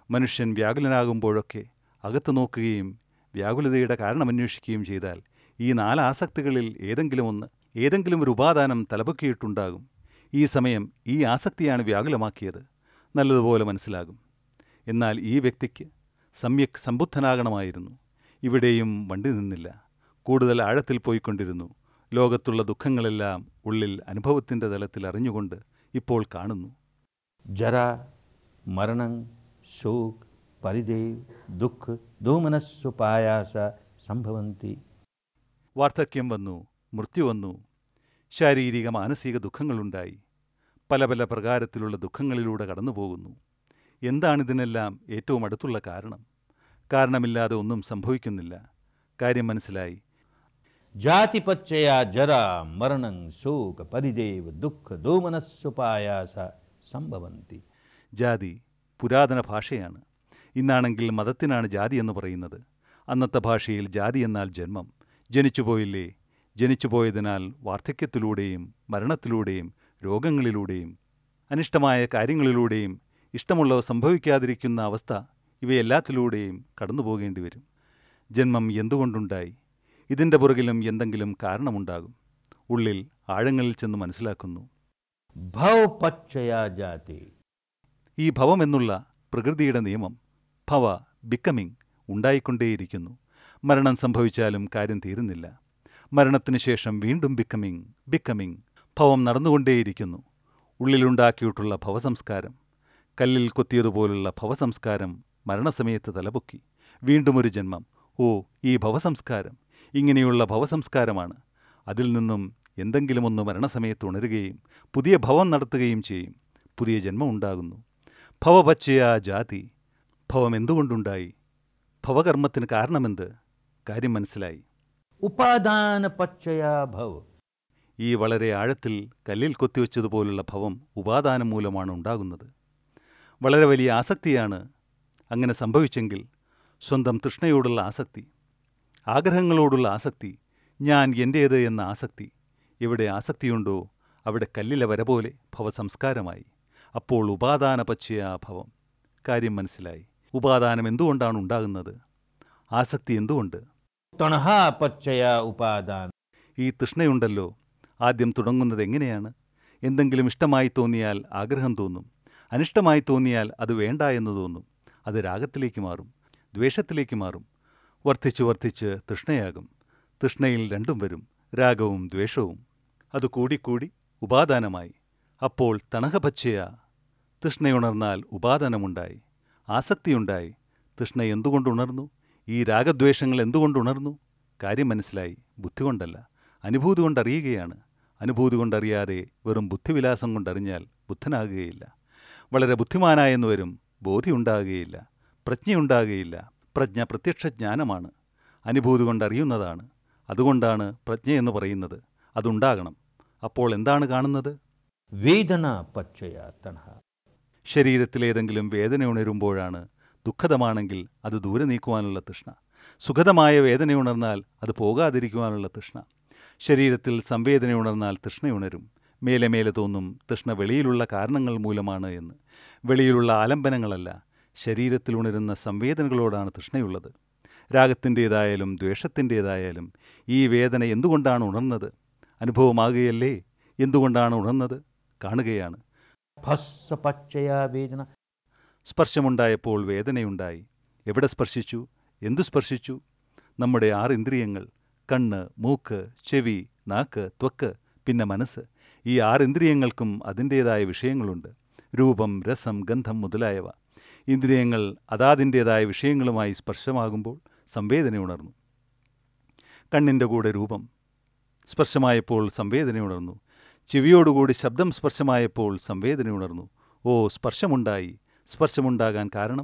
Speaker 1: മനുഷ്യൻ വ്യാകുലനാകുമ്പോഴൊക്കെ അകത്തു നോക്കുകയും വ്യാകുലതയുടെ കാരണമന്വേഷിക്കുകയും ചെയ്താൽ ഈ നാല് ആസക്തികളിൽ ഏതെങ്കിലും ഒന്ന് ഏതെങ്കിലും ഒരു ഉപാദാനം തലപൊക്കിയിട്ടുണ്ടാകും ഈ സമയം ഈ ആസക്തിയാണ് വ്യാകുലമാക്കിയത് നല്ലതുപോലെ മനസ്സിലാകും എന്നാൽ ഈ വ്യക്തിക്ക് സമ്യക് സമ്പുദ്ധനാകണമായിരുന്നു ഇവിടെയും വണ്ടി നിന്നില്ല കൂടുതൽ ആഴത്തിൽ പോയിക്കൊണ്ടിരുന്നു ലോകത്തുള്ള ദുഃഖങ്ങളെല്ലാം ഉള്ളിൽ അനുഭവത്തിൻ്റെ തലത്തിൽ അറിഞ്ഞുകൊണ്ട് ഇപ്പോൾ കാണുന്നു
Speaker 2: जरा मरणं शोक परिदेव दुःख दोमनस्सुपायास സംഭവന്തി
Speaker 1: വാർദ്ധക്യം വന്നു മൃത്യു വന്നു ശാരീരിക മാനസിക ദുഃഖങ്ങളുണ്ടായി പല പല പ്രകാരത്തിലുള്ള ദുഃഖങ്ങളിലൂടെ കടന്നുപോകുന്നു എന്താണിതിനെല്ലാം ഏറ്റവും അടുത്തുള്ള കാരണം കാരണമില്ലാതെ ഒന്നും സംഭവിക്കുന്നില്ല കാര്യം മനസ്സിലായി
Speaker 2: ಜಾತಿಪಚ್ಚಯ ಜರ ಮರಣಂ ಶೋಕ ಪರಿದೇವ ದುಃಖ ದೋಮನಸ್ಸುಪಾಯಾಸ സംഭവന്തി
Speaker 1: ജാതി പുരാതന ഭാഷയാണ് ഇന്നാണെങ്കിൽ മതത്തിനാണ് ജാതി എന്ന് പറയുന്നത് അന്നത്തെ ഭാഷയിൽ ജാതി എന്നാൽ ജന്മം ജനിച്ചുപോയില്ലേ ജനിച്ചുപോയതിനാൽ വാർദ്ധക്യത്തിലൂടെയും മരണത്തിലൂടെയും രോഗങ്ങളിലൂടെയും അനിഷ്ടമായ കാര്യങ്ങളിലൂടെയും ഇഷ്ടമുള്ളവ സംഭവിക്കാതിരിക്കുന്ന അവസ്ഥ ഇവയെല്ലാത്തിലൂടെയും കടന്നു പോകേണ്ടി വരും ജന്മം എന്തുകൊണ്ടുണ്ടായി ഇതിൻ്റെ പുറകിലും എന്തെങ്കിലും കാരണമുണ്ടാകും ഉള്ളിൽ ആഴങ്ങളിൽ ചെന്ന് മനസ്സിലാക്കുന്നു
Speaker 2: ഭവപച്ചയ ജാതി
Speaker 1: ഈ ഭവം എന്നുള്ള പ്രകൃതിയുടെ നിയമം ഭവ ബിക്കമിങ് ഉണ്ടായിക്കൊണ്ടേയിരിക്കുന്നു മരണം സംഭവിച്ചാലും കാര്യം തീരുന്നില്ല മരണത്തിന് ശേഷം വീണ്ടും ബിക്കമിങ് ബിക്കമിങ് ഭവം നടന്നുകൊണ്ടേയിരിക്കുന്നു ഉള്ളിലുണ്ടാക്കിയിട്ടുള്ള ഭവസംസ്കാരം കല്ലിൽ കൊത്തിയതുപോലുള്ള ഭവസംസ്കാരം മരണസമയത്ത് തലപൊക്കി വീണ്ടും ഒരു ജന്മം ഓ ഈ ഭവസംസ്കാരം ഇങ്ങനെയുള്ള ഭവസംസ്കാരമാണ് അതിൽ നിന്നും എന്തെങ്കിലും ഒന്ന് മരണസമയത്ത് ഉണരുകയും പുതിയ ഭവം നടത്തുകയും ചെയ്യും പുതിയ ജന്മം ഉണ്ടാകുന്നു ഭവപച്ചയ ജാതി ഭവം എന്തുകൊണ്ടുണ്ടായി ഭവകർമ്മത്തിന് കാരണമെന്ത് കാര്യം മനസ്സിലായി
Speaker 2: ഉപാദാന പച്ചയ ഭവ
Speaker 1: ഈ വളരെ ആഴത്തിൽ കല്ലിൽ കൊത്തിവെച്ചതുപോലുള്ള ഭവം ഉപാദാനം മൂലമാണ് ഉണ്ടാകുന്നത് വളരെ വലിയ ആസക്തിയാണ് അങ്ങനെ സംഭവിച്ചെങ്കിൽ സ്വന്തം തൃഷ്ണയോടുള്ള ആസക്തി ആഗ്രഹങ്ങളോടുള്ള ആസക്തി ഞാൻ എൻ്റേത് എന്ന ആസക്തി എവിടെ ആസക്തിയുണ്ടോ അവിടെ കല്ലിലെ വര പോലെ ഭവസംസ്കാരമായി അപ്പോൾ ഉപാദാന പച്ചയ ഭവം കാര്യം മനസ്സിലായി ഉപാദാനം എന്തുകൊണ്ടാണ് ഉണ്ടാകുന്നത് ആസക്തി എന്തുകൊണ്ട്
Speaker 2: തണഹ പച്ചയ ഉപാദാന
Speaker 1: ഈ തൃഷ്ണയുണ്ടല്ലോ ആദ്യം തുടങ്ങുന്നത് എങ്ങനെയാണ് എന്തെങ്കിലും ഇഷ്ടമായി തോന്നിയാൽ ആഗ്രഹം തോന്നും അനിഷ്ടമായി തോന്നിയാൽ അത് വേണ്ട എന്ന് തോന്നും അത് രാഗത്തിലേക്ക് മാറും ദ്വേഷത്തിലേക്ക് മാറും വർദ്ധിച്ച് വർദ്ധിച്ച് തൃഷ്ണയാകും തൃഷ്ണയിൽ രണ്ടും വരും രാഗവും ദ്വേഷവും അത് കൂടിക്കൂടി ഉപാദാനമായി അപ്പോൾ തണഹപച്ചയ തൃഷ്ണയുണർന്നാൽ ഉപാദാനമുണ്ടായി ആസക്തിയുണ്ടായി തൃഷ്ണ എന്തുകൊണ്ടുണർന്നു ഈ രാഗദ്വേഷങ്ങൾ എന്തുകൊണ്ടുണർന്നു കാര്യം മനസ്സിലായി ബുദ്ധി കൊണ്ടല്ല അനുഭൂതി കൊണ്ടറിയുകയാണ് അനുഭൂതി കൊണ്ടറിയാതെ വെറും ബുദ്ധിവിലാസം കൊണ്ടറിഞ്ഞാൽ ബുദ്ധനാകുകയില്ല വളരെ ബുദ്ധിമാനായെന്ന് വരും ബോധിയുണ്ടാകുകയില്ല പ്രജ്ഞയുണ്ടാകുകയില്ല പ്രജ്ഞ പ്രത്യക്ഷ ജ്ഞാനമാണ് അനുഭൂതി കൊണ്ടറിയുന്നതാണ് അതുകൊണ്ടാണ് പ്രജ്ഞ എന്ന് പറയുന്നത് അതുണ്ടാകണം അപ്പോൾ എന്താണ് കാണുന്നത്
Speaker 2: വേദന പച്ചയ തണഹ
Speaker 1: ശരീരത്തിലേതെങ്കിലും വേദന ഉണരുമ്പോഴാണ് ദുഃഖതമാണെങ്കിൽ അത് ദൂരെ നീക്കുവാനുള്ള തൃഷ്ണ സുഖതമായ വേദന ഉണർന്നാൽ അത് പോകാതിരിക്കുവാനുള്ള തൃഷ്ണ ശരീരത്തിൽ സംവേദന ഉണർന്നാൽ തൃഷ്ണയുണരും മേലെ മേലെ തോന്നും തൃഷ്ണ വെളിയിലുള്ള കാരണങ്ങൾ മൂലമാണ് എന്ന് വെളിയിലുള്ള ആലംബനങ്ങളല്ല ശരീരത്തിൽ ഉണരുന്ന സംവേദനകളോടാണ് തൃഷ്ണയുള്ളത് രാഗത്തിൻ്റേതായാലും ദ്വേഷത്തിൻ്റേതായാലും ഈ വേദന എന്തുകൊണ്ടാണ് ഉണർന്നത് അനുഭവമാകുകയല്ലേ എന്തുകൊണ്ടാണ് ഉണർന്നത് കാണുകയാണ്
Speaker 2: ഭസ്സ പച്ചയ വേദന
Speaker 1: സ്പർശമുണ്ടായപ്പോൾ വേദനയുണ്ടായി എവിടെ സ്പർശിച്ചു എന്തു സ്പർശിച്ചു നമ്മുടെ ആറ് ഇന്ദ്രിയങ്ങൾ കണ്ണ് മൂക്ക് ചെവി നാക്ക് ത്വക്ക് പിന്നെ മനസ്സ് ഈ ആറ് ഇന്ദ്രിയങ്ങൾക്കും അതിൻ്റേതായ വിഷയങ്ങളുണ്ട് രൂപം രസം ഗന്ധം മുതലായവ ഇന്ദ്രിയങ്ങൾ അതാതിൻ്റേതായ വിഷയങ്ങളുമായി സ്പർശമാകുമ്പോൾ സംവേദന ഉണർന്നു കണ്ണിൻ്റെ കൂടെ രൂപം സ്പർശമായപ്പോൾ സംവേദന ഉണർന്നു ചെവിയോടുകൂടി ശബ്ദം സ്പർശമായപ്പോൾ സംവേദന ഉണർന്നു ഓ സ്പർശമുണ്ടായി സ്പർശമുണ്ടാകാൻ കാരണം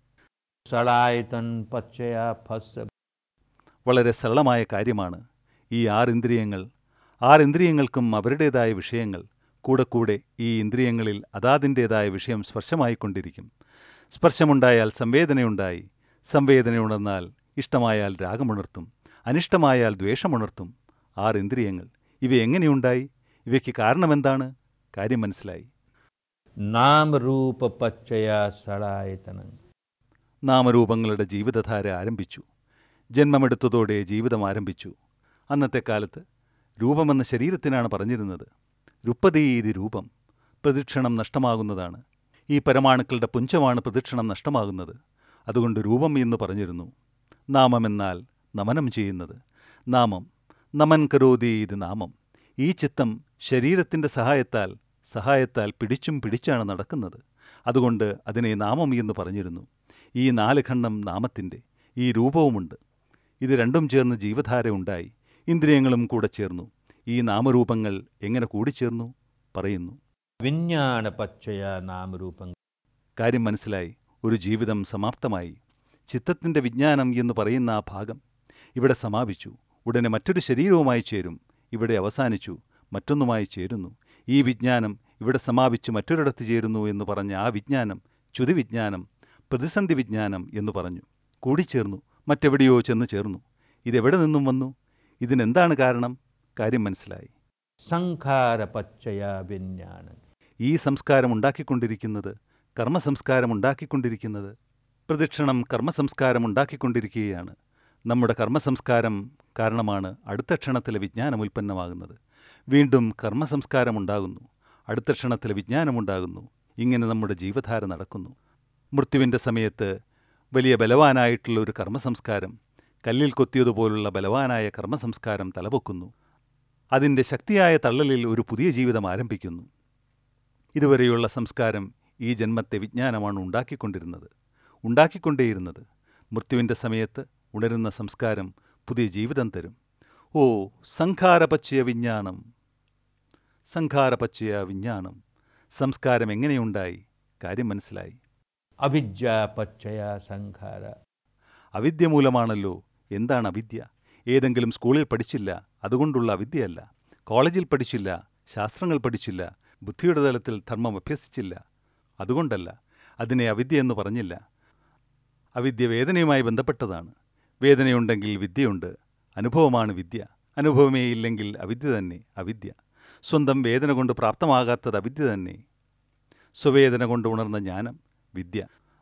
Speaker 2: സളായതൻ പച്ചയ ഭസ്സ
Speaker 1: വളരെ സരളമായ കാര്യമാണ് ഈ ആറിന്ദ്രിയങ്ങൾ ആറിന്ദ്രിയങ്ങൾക്കും അവരുടേതായ വിഷയങ്ങൾ കൂടെ കൂടെ ഈ ഇന്ദ്രിയങ്ങളിൽ അതാതിൻ്റേതായ വിഷയം സ്പർശമായിക്കൊണ്ടിരിക്കും സ്പർശമുണ്ടായാൽ സംവേദനയുണ്ടായി സംവേദനയുണർന്നാൽ ഇഷ്ടമായാൽ രാഗമുണർത്തും അനിഷ്ടമായാൽ ദ്വേഷമുണർത്തും ആറിന്ദ്രിയങ്ങൾ ഇവ എങ്ങനെയുണ്ടായി ഇവയ്ക്ക് കാരണമെന്താണ് കാര്യം മനസ്സിലായി
Speaker 2: നാം രൂപ പച്ചയ സളായതനം
Speaker 1: നാമരൂപങ്ങളുടെ ജീവിതധാര ആരംഭിച്ചു ജന്മമെടുത്തതോടെ ജീവിതം ആരംഭിച്ചു അന്നത്തെ കാലത്ത് രൂപമെന്ന ശരീരത്തിനാണ് പറഞ്ഞിരുന്നത് രുപ്പതീതി രൂപം പ്രദക്ഷിണം നഷ്ടമാകുന്നതാണ് ഈ പരമാണുക്കളുടെ പുഞ്ചമാണ് പ്രദക്ഷിണം നഷ്ടമാകുന്നത് അതുകൊണ്ട് രൂപം എന്ന് പറഞ്ഞിരുന്നു നാമമെന്നാൽ നമനം ചെയ്യുന്നത് നാമം നമൻ കരോതി ഇത് നാമം ഈ ചിത്തം ശരീരത്തിൻ്റെ സഹായത്താൽ സഹായത്താൽ പിടിച്ചും പിടിച്ചാണ് നടക്കുന്നത് അതുകൊണ്ട് അതിനെ നാമം എന്ന് പറഞ്ഞിരുന്നു ഈ നാല് ഖണ്ഡം നാമത്തിൻ്റെ ഈ രൂപവുമുണ്ട് ഇത് രണ്ടും ചേർന്ന് ജീവധാര ഉണ്ടായി ഇന്ദ്രിയങ്ങളും കൂടെ ചേർന്നു ഈ നാമരൂപങ്ങൾ എങ്ങനെ കൂടിച്ചേർന്നു പറയുന്നു
Speaker 2: വിജ്ഞാന പച്ചയ നാമരൂപം
Speaker 1: കാര്യം മനസ്സിലായി ഒരു ജീവിതം സമാപ്തമായി ചിത്തത്തിൻ്റെ വിജ്ഞാനം എന്ന് പറയുന്ന ആ ഭാഗം ഇവിടെ സമാപിച്ചു ഉടനെ മറ്റൊരു ശരീരവുമായി ചേരും ഇവിടെ അവസാനിച്ചു മറ്റൊന്നുമായി ചേരുന്നു ഈ വിജ്ഞാനം ഇവിടെ സമാപിച്ച് മറ്റൊരിടത്ത് ചേരുന്നു എന്ന് പറഞ്ഞ ആ വിജ്ഞാനം ച്യുതി വിജ്ഞാനം പ്രതിസന്ധി വിജ്ഞാനം എന്ന് പറഞ്ഞു കൂടിച്ചേർന്നു മറ്റെവിടെയോ ചെന്ന് ചേർന്നു ഇതെവിടെ നിന്നും വന്നു ഇതിനെന്താണ് കാരണം കാര്യം മനസ്സിലായി
Speaker 2: സംഖാര പച്ചയ വിജ്ഞാനം
Speaker 1: ഈ സംസ്കാരം ഉണ്ടാക്കിക്കൊണ്ടിരിക്കുന്നത് കർമ്മസംസ്കാരം ഉണ്ടാക്കിക്കൊണ്ടിരിക്കുന്നത് പ്രദക്ഷിണം കർമ്മസംസ്കാരം ഉണ്ടാക്കിക്കൊണ്ടിരിക്കുകയാണ് നമ്മുടെ കർമ്മസംസ്കാരം കാരണമാണ് അടുത്ത ക്ഷണത്തിലെ വിജ്ഞാനം ഉൽപ്പന്നമാകുന്നത് വീണ്ടും കർമ്മസംസ്കാരം ഉണ്ടാകുന്നു അടുത്ത ക്ഷണത്തിലെ വിജ്ഞാനമുണ്ടാകുന്നു ഇങ്ങനെ നമ്മുടെ ജീവധാര നടക്കുന്നു മൃത്യുവിൻ്റെ സമയത്ത് വലിയ ബലവാനായിട്ടുള്ള ഒരു കർമ്മസംസ്കാരം കല്ലിൽ കൊത്തിയതുപോലുള്ള ബലവാനായ കർമ്മസംസ്കാരം തലപൊക്കുന്നു അതിൻ്റെ ശക്തിയായ തള്ളലിൽ ഒരു പുതിയ ജീവിതം ആരംഭിക്കുന്നു ഇതുവരെയുള്ള സംസ്കാരം ഈ ജന്മത്തെ വിജ്ഞാനമാണ് ഉണ്ടാക്കിക്കൊണ്ടിരുന്നത് ഉണ്ടാക്കിക്കൊണ്ടേയിരുന്നത് മൃത്യുവിൻ്റെ സമയത്ത് ഉണരുന്ന സംസ്കാരം പുതിയ ജീവിതം തരും ഓ സംഘാരപച്ചയ വിജ്ഞാനം സംഘാരപച്ചയ വിജ്ഞാനം സംസ്കാരം എങ്ങനെയുണ്ടായി കാര്യം മനസ്സിലായി
Speaker 2: അവിദ്യ പച്ചയ സംഖാര
Speaker 1: അവിദ്യ മൂലമാണല്ലോ എന്താണ് അവിദ്യ ഏതെങ്കിലും സ്കൂളിൽ പഠിച്ചില്ല അതുകൊണ്ടുള്ള അവിദ്യയല്ല കോളേജിൽ പഠിച്ചില്ല ശാസ്ത്രങ്ങൾ പഠിച്ചില്ല ബുദ്ധിയുടെ തലത്തിൽ ധർമ്മം അഭ്യസിച്ചില്ല അതുകൊണ്ടല്ല അതിനെ അവിദ്യ എന്ന് പറഞ്ഞില്ല അവിദ്യ വേദനയുമായി ബന്ധപ്പെട്ടതാണ് വേദനയുണ്ടെങ്കിൽ വിദ്യയുണ്ട് അനുഭവമാണ് വിദ്യ അനുഭവമേ ഇല്ലെങ്കിൽ അവിദ്യ തന്നെ അവിദ്യ സ്വന്തം വേദന കൊണ്ട് പ്രാപ്തമാകാത്തത് അവിദ്യ തന്നെ സ്വവേദന കൊണ്ട് ഉണർന്ന ജ്ഞാനം വിദ്യ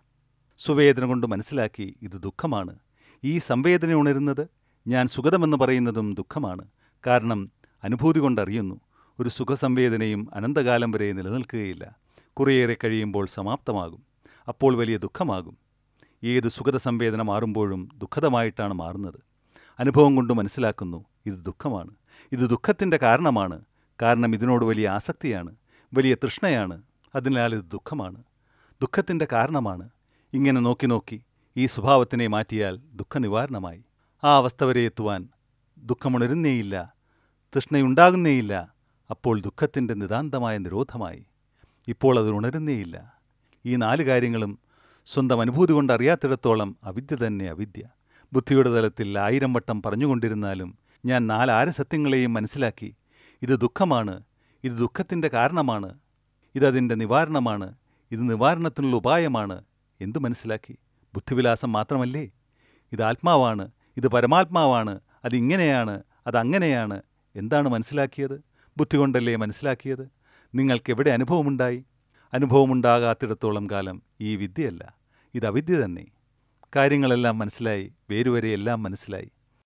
Speaker 1: സ്വവേദന കൊണ്ട് മനസ്സിലാക്കി ഇത് ദുഃഖമാണ് ഈ സംവേദന ഉണരുന്നത് ഞാൻ സുഖതമെന്ന് പറയുന്നതും ദുഃഖമാണ് കാരണം അനുഭൂതി കൊണ്ടറിയുന്നു ഒരു സുഖസംവേദനയും അനന്തകാലം വരെ നിലനിൽക്കുകയില്ല കുറേയേറെ കഴിയുമ്പോൾ സമാപ്തമാകും അപ്പോൾ വലിയ ദുഃഖമാകും ഏത് സുഖത സംവേദന മാറുമ്പോഴും ദുഃഖതമായിട്ടാണ് മാറുന്നത് അനുഭവം കൊണ്ട് മനസ്സിലാക്കുന്നു ഇത് ദുഃഖമാണ് ഇത് ദുഃഖത്തിൻ്റെ കാരണമാണ് കാരണം ഇതിനോട് വലിയ ആസക്തിയാണ് വലിയ തൃഷ്ണയാണ് അതിനാൽ ഇത് ദുഃഖമാണ് ദുഃഖത്തിൻ്റെ കാരണമാണ് ഇങ്ങനെ നോക്കി നോക്കി ഈ സ്വഭാവത്തിനെ മാറ്റിയാൽ ദുഃഖനിവാരണമായി ആ അവസ്ഥ വരെ എത്തുവാൻ ദുഃഖമുണരുന്നേയില്ല തൃഷ്ണയുണ്ടാകുന്നേയില്ല അപ്പോൾ ദുഃഖത്തിൻ്റെ നിതാന്തമായ നിരോധമായി ഇപ്പോൾ അത് ഉണരുന്നേയില്ല ഈ നാല് കാര്യങ്ങളും സ്വന്തം അനുഭൂതി കൊണ്ട് അറിയാത്തിടത്തോളം അവിദ്യ തന്നെ അവിദ്യ ബുദ്ധിയുടെ തലത്തിൽ ആയിരം വട്ടം പറഞ്ഞുകൊണ്ടിരുന്നാലും ഞാൻ നാലാര് സത്യങ്ങളെയും മനസ്സിലാക്കി ഇത് ദുഃഖമാണ് ഇത് ദുഃഖത്തിൻ്റെ കാരണമാണ് ഇതതിൻ്റെ നിവാരണമാണ് ഇത് നിവാരണത്തിനുള്ള ഉപായമാണ് എന്തു മനസ്സിലാക്കി ബുദ്ധിവിലാസം മാത്രമല്ലേ ഇത് ആത്മാവാണ് ഇത് പരമാത്മാവാണ് അതിങ്ങനെയാണ് അതങ്ങനെയാണ് എന്താണ് മനസ്സിലാക്കിയത് ബുദ്ധി കൊണ്ടല്ലേ മനസ്സിലാക്കിയത് നിങ്ങൾക്കെവിടെ അനുഭവമുണ്ടായി അനുഭവമുണ്ടാകാത്തിടത്തോളം കാലം ഈ വിദ്യയല്ല ഇത് അവിദ്യ തന്നെ കാര്യങ്ങളെല്ലാം മനസ്സിലായി വേരുവരെ എല്ലാം മനസ്സിലായി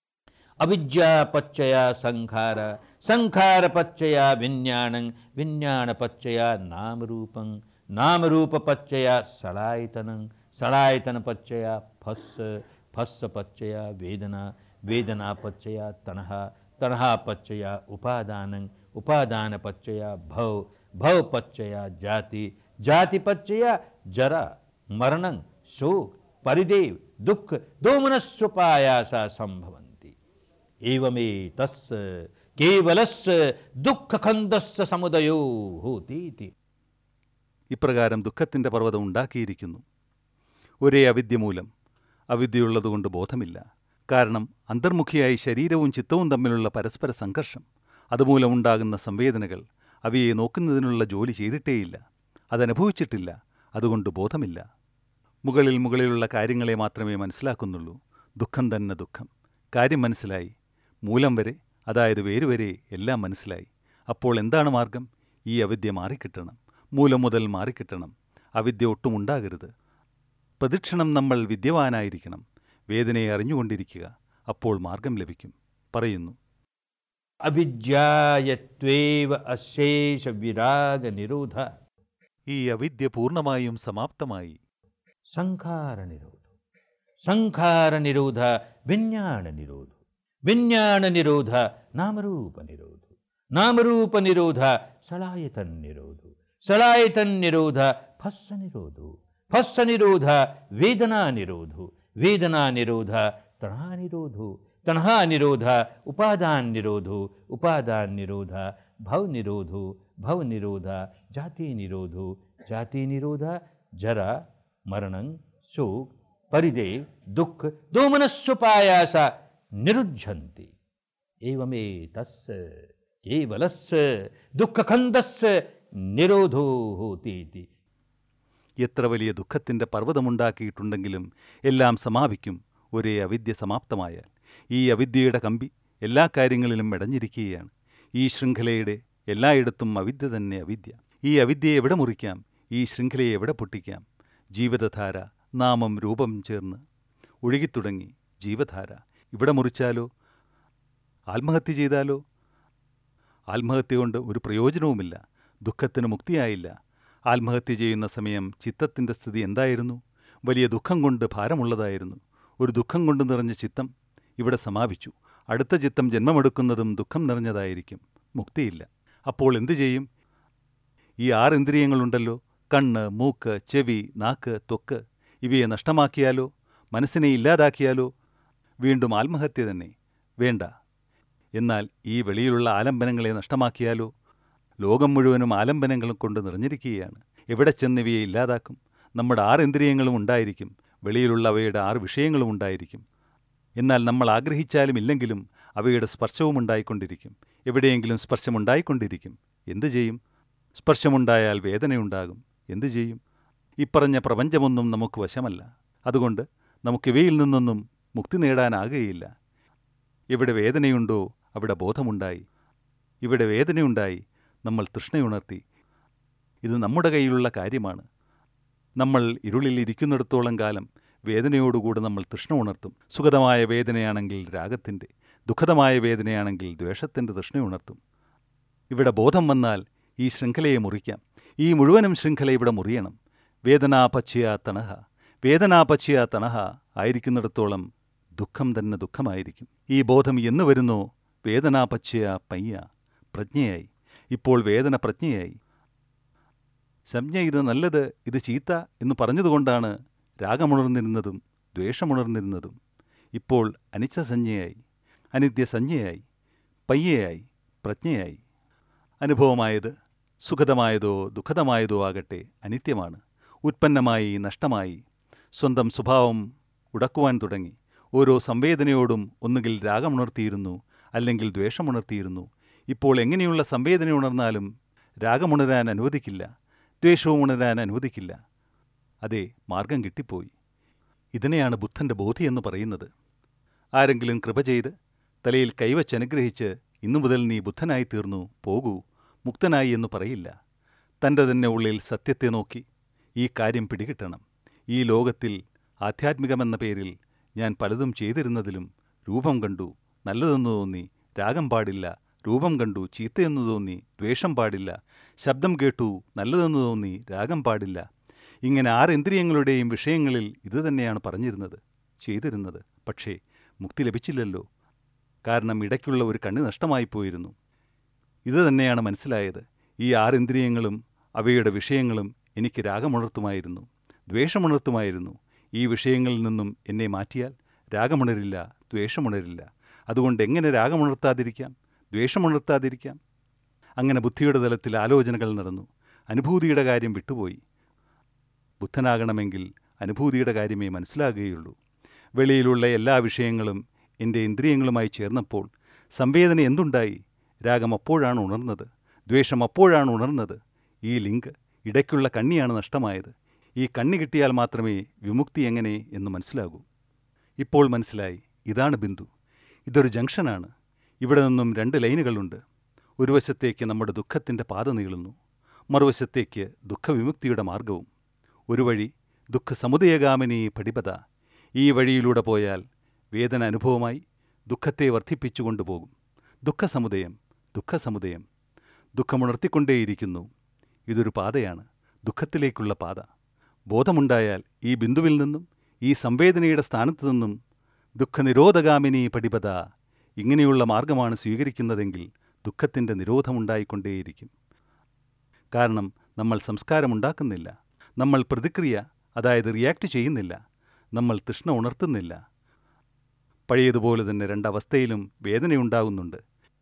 Speaker 2: അവിദ്യ പച്ചയ സംഖാര സംഖാര പച്ചയ വിജ്ഞാനം വിജ്ഞാന പച്ചയ നാമരൂപം നാമരൂപ പച്ചയ സളായതനം സളായതന പച്ചയ ഫസ് ഫസ് പച്ചയ വേദന വേദന പച്ചയ തണഹ തണഹ പച്ചയ ഉപാദാനം ഉപാദാന പച്ചയ ഭൗ ഭൗ പച്ചയ జాతి జాతి పచ్చయ జర మరణం శోక్ పరిదేవ్ దుఃఖ దోమనస్సుపాయాస సంభవంతి ఏవమే తస్ස కేవలస్ස ദുഃഖഖണ്ഡസ്സ സമുദയോ ഹോതീതി
Speaker 1: ഇപ്രകാരം ദുഃഖത്തിൻ്റെ പർവ്വതം ഉണ്ടാക്കിയിരിക്കുന്നു ഒരേ അവിദ്യ മൂലം അവിദ്യയുള്ളതുകൊണ്ട് ബോധമില്ല കാരണം അന്തർമുഖിയായി ശരീരവും ചിത്തവും തമ്മിലുള്ള പരസ്പര സംഘർഷം അതുമൂലമുണ്ടാകുന്ന സംവേദനകൾ അവയെ നോക്കുന്നതിനുള്ള ജോലി ചെയ്തിട്ടേയില്ല അതനുഭവിച്ചിട്ടില്ല അതുകൊണ്ട് ബോധമില്ല മുകളിൽ മുകളിലുള്ള കാര്യങ്ങളെ മാത്രമേ മനസ്സിലാക്കുന്നുള്ളൂ ദുഃഖം തന്നെ ദുഃഖം കാര്യം മനസ്സിലായി മൂലം വരെ അതായത് വേരുവരെ എല്ലാം മനസ്സിലായി അപ്പോൾ എന്താണ് മാർഗം ഈ അവിദ്യ മാറിക്കിട്ടണം മൂലം മുതൽ മാറിക്കിട്ടണം അവിദ്യ ഒട്ടും ഉണ്ടാകരുത് പ്രതിക്ഷണം നമ്മൾ വിദ്യവാനായിരിക്കണം വേദനയെ അറിഞ്ഞുകൊണ്ടിരിക്കുക അപ്പോൾ മാർഗം ലഭിക്കും പറയുന്നു
Speaker 2: अविद्यायत्वेव अशेष विराग निरोध
Speaker 1: ഈ അവിദ്യ പൂർണ്ണമായും സമാപ്തമായി
Speaker 2: संखार निरोध संखार निरोध विज्ञान निरोध विज्ञान निरोध नामरूप निरोध नामरूप निरोध सलायतन निरोध सलायतन निरोध फस्स निरोध फस्स निरोध वेदना निरोध वेदना निरोध तणा निरोध तणा निरोध उपादान निरोध उपादान निरोध भव निरोध भव निरोध जाति निरोध जाति निरोध जरा मरणं शोक परिदेव दुःख दोमनस्वपायास निरुध्यन्ति एवमेतस्य केवलस्य दुःखखण्डस्य निरोधो होति इति
Speaker 1: എത്ര വലിയ ദുഃഖത്തിൻ്റെ പർവ്വതമുണ്ടാക്കിയിട്ടുണ്ടെങ്കിലും എല്ലാം സമാപിക്കും ഒരേ അവിദ്യ സമാപ്തമായാൽ ഈ അവിദ്യയുടെ കമ്പി എല്ലാ കാര്യങ്ങളിലും ഇടഞ്ഞിരിക്കുകയാണ് ഈ ശൃംഖലയുടെ എല്ലായിടത്തും അവിദ്യ തന്നെ അവിദ്യ ഈ അവിദ്യയെ എവിടെ മുറിക്കാം ഈ ശൃംഖലയെ എവിടെ പൊട്ടിക്കാം ജീവിതധാര നാമം രൂപം ചേർന്ന് ഒഴുകിത്തുടങ്ങി ജീവധാര ഇവിടെ മുറിച്ചാലോ ആത്മഹത്യ ചെയ്താലോ ആത്മഹത്യ കൊണ്ട് ഒരു പ്രയോജനവുമില്ല ദുഃഖത്തിന് മുക്തിയായില്ല ആത്മഹത്യ ചെയ്യുന്ന സമയം ചിത്തത്തിൻ്റെ സ്ഥിതി എന്തായിരുന്നു വലിയ ദുഃഖം കൊണ്ട് ഭാരമുള്ളതായിരുന്നു ഒരു ദുഃഖം കൊണ്ട് നിറഞ്ഞ ചിത്തം ഇവിടെ സമാപിച്ചു അടുത്ത ചിത്തം ജന്മമെടുക്കുന്നതും ദുഃഖം നിറഞ്ഞതായിരിക്കും മുക്തിയില്ല അപ്പോൾ എന്തു ചെയ്യും ഈ ആറ് ഇന്ദ്രിയങ്ങളുണ്ടല്ലോ കണ്ണ് മൂക്ക് ചെവി നാക്ക് ത്വക്ക് ഇവയെ നഷ്ടമാക്കിയാലോ മനസ്സിനെ ഇല്ലാതാക്കിയാലോ വീണ്ടും ആത്മഹത്യ തന്നെ വേണ്ട എന്നാൽ ഈ വെളിയിലുള്ള ആലംബനങ്ങളെ നഷ്ടമാക്കിയാലോ ലോകം മുഴുവനും ആലംബനങ്ങൾ കൊണ്ട് നിറഞ്ഞിരിക്കുകയാണ് എവിടെ ചെന്നിവയെ ഇല്ലാതാക്കും നമ്മുടെ ആറ് ഇന്ദ്രിയങ്ങളും ഉണ്ടായിരിക്കും വെളിയിലുള്ള അവയുടെ ആറ് വിഷയങ്ങളും ഉണ്ടായിരിക്കും എന്നാൽ നമ്മൾ ആഗ്രഹിച്ചാലും ഇല്ലെങ്കിലും അവയുടെ സ്പർശവും ഉണ്ടായിക്കൊണ്ടിരിക്കും എവിടെയെങ്കിലും സ്പർശമുണ്ടായിക്കൊണ്ടിരിക്കും എന്തു ചെയ്യും സ്പർശമുണ്ടായാൽ വേദനയുണ്ടാകും എന്തു ചെയ്യും ഇപ്പറഞ്ഞ പ്രപഞ്ചമൊന്നും നമുക്ക് വശമല്ല അതുകൊണ്ട് നമുക്കിവയിൽ നിന്നൊന്നും മുക്തി നേടാനാകുകയില്ല എവിടെ വേദനയുണ്ടോ അവിടെ ബോധമുണ്ടായി ഇവിടെ വേദനയുണ്ടായി നമ്മൾ തൃഷ്ണയുണർത്തി ഇത് നമ്മുടെ കയ്യിലുള്ള കാര്യമാണ് നമ്മൾ ഇരുളിൽ ഇരിക്കുന്നിടത്തോളം കാലം വേദനയോടുകൂടി നമ്മൾ തൃഷ്ണ ഉണർത്തും സുഖതമായ വേദനയാണെങ്കിൽ രാഗത്തിൻ്റെ ദുഃഖതമായ വേദനയാണെങ്കിൽ ദ്വേഷത്തിൻ്റെ തൃഷ്ണ ഉണർത്തും ഇവിടെ ബോധം വന്നാൽ ഈ ശൃംഖലയെ മുറിക്കാം ഈ മുഴുവനും ശൃംഖല ഇവിടെ മുറിയണം വേദനാപച്യ തണഹ വേദനാപച്യ തണഹ ആയിരിക്കുന്നിടത്തോളം ദുഃഖം തന്നെ ദുഃഖമായിരിക്കും ഈ ബോധം എന്ന് വരുന്നോ വേദനാപച്യ പയ്യ പ്രജ്ഞയായി ഇപ്പോൾ വേദന പ്രജ്ഞയായി സംജ്ഞ ഇത് നല്ലത് ഇത് ചീത്ത എന്ന് പറഞ്ഞതുകൊണ്ടാണ് രാഗമുണർന്നിരുന്നതും ദ്വേഷമുണർന്നിരുന്നതും ഇപ്പോൾ അനിച്ച സംജ്ഞയായി അനിത്യ സംജ്ഞയായി പയ്യയായി പ്രജ്ഞയായി അനുഭവമായത് സുഖതമായതോ ദുഃഖതമായതോ ആകട്ടെ അനിത്യമാണ് ഉത്പന്നമായി നഷ്ടമായി സ്വന്തം സ്വഭാവം ഉടക്കുവാൻ തുടങ്ങി ഓരോ സംവേദനയോടും ഒന്നുകിൽ രാഗമുണർത്തിയിരുന്നു അല്ലെങ്കിൽ ദ്വേഷമുണർത്തിയിരുന്നു ഇപ്പോൾ എങ്ങനെയുള്ള സംവേദന ഉണർന്നാലും രാഗമുണരാൻ അനുവദിക്കില്ല ദ്വേഷവും ഉണരാൻ അനുവദിക്കില്ല അതെ മാർഗം കിട്ടിപ്പോയി ഇതിനെയാണ് ബുദ്ധൻ്റെ ബോധി എന്ന് പറയുന്നത് ആരെങ്കിലും കൃപ ചെയ്ത് തലയിൽ കൈവച്ചനുഗ്രഹിച്ച് ഇന്നു മുതൽ നീ ബുദ്ധനായി തീർന്നു പോകൂ മുക്തനായി എന്ന് പറയില്ല തൻ്റെ തന്നെ ഉള്ളിൽ സത്യത്തെ നോക്കി ഈ കാര്യം പിടികിട്ടണം ഈ ലോകത്തിൽ ആധ്യാത്മികമെന്ന പേരിൽ ഞാൻ പലതും ചെയ്തിരുന്നതിലും രൂപം കണ്ടു നല്ലതെന്ന് തോന്നി രാഗം പാടില്ല രൂപം കണ്ടു ചീത്തയെന്ന് തോന്നി ദ്വേഷം പാടില്ല ശബ്ദം കേട്ടു നല്ലതെന്ന് തോന്നി രാഗം പാടില്ല ഇങ്ങനെ ആറ് ഇന്ദ്രിയങ്ങളുടെയും വിഷയങ്ങളിൽ ഇതുതന്നെയാണ് പറഞ്ഞിരുന്നത് ചെയ്തിരുന്നത് പക്ഷേ മുക്തി ലഭിച്ചില്ലല്ലോ കാരണം ഇടയ്ക്കുള്ള ഒരു കണ്ണ് നഷ്ടമായി പോയിരുന്നു ഇത് തന്നെയാണ് മനസ്സിലായത് ഈ ആറ് ഇന്ദ്രിയങ്ങളും അവയുടെ വിഷയങ്ങളും എനിക്ക് രാഗമുണർത്തുമായിരുന്നു ദ്വേഷമുണർത്തുമായിരുന്നു ഈ വിഷയങ്ങളിൽ നിന്നും എന്നെ മാറ്റിയാൽ രാഗമുണരില്ല ദ്വേഷമുണരില്ല അതുകൊണ്ട് എങ്ങനെ രാഗമുണർത്താതിരിക്കാം ദ്വേഷമുണർത്താതിരിക്കാം അങ്ങനെ ബുദ്ധിയുടെ തലത്തിൽ ആലോചനകൾ നടന്നു അനുഭൂതിയുടെ കാര്യം വിട്ടുപോയി ബുദ്ധനാകണമെങ്കിൽ അനുഭൂതിയുടെ കാര്യമേ മനസ്സിലാകുകയുള്ളൂ വെളിയിലുള്ള എല്ലാ വിഷയങ്ങളും എൻ്റെ ഇന്ദ്രിയങ്ങളുമായി ചേർന്നപ്പോൾ സംവേദന എന്തുണ്ടായി രാഗം അപ്പോഴാണ് ഉണർന്നത് ദ്വേഷം അപ്പോഴാണ് ഉണർന്നത് ഈ ലിങ്ക് ഇടയ്ക്കുള്ള കണ്ണിയാണ് നഷ്ടമായത് ഈ കണ്ണി കിട്ടിയാൽ മാത്രമേ വിമുക്തി എങ്ങനെ എന്ന് മനസ്സിലാകൂ ഇപ്പോൾ മനസ്സിലായി ഇതാണ് ബിന്ദു ഇതൊരു ജംഗ്ഷനാണ് ഇവിടെ നിന്നും രണ്ട് ലൈനുകളുണ്ട് ഒരു വശത്തേക്ക് നമ്മുടെ ദുഃഖത്തിൻ്റെ പാത നീളുന്നു മറുവശത്തേക്ക് ദുഃഖവിമുക്തിയുടെ മാർഗവും ഒരു വഴി ദുഃഖസമുദയഗാമിനി പടിപത ഈ വഴിയിലൂടെ പോയാൽ വേദന അനുഭവമായി ദുഃഖത്തെ വർദ്ധിപ്പിച്ചു കൊണ്ടുപോകും ദുഃഖസമുദയം ദുഃഖസമുദയം ദുഃഖമുണർത്തിക്കൊണ്ടേയിരിക്കുന്നു ഇതൊരു പാതയാണ് ദുഃഖത്തിലേക്കുള്ള പാത ബോധമുണ്ടായാൽ ഈ ബിന്ദുവിൽ നിന്നും ഈ സംവേദനയുടെ സ്ഥാനത്തു നിന്നും ദുഃഖനിരോധഗാമിനി പടിപത ഇങ്ങനെയുള്ള മാർഗമാണ് സ്വീകരിക്കുന്നതെങ്കിൽ ദുഃഖത്തിൻ്റെ നിരോധമുണ്ടായിക്കൊണ്ടേയിരിക്കും കാരണം നമ്മൾ സംസ്കാരമുണ്ടാക്കുന്നില്ല നമ്മൾ പ്രതിക്രിയ അതായത് റിയാക്ട് ചെയ്യുന്നില്ല നമ്മൾ തൃഷ്ണ ഉണർത്തുന്നില്ല പഴയതുപോലെ തന്നെ രണ്ടവസ്ഥയിലും വേദനയുണ്ടാകുന്നുണ്ട്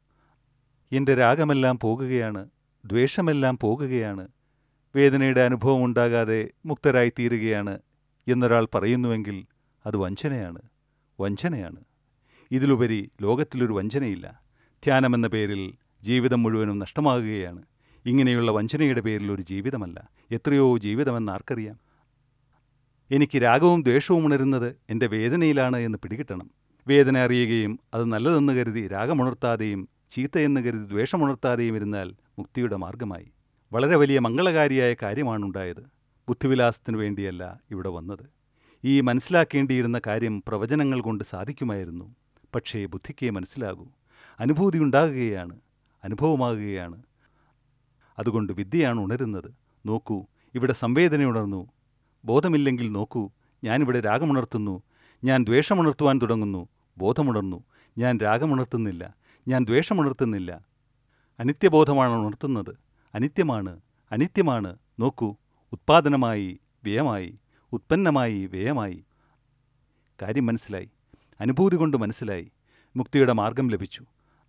Speaker 1: എൻ്റെ രാഗമെല്ലാം പോകുകയാണ് ദ്വേഷമെല്ലാം പോകുകയാണ് വേദനയുടെ അനുഭവം ഉണ്ടാകാതെ മുക്തരായി തീരുകയാണ് എന്നൊരാൾ പറയുന്നുവെങ്കിൽ അത് വഞ്ചനയാണ് വഞ്ചനയാണ് ഇതിലുപരി ലോകത്തിലൊരു വഞ്ചനയില്ല ധ്യാനമെന്ന പേരിൽ ജീവിതം മുഴുവനും നഷ്ടമാകുകയാണ് ഇങ്ങനെയുള്ള വഞ്ചനയുടെ പേരിൽ ഒരു ജീവിതമല്ല എത്രയോ ജീവിതമെന്ന് ആർക്കറിയാം എനിക്ക് രാഗവും ദ്വേഷവും ഉണരുന്നത് എൻ്റെ വേദനയിലാണ് എന്ന് പിടികിട്ടണം വേദന അറിയുകയും അത് നല്ലതെന്ന് കരുതി രാഗമുണർത്താതെയും ചീത്തയെന്ന് കരുതി ദ്വേഷമുണർത്താതെയും ഇരുന്നാൽ മുക്തിയുടെ മാർഗമായി വളരെ വലിയ മംഗളകാരിയായ കാര്യമാണുണ്ടായത് ബുദ്ധിവിലാസത്തിനു വേണ്ടിയല്ല ഇവിടെ വന്നത് ഈ മനസ്സിലാക്കേണ്ടിയിരുന്ന കാര്യം പ്രവചനങ്ങൾ കൊണ്ട് സാധിക്കുമായിരുന്നു പക്ഷേ ബുദ്ധിക്കേ മനസ്സിലാകൂ അനുഭൂതി ഉണ്ടാകുകയാണ് അനുഭവമാകുകയാണ് അതുകൊണ്ട് വിദ്യയാണ് ഉണരുന്നത് നോക്കൂ ഇവിടെ സംവേദന ഉണർന്നു ബോധമില്ലെങ്കിൽ നോക്കൂ ഞാനിവിടെ രാഗമുണർത്തുന്നു ഞാൻ ദ്വേഷമുണർത്തുവാൻ തുടങ്ങുന്നു ബോധമുണർന്നു ഞാൻ രാഗമുണർത്തുന്നില്ല ഞാൻ ദ്വേഷമുണർത്തുന്നില്ല അനിത്യബോധമാണ് ഉണർത്തുന്നത് അനിത്യമാണ് അനിത്യമാണ് നോക്കൂ ഉത്പാദനമായി വ്യയമായി ഉത്പന്നമായി വ്യയമായി കാര്യം മനസ്സിലായി അനുഭൂതി കൊണ്ട് മനസ്സിലായി മുക്തിയുടെ മാർഗം ലഭിച്ചു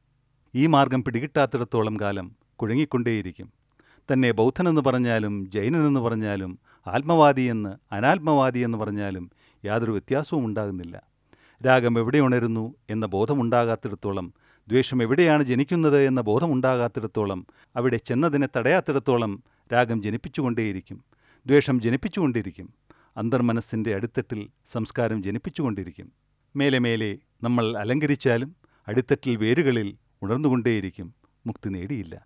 Speaker 1: ഈ മാർഗം പിടികിട്ടാത്തിടത്തോളം കാലം കുഴങ്ങിക്കൊണ്ടേയിരിക്കും തന്നെ ബൗദ്ധനെന്ന് പറഞ്ഞാലും ജൈനനെന്ന് പറഞ്ഞാലും ആത്മവാദിയെന്ന് അനാത്മവാദിയെന്ന് പറഞ്ഞാലും യാതൊരു വ്യത്യാസവും ഉണ്ടാകുന്നില്ല രാഗം എവിടെ ഉണരുന്നു എന്ന ബോധമുണ്ടാകാത്തിടത്തോളം ദ്വേഷം എവിടെയാണ് ജനിക്കുന്നത് എന്ന ബോധമുണ്ടാകാത്തിടത്തോളം അവിടെ ചെന്നതിനെ തടയാത്തിടത്തോളം രാഗം ജനിപ്പിച്ചുകൊണ്ടേയിരിക്കും ദ്വേഷം ജനിപ്പിച്ചുകൊണ്ടിരിക്കും അന്തർമനസ്സിൻ്റെ അടിത്തട്ടിൽ സംസ്കാരം ജനിപ്പിച്ചുകൊണ്ടിരിക്കും മേലെ മേലെ നമ്മൾ അലങ്കരിച്ചാലും അടിത്തട്ടിൽ വേരുകളിൽ ഉണർന്നുകൊണ്ടേയിരിക്കും മുക്തി നേടിയില്ല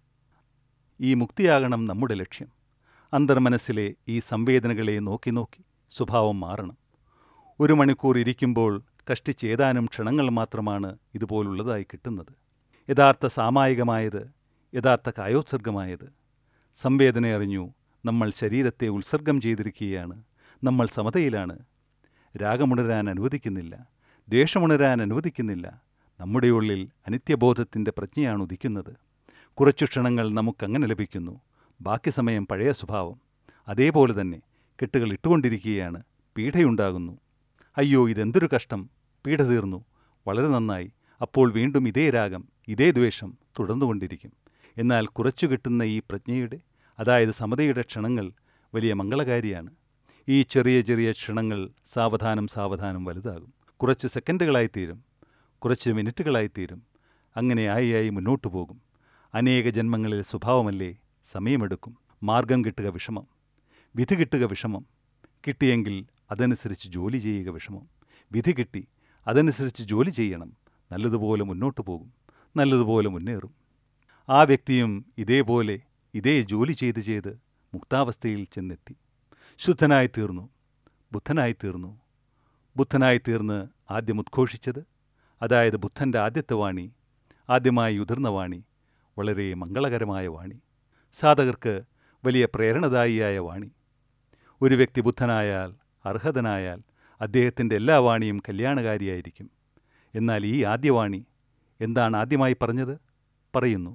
Speaker 1: ഈ മുക്തിയാകണം നമ്മുടെ ലക്ഷ്യം അന്തർമനസ്സിലെ ഈ സംവേദനകളെ നോക്കി നോക്കി സ്വഭാവം മാറണം ഒരു മണിക്കൂർ ഇരിക്കുമ്പോൾ കഷ്ടിച്ച് ഏതാനും ക്ഷണങ്ങൾ മാത്രമാണ് ഇതുപോലുള്ളതായി കിട്ടുന്നത് യഥാർത്ഥ സാമായികമായത് യഥാർത്ഥ കായോത്സർഗമായത് സംവേദന അറിഞ്ഞു നമ്മൾ ശരീരത്തെ ഉത്സർഗം ചെയ്തിരിക്കുകയാണ് നമ്മൾ സമതയിലാണ് രാഗമുണരാൻ അനുവദിക്കുന്നില്ല ദ്വേഷമുണരാൻ അനുവദിക്കുന്നില്ല നമ്മുടെ ഉള്ളിൽ അനിത്യബോധത്തിൻ്റെ പ്രജ്ഞയാണ് ഉദിക്കുന്നത് കുറച്ചു ക്ഷണങ്ങൾ നമുക്കങ്ങനെ ലഭിക്കുന്നു ബാക്കി സമയം പഴയ സ്വഭാവം അതേപോലെ തന്നെ കെട്ടുകൾ ഇട്ടുകൊണ്ടിരിക്കുകയാണ് പീഡയുണ്ടാകുന്നു അയ്യോ ഇതെന്തൊരു കഷ്ടം പീഡ തീർന്നു വളരെ നന്നായി അപ്പോൾ വീണ്ടും ഇതേ രാഗം ഇതേ ദ്വേഷം തുടർന്നുകൊണ്ടിരിക്കും എന്നാൽ കുറച്ചു കിട്ടുന്ന ഈ പ്രജ്ഞയുടെ അതായത് സമതയുടെ ക്ഷണങ്ങൾ വലിയ മംഗളകാരിയാണ് ഈ ചെറിയ ചെറിയ ക്ഷണങ്ങൾ സാവധാനം സാവധാനം വലുതാകും കുറച്ച് സെക്കൻഡുകളായിത്തീരും കുറച്ച് മിനിറ്റുകളായിത്തീരും അങ്ങനെ ആയി ആയി മുന്നോട്ടു പോകും അനേക ജന്മങ്ങളിലെ സ്വഭാവമല്ലേ സമയമെടുക്കും മാർഗം കിട്ടുക വിഷമം വിധി കിട്ടുക വിഷമം കിട്ടിയെങ്കിൽ അതനുസരിച്ച് ജോലി ചെയ്യുക വിഷമം വിധി കിട്ടി അതനുസരിച്ച് ജോലി ചെയ്യണം നല്ലതുപോലെ മുന്നോട്ട് പോകും നല്ലതുപോലെ മുന്നേറും ആ വ്യക്തിയും ഇതേപോലെ ഇതേ ജോലി ചെയ്ത് ചെയ്ത് മുക്താവസ്ഥയിൽ ചെന്നെത്തി ശുദ്ധനായി തീർന്നു ബുദ്ധനായി തീർന്നു ബുദ്ധനായി തീർന്ന് ആദ്യം ഉദ്ഘോഷിച്ചത് അതായത് ബുദ്ധൻ്റെ ആദ്യത്തെ വാണി ആദ്യമായി ഉതിർന്ന വാണി വളരെ മംഗളകരമായ വാണി സാധകർക്ക് വലിയ പ്രേരണദായിയായ വാണി ഒരു വ്യക്തി ബുദ്ധനായാൽ അർഹതനായാൽ അദ്ദേഹത്തിൻ്റെ എല്ലാ വാണിയും കല്യാണകാരിയായിരിക്കും എന്നാൽ ഈ ആദ്യവാണി എന്താണ് ആദ്യമായി പറഞ്ഞത് പറയുന്നു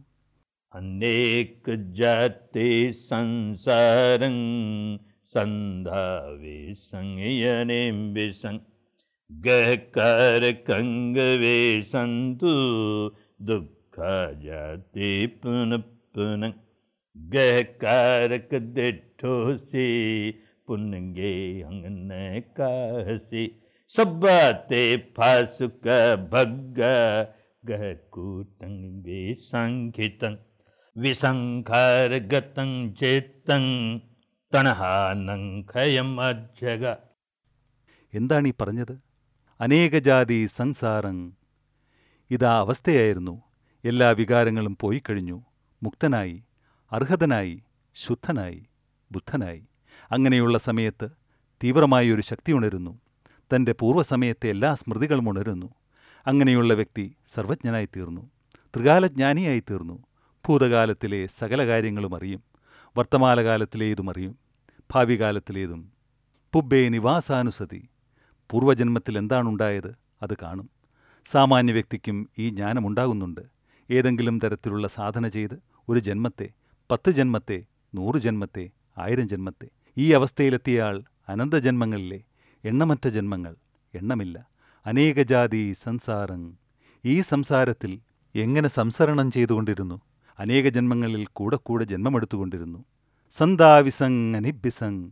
Speaker 2: अनेक जाते संसारं सन्धावे संयने विसं गहकार कंगवे सन्तु दुःख जाते पुनः पुनः गहकारक दिठोसी पुनगे अंगन कासी सब्बाते फासुक भग्गा गहकूटं वे संखितं विसङ्खारगतं चेत्तं തണഹാനം ഖയം അജ്ജക
Speaker 1: എന്താണ് ഈ പറഞ്ഞത് അനേകജാതി സംസാരം ഇതാ അവസ്ഥയായിരുന്നു എല്ലാ വികാരങ്ങളും പോയിക്കഴിഞ്ഞു മുക്തനായി അർഹതനായി ശുദ്ധനായി ബുദ്ധനായി അങ്ങനെയുള്ള സമയത്ത് തീവ്രമായ ഒരു ശക്തി ഉണരുന്നു തൻ്റെ പൂർവ്വസമയത്തെ എല്ലാ സ്മൃതികളും ഉണരുന്നു അങ്ങനെയുള്ള വ്യക്തി സർവജ്ഞനായി തീർന്നു ത്രികാലജ്ഞാനിയായി തീർന്നു ഭൂതകാലത്തിലെ സകല കാര്യങ്ങളും അറിയും വർത്തമാനകാലത്തിലേതും അറിയും ഭാവി കാലത്തിലേതും പുബ്ബേ നിവാസാനുസതി പൂർവജന്മത്തിൽ എന്താണുണ്ടായത് അത് കാണും സാമാന്യ വ്യക്തിക്കും ഈ ജ്ഞാനമുണ്ടാകുന്നുണ്ട് ഏതെങ്കിലും തരത്തിലുള്ള സാധന ചെയ്ത് ഒരു ജന്മത്തെ പത്ത് ജന്മത്തെ നൂറ് ജന്മത്തെ ആയിരം ജന്മത്തെ ഈ അവസ്ഥയിലെത്തിയ ആൾ അനന്തജന്മങ്ങളിലെ എണ്ണമറ്റ ജന്മങ്ങൾ എണ്ണമില്ല അനേകജാതി സംസാരം ഈ സംസാരത്തിൽ എങ്ങനെ സംസരണം ചെയ്തുകൊണ്ടിരുന്നു അനേക ജന്മങ്ങളിൽ കൂടെ കൂടെ ജന്മമെടുത്തുകൊണ്ടിരുന്നു സന്താവിസങ് അനിബിസങ്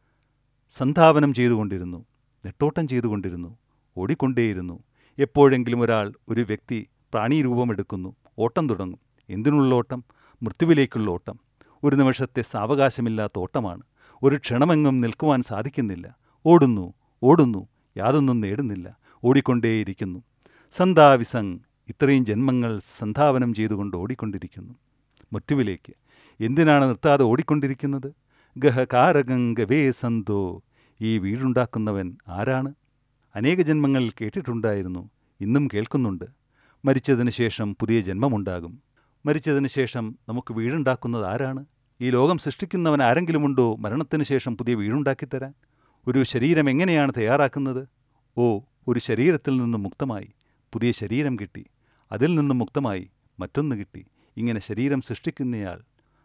Speaker 1: സന്ധാവനം ചെയ്തുകൊണ്ടിരുന്നു നെട്ടോട്ടം ചെയ്തുകൊണ്ടിരുന്നു ഓടിക്കൊണ്ടേയിരുന്നു എപ്പോഴെങ്കിലും ഒരാൾ ഒരു വ്യക്തി പ്രാണീരൂപമെടുക്കുന്നു ഓട്ടം തുടങ്ങും എന്തിനുള്ള ഓട്ടം മൃത്യുവിലേക്കുള്ള ഓട്ടം ഒരു നിമിഷത്തെ സാവകാശമില്ലാത്ത ഓട്ടമാണ് ഒരു ക്ഷണമെങ്ങും നിൽക്കുവാൻ സാധിക്കുന്നില്ല ഓടുന്നു ഓടുന്നു യാതൊന്നും നേടുന്നില്ല ഓടിക്കൊണ്ടേയിരിക്കുന്നു സന്താവിസങ് ഇത്രയും ജന്മങ്ങൾ സന്ധാവനം ചെയ്തുകൊണ്ട് ഓടിക്കൊണ്ടിരിക്കുന്നു മൃത്യുവിലേക്ക് എന്തിനാണ് നിർത്താതെ ഓടിക്കൊണ്ടിരിക്കുന്നത് ഗഹകാരകം ഗവേ സന്തോ ഈ വീടുണ്ടാക്കുന്നവൻ ആരാണ് അനേക ജന്മങ്ങളിൽ കേട്ടിട്ടുണ്ടായിരുന്നു ഇന്നും കേൾക്കുന്നുണ്ട് മരിച്ചതിന് ശേഷം പുതിയ ജന്മമുണ്ടാകും മരിച്ചതിന് ശേഷം നമുക്ക് വീടുണ്ടാക്കുന്നത് ആരാണ് ഈ ലോകം സൃഷ്ടിക്കുന്നവൻ ആരെങ്കിലുമുണ്ടോ മരണത്തിന് ശേഷം പുതിയ വീടുണ്ടാക്കിത്തരാൻ ഒരു ശരീരം എങ്ങനെയാണ് തയ്യാറാക്കുന്നത് ഓ ഒരു ശരീരത്തിൽ നിന്നും മുക്തമായി പുതിയ ശരീരം കിട്ടി അതിൽ നിന്നും മുക്തമായി മറ്റൊന്ന് കിട്ടി ഇങ്ങനെ ശരീരം സൃഷ്ടിക്കുന്നയാൾ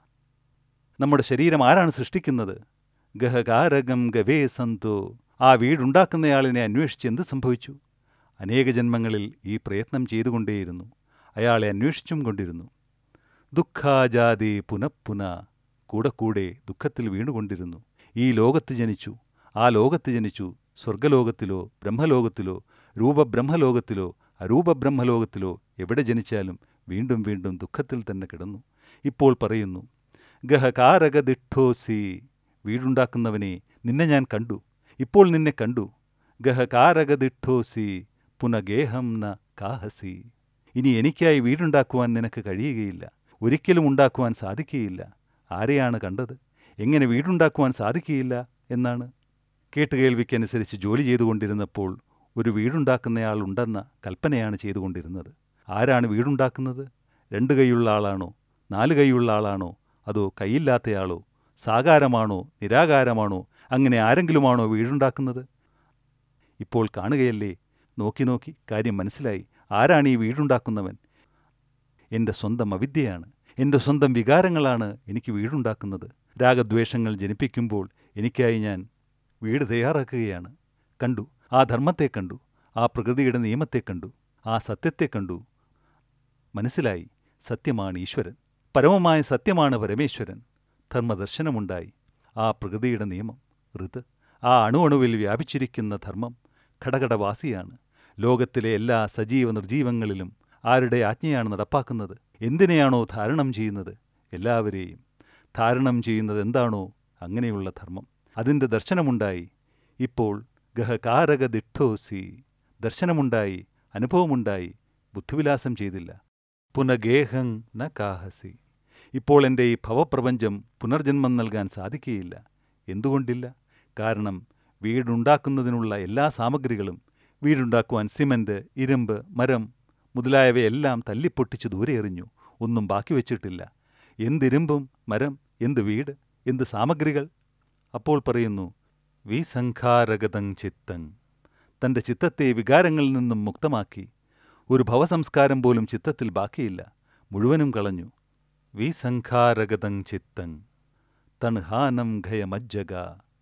Speaker 1: നമ്മുടെ ശരീരം ആരാണ് സൃഷ്ടിക്കുന്നത് ഗഹകാരകം ഗവേ സന്തോ ആ വീടുണ്ടാക്കുന്നയാളിനെ അന്വേഷിച്ച് എന്ത് സംഭവിച്ചു അനേക ജന്മങ്ങളിൽ ഈ പ്രയത്നം ചെയ്തുകൊണ്ടേയിരുന്നു അയാളെ അന്വേഷിച്ചും കൊണ്ടിരുന്നു ദുഃഖാജാതി പുനഃപുന കൂടെ കൂടെ ദുഃഖത്തിൽ വീണുകൊണ്ടിരുന്നു ഈ ലോകത്ത് ജനിച്ചു ആ ലോകത്ത് ജനിച്ചു സ്വർഗലോകത്തിലോ ബ്രഹ്മലോകത്തിലോ രൂപബ്രഹ്മലോകത്തിലോ അരൂപബ്രഹ്മലോകത്തിലോ എവിടെ ജനിച്ചാലും വീണ്ടും വീണ്ടും ദുഃഖത്തിൽ തന്നെ കിടന്നു ഇപ്പോൾ പറയുന്നു ഗഹകാരകദിഠോസി വീടുണ്ടാക്കുന്നവനെ നിന്നെ ഞാൻ കണ്ടു ഇപ്പോൾ നിന്നെ കണ്ടു ഗഹകാരകദിഠോസി പുനഗേഹം ന കാഹസി ഇനി എനിക്കായി വീടുണ്ടാക്കുവാൻ നിനക്ക് കഴിയുകയില്ല ഒരിക്കലും ഉണ്ടാക്കുവാൻ സാധിക്കുകയില്ല ആരെയാണ് കണ്ടത് എങ്ങനെ വീടുണ്ടാക്കുവാൻ സാധിക്കുകയില്ല എന്നാണ് കേട്ടുകേൾവിക്കനുസരിച്ച് ജോലി ചെയ്തുകൊണ്ടിരുന്നപ്പോൾ ഒരു വീടുണ്ടാക്കുന്നയാൾ ഉണ്ടെന്ന കൽപ്പനയാണ് ചെയ്തുകൊണ്ടിരുന്നത് ആരാണ് വീടുണ്ടാക്കുന്നത് രണ്ട് കൈയുള്ള ആളാണോ നാല് കൈയുള്ള ആളാണോ അതോ കൈയില്ലാത്തയാളോ സാകാരമാണോ നിരാകാരമാണോ അങ്ങനെ ആരെങ്കിലുമാണോ വീടുണ്ടാക്കുന്നത് ഇപ്പോൾ കാണുകയല്ലേ നോക്കി നോക്കി കാര്യം മനസ്സിലായി ആരാണ് ഈ വീടുണ്ടാക്കുന്നവൻ എൻ്റെ സ്വന്തം അവിദ്യയാണ് എൻ്റെ സ്വന്തം വികാരങ്ങളാണ് എനിക്ക് വീടുണ്ടാക്കുന്നത് രാഗദ്വേഷങ്ങൾ ജനിപ്പിക്കുമ്പോൾ എനിക്കായി ഞാൻ വീട് തയ്യാറാക്കുകയാണ് കണ്ടു ആ ധർമ്മത്തെ കണ്ടു ആ പ്രകൃതിയുടെ നിയമത്തെ കണ്ടു ആ സത്യത്തെ കണ്ടു മനസ്സിലായി സത്യമാണ് ഈശ്വരൻ പരമമായ സത്യമാണ് പരമേശ്വരൻ ധർമ്മദർശനമുണ്ടായി ആ പ്രകൃതിയുടെ നിയമം ഋത് ആ അണുവണുവിൽ വ്യാപിച്ചിരിക്കുന്ന ധർമ്മം ഘടകടവാസിയാണ് ലോകത്തിലെ എല്ലാ സജീവ നിർജീവങ്ങളിലും ആരുടെ ആജ്ഞയാണ് നടപ്പാക്കുന്നത് എന്തിനെയാണോ ധാരണം ചെയ്യുന്നത് എല്ലാവരെയും ധാരണം ചെയ്യുന്നത് എന്താണോ അങ്ങനെയുള്ള ധർമ്മം അതിൻ്റെ ദർശനമുണ്ടായി ഇപ്പോൾ ഗഹകാരകദിഠോസി ദർശനമുണ്ടായി അനുഭവമുണ്ടായി ബുദ്ധിവിലാസം ചെയ്തില്ല പുനഗേഹം ന കാഹസി ഇപ്പോൾ എൻ്റെ ഈ ഭവപ്രപഞ്ചം പുനർജന്മം നൽകാൻ സാധിക്കുകയില്ല എന്തുകൊണ്ടില്ല കാരണം വീടുണ്ടാക്കുന്നതിനുള്ള എല്ലാ സാമഗ്രികളും വീടുണ്ടാക്കുവാൻ സിമന്റ് ഇരുമ്പ് മരം മുതലായവയെല്ലാം തല്ലിപ്പൊട്ടിച്ച് ദൂരെ എറിഞ്ഞു ഒന്നും ബാക്കി വച്ചിട്ടില്ല എന്തിരുമ്പും മരം എന്ത് വീട് എന്ത് സാമഗ്രികൾ അപ്പോൾ പറയുന്നു വിസംഖാരഗതം ചിത്തം തൻ്റെ ചിത്തത്തെ വികാരങ്ങളിൽ നിന്നും മുക്തമാക്കി ഒരു ഭവസംസ്കാരം പോലും ചിത്തത്തിൽ ബാക്കിയില്ല മുഴുവനും കളഞ്ഞു വിസംഖാരഗതം ചിത്തം തൺഹാനം ഘയമജ്ജക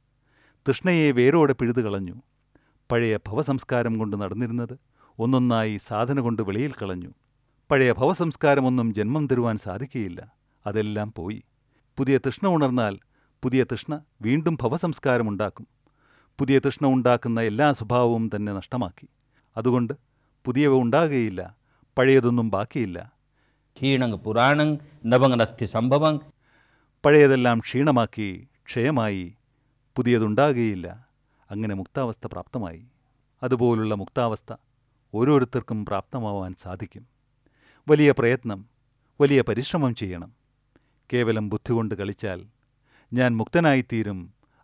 Speaker 1: തൃഷ്ണയെ വേരോടെ പിഴുതു കളഞ്ഞു പഴയ ഭവസംസ്കാരം കൊണ്ട് നടന്നിരുന്നത് ഒന്നൊന്നായി സാധന കൊണ്ട് വെളിയിൽ കളഞ്ഞു പഴയ ഭവസംസ്കാരമൊന്നും ജന്മം തരുവാൻ സാധിക്കുകയില്ല അതെല്ലാം പോയി പുതിയ തൃഷ്ണ ഉണർന്നാൽ പുതിയ തൃഷ്ണ വീണ്ടും ഭവസംസ്കാരമുണ്ടാക്കും പുതിയ തൃഷ്ണ ഉണ്ടാക്കുന്ന എല്ലാ സ്വഭാവവും തന്നെ നഷ്ടമാക്കി അതുകൊണ്ട് പുതിയവ ഉണ്ടാകുകയില്ല പഴയതൊന്നും ബാക്കിയില്ല
Speaker 2: ക്ഷീണങ് പുരാണങ് നവങ്ങനത്തി സംഭവം
Speaker 1: പഴയതെല്ലാം ക്ഷീണമാക്കി ക്ഷയമായി പുതിയതുണ്ടാകുകയില്ല അങ്ങനെ മുക്താവസ്ഥ പ്രാപ്തമായി അതുപോലുള്ള മുക്താവസ്ഥ ഓരോരുത്തർക്കും പ്രാപ്തമാവാൻ സാധിക്കും വലിയ പ്രയത്നം വലിയ പരിശ്രമം ചെയ്യണം കേവലം ബുദ്ധി കൊണ്ട് കളിച്ചാൽ ഞാൻ മുക്തനായിത്തീരും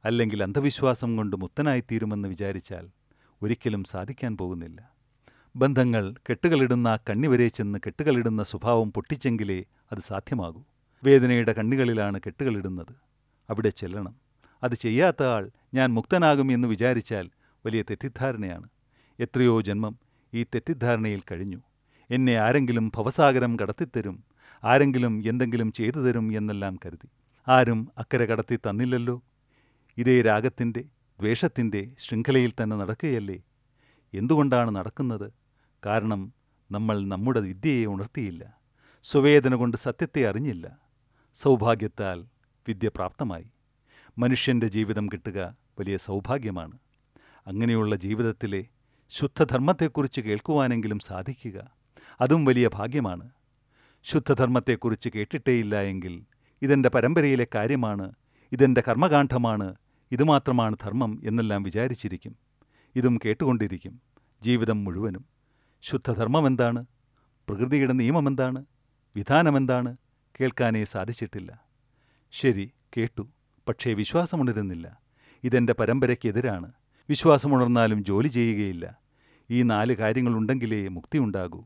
Speaker 1: അല്ലെങ്കിൽ അന്ധവിശ്വാസം കൊണ്ട് മുക്തനായിത്തീരുമെന്ന് വിചാരിച്ചാൽ ഒരിക്കലും സാധിക്കാൻ പോകുന്നില്ല ബന്ധങ്ങൾ കെട്ടുകളിടുന്ന ആ കണ്ണിവരെ ചെന്ന് കെട്ടുകളിടുന്ന സ്വഭാവം പൊട്ടിച്ചെങ്കിലേ അത് സാധ്യമാകൂ വേദനയുടെ കണ്ണികളിലാണ് കെട്ടുകളിടുന്നത് അവിടെ ചെല്ലണം അത് ചെയ്യാത്ത ആൾ ഞാൻ മുക്തനാകും എന്ന് വിചാരിച്ചാൽ വലിയ തെറ്റിദ്ധാരണയാണ് എത്രയോ ജന്മം ഈ തെറ്റിദ്ധാരണയിൽ കഴിഞ്ഞു എന്നെ ആരെങ്കിലും ഭവസാഗരം കടത്തിത്തരും ആരെങ്കിലും എന്തെങ്കിലും ചെയ്തു തരും എന്നെല്ലാം കരുതി ആരും അക്കരെ കടത്തി തന്നില്ലല്ലോ ഇതേ രാഗത്തിൻ്റെ ദ്വേഷത്തിൻ്റെ ശൃംഖലയിൽ തന്നെ നടക്കുകയല്ലേ എന്തുകൊണ്ടാണ് നടക്കുന്നത് കാരണം നമ്മൾ നമ്മുടെ വിദ്യയെ ഉണർത്തിയില്ല സ്വവേദന കൊണ്ട് സത്യത്തെ അറിഞ്ഞില്ല സൗഭാഗ്യത്താൽ വിദ്യ പ്രാപ്തമായി മനുഷ്യൻ്റെ ജീവിതം കിട്ടുക വലിയ സൗഭാഗ്യമാണ് അങ്ങനെയുള്ള ജീവിതത്തിലെ ശുദ്ധധർമ്മത്തെക്കുറിച്ച് കേൾക്കുവാനെങ്കിലും സാധിക്കുക അതും വലിയ ഭാഗ്യമാണ് ശുദ്ധധർമ്മത്തെക്കുറിച്ച് കേട്ടിട്ടേയില്ല എങ്കിൽ ഇതെൻ്റെ പരമ്പരയിലെ കാര്യമാണ് ഇതെൻ്റെ കർമ്മകാന്ഡമാണ് ഇതുമാത്രമാണ് ധർമ്മം എന്നെല്ലാം വിചാരിച്ചിരിക്കും ഇതും കേട്ടുകൊണ്ടിരിക്കും ജീവിതം മുഴുവനും ശുദ്ധധർമ്മം എന്താണ് പ്രകൃതിയുടെ നിയമമെന്താണ് വിധാനമെന്താണ് കേൾക്കാനേ സാധിച്ചിട്ടില്ല ശരി കേട്ടു പക്ഷേ വിശ്വാസമുണരുന്നില്ല ഇതെൻ്റെ പരമ്പരയ്ക്കെതിരാണ് വിശ്വാസമുണർന്നാലും ജോലി ചെയ്യുകയില്ല ഈ നാല് കാര്യങ്ങളുണ്ടെങ്കിലേ മുക്തിയുണ്ടാകൂ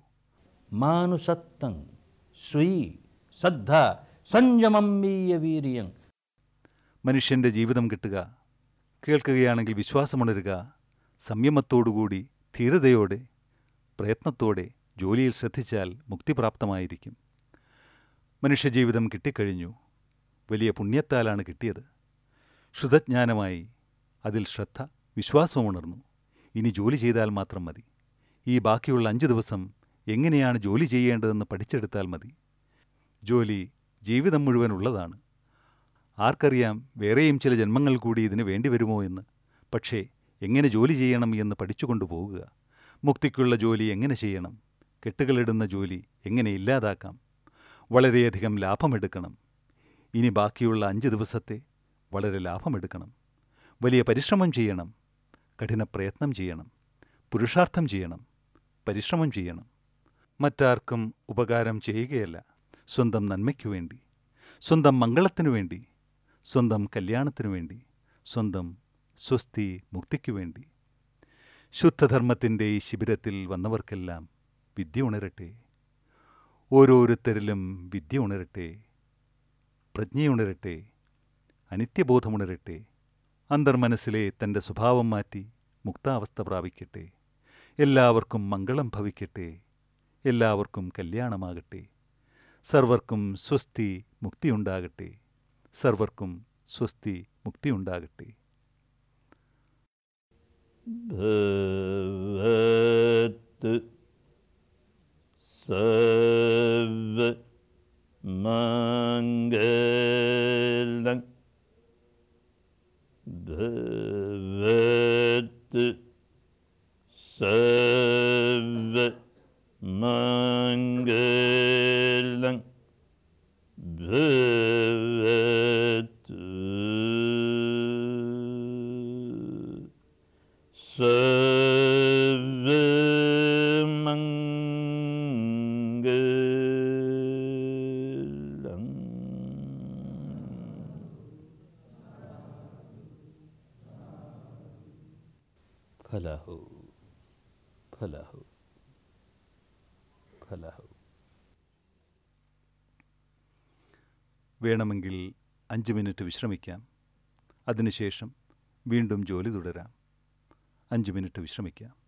Speaker 2: മാനുസത്തം സ്വീ ശ്രദ്ധ സംയമം വീയ വീര്യം
Speaker 1: മനുഷ്യൻ്റെ ജീവിതം കിട്ടുക കേൾക്കുകയാണെങ്കിൽ വിശ്വാസമുണരുക സംയമത്തോടുകൂടി ധീരതയോടെ പ്രയത്നത്തോടെ ജോലിയിൽ ശ്രദ്ധിച്ചാൽ മുക്തിപ്രാപ്തമായിരിക്കും മനുഷ്യജീവിതം കിട്ടിക്കഴിഞ്ഞു വലിയ പുണ്യത്താലാണ് കിട്ടിയത് ശ്രുതജ്ഞാനമായി അതിൽ ശ്രദ്ധ വിശ്വാസമുണർന്നു ഇനി ജോലി ചെയ്താൽ മാത്രം മതി ഈ ബാക്കിയുള്ള അഞ്ച് ദിവസം എങ്ങനെയാണ് ജോലി ചെയ്യേണ്ടതെന്ന് പഠിച്ചെടുത്താൽ മതി ജോലി ജീവിതം മുഴുവൻ ഉള്ളതാണ് ആർക്കറിയാം വേറെയും ചില ജന്മങ്ങൾ കൂടി ഇതിന് വേണ്ടി വരുമോ എന്ന് പക്ഷേ എങ്ങനെ ജോലി ചെയ്യണം എന്ന് പഠിച്ചുകൊണ്ടു പോകുക മുക്തിക്കുള്ള ജോലി എങ്ങനെ ചെയ്യണം കെട്ടുകളിടുന്ന ജോലി എങ്ങനെ ഇല്ലാതാക്കാം വളരെയധികം ലാഭമെടുക്കണം ഇനി ബാക്കിയുള്ള അഞ്ച് ദിവസത്തെ വളരെ ലാഭമെടുക്കണം വലിയ പരിശ്രമം ചെയ്യണം കഠിന പ്രയത്നം ചെയ്യണം പുരുഷാർത്ഥം ചെയ്യണം പരിശ്രമം ചെയ്യണം മറ്റാർക്കും ഉപകാരം ചെയ്യുകയല്ല സ്വന്തം നന്മയ്ക്കു വേണ്ടി സ്വന്തം മംഗളത്തിനു വേണ്ടി സ്വന്തം കല്യാണത്തിനു വേണ്ടി സ്വന്തം സ്വസ്തി മുക്തിക്കു വേണ്ടി ശുദ്ധധർമ്മത്തിൻ്റെ ഈ ശിബിരത്തിൽ വന്നവർക്കെല്ലാം വിദ്യ ഉണരട്ടെ ഓരോരുത്തരിലും വിദ്യ ഉണരട്ടെ പ്രജ്ഞയുണരട്ടെ അനിത്യബോധമുണരട്ടെ അന്തർമനസ്സിലെ തൻ്റെ സ്വഭാവം മാറ്റി മുക്താവസ്ഥ പ്രാപിക്കട്ടെ എല്ലാവർക്കും മംഗളം ഭവിക്കട്ടെ എല്ലാവർക്കും കല്യാണമാകട്ടെ സർവർക്കും സ്വസ്തി മുക്തിയുണ്ടാകട്ടെ സർവർക്കും സ്വസ്തി മുക്തിയുണ്ടാകട്ടെ
Speaker 2: ഭവത് സർവ മംഗളം ഭവത് സർവ മംഗളം ഭവത് സർവമംഗളം ഫലഹു ഫലഹു ഫലഹു
Speaker 1: വേണമെങ്കിൽ അഞ്ച് മിനിറ്റ് വിശ്രമിക്കാം അതിനുശേഷം വീണ്ടും ജോലി തുടരാം അഞ്ച് മിനിറ്റ് വിശ്രമിക്കാം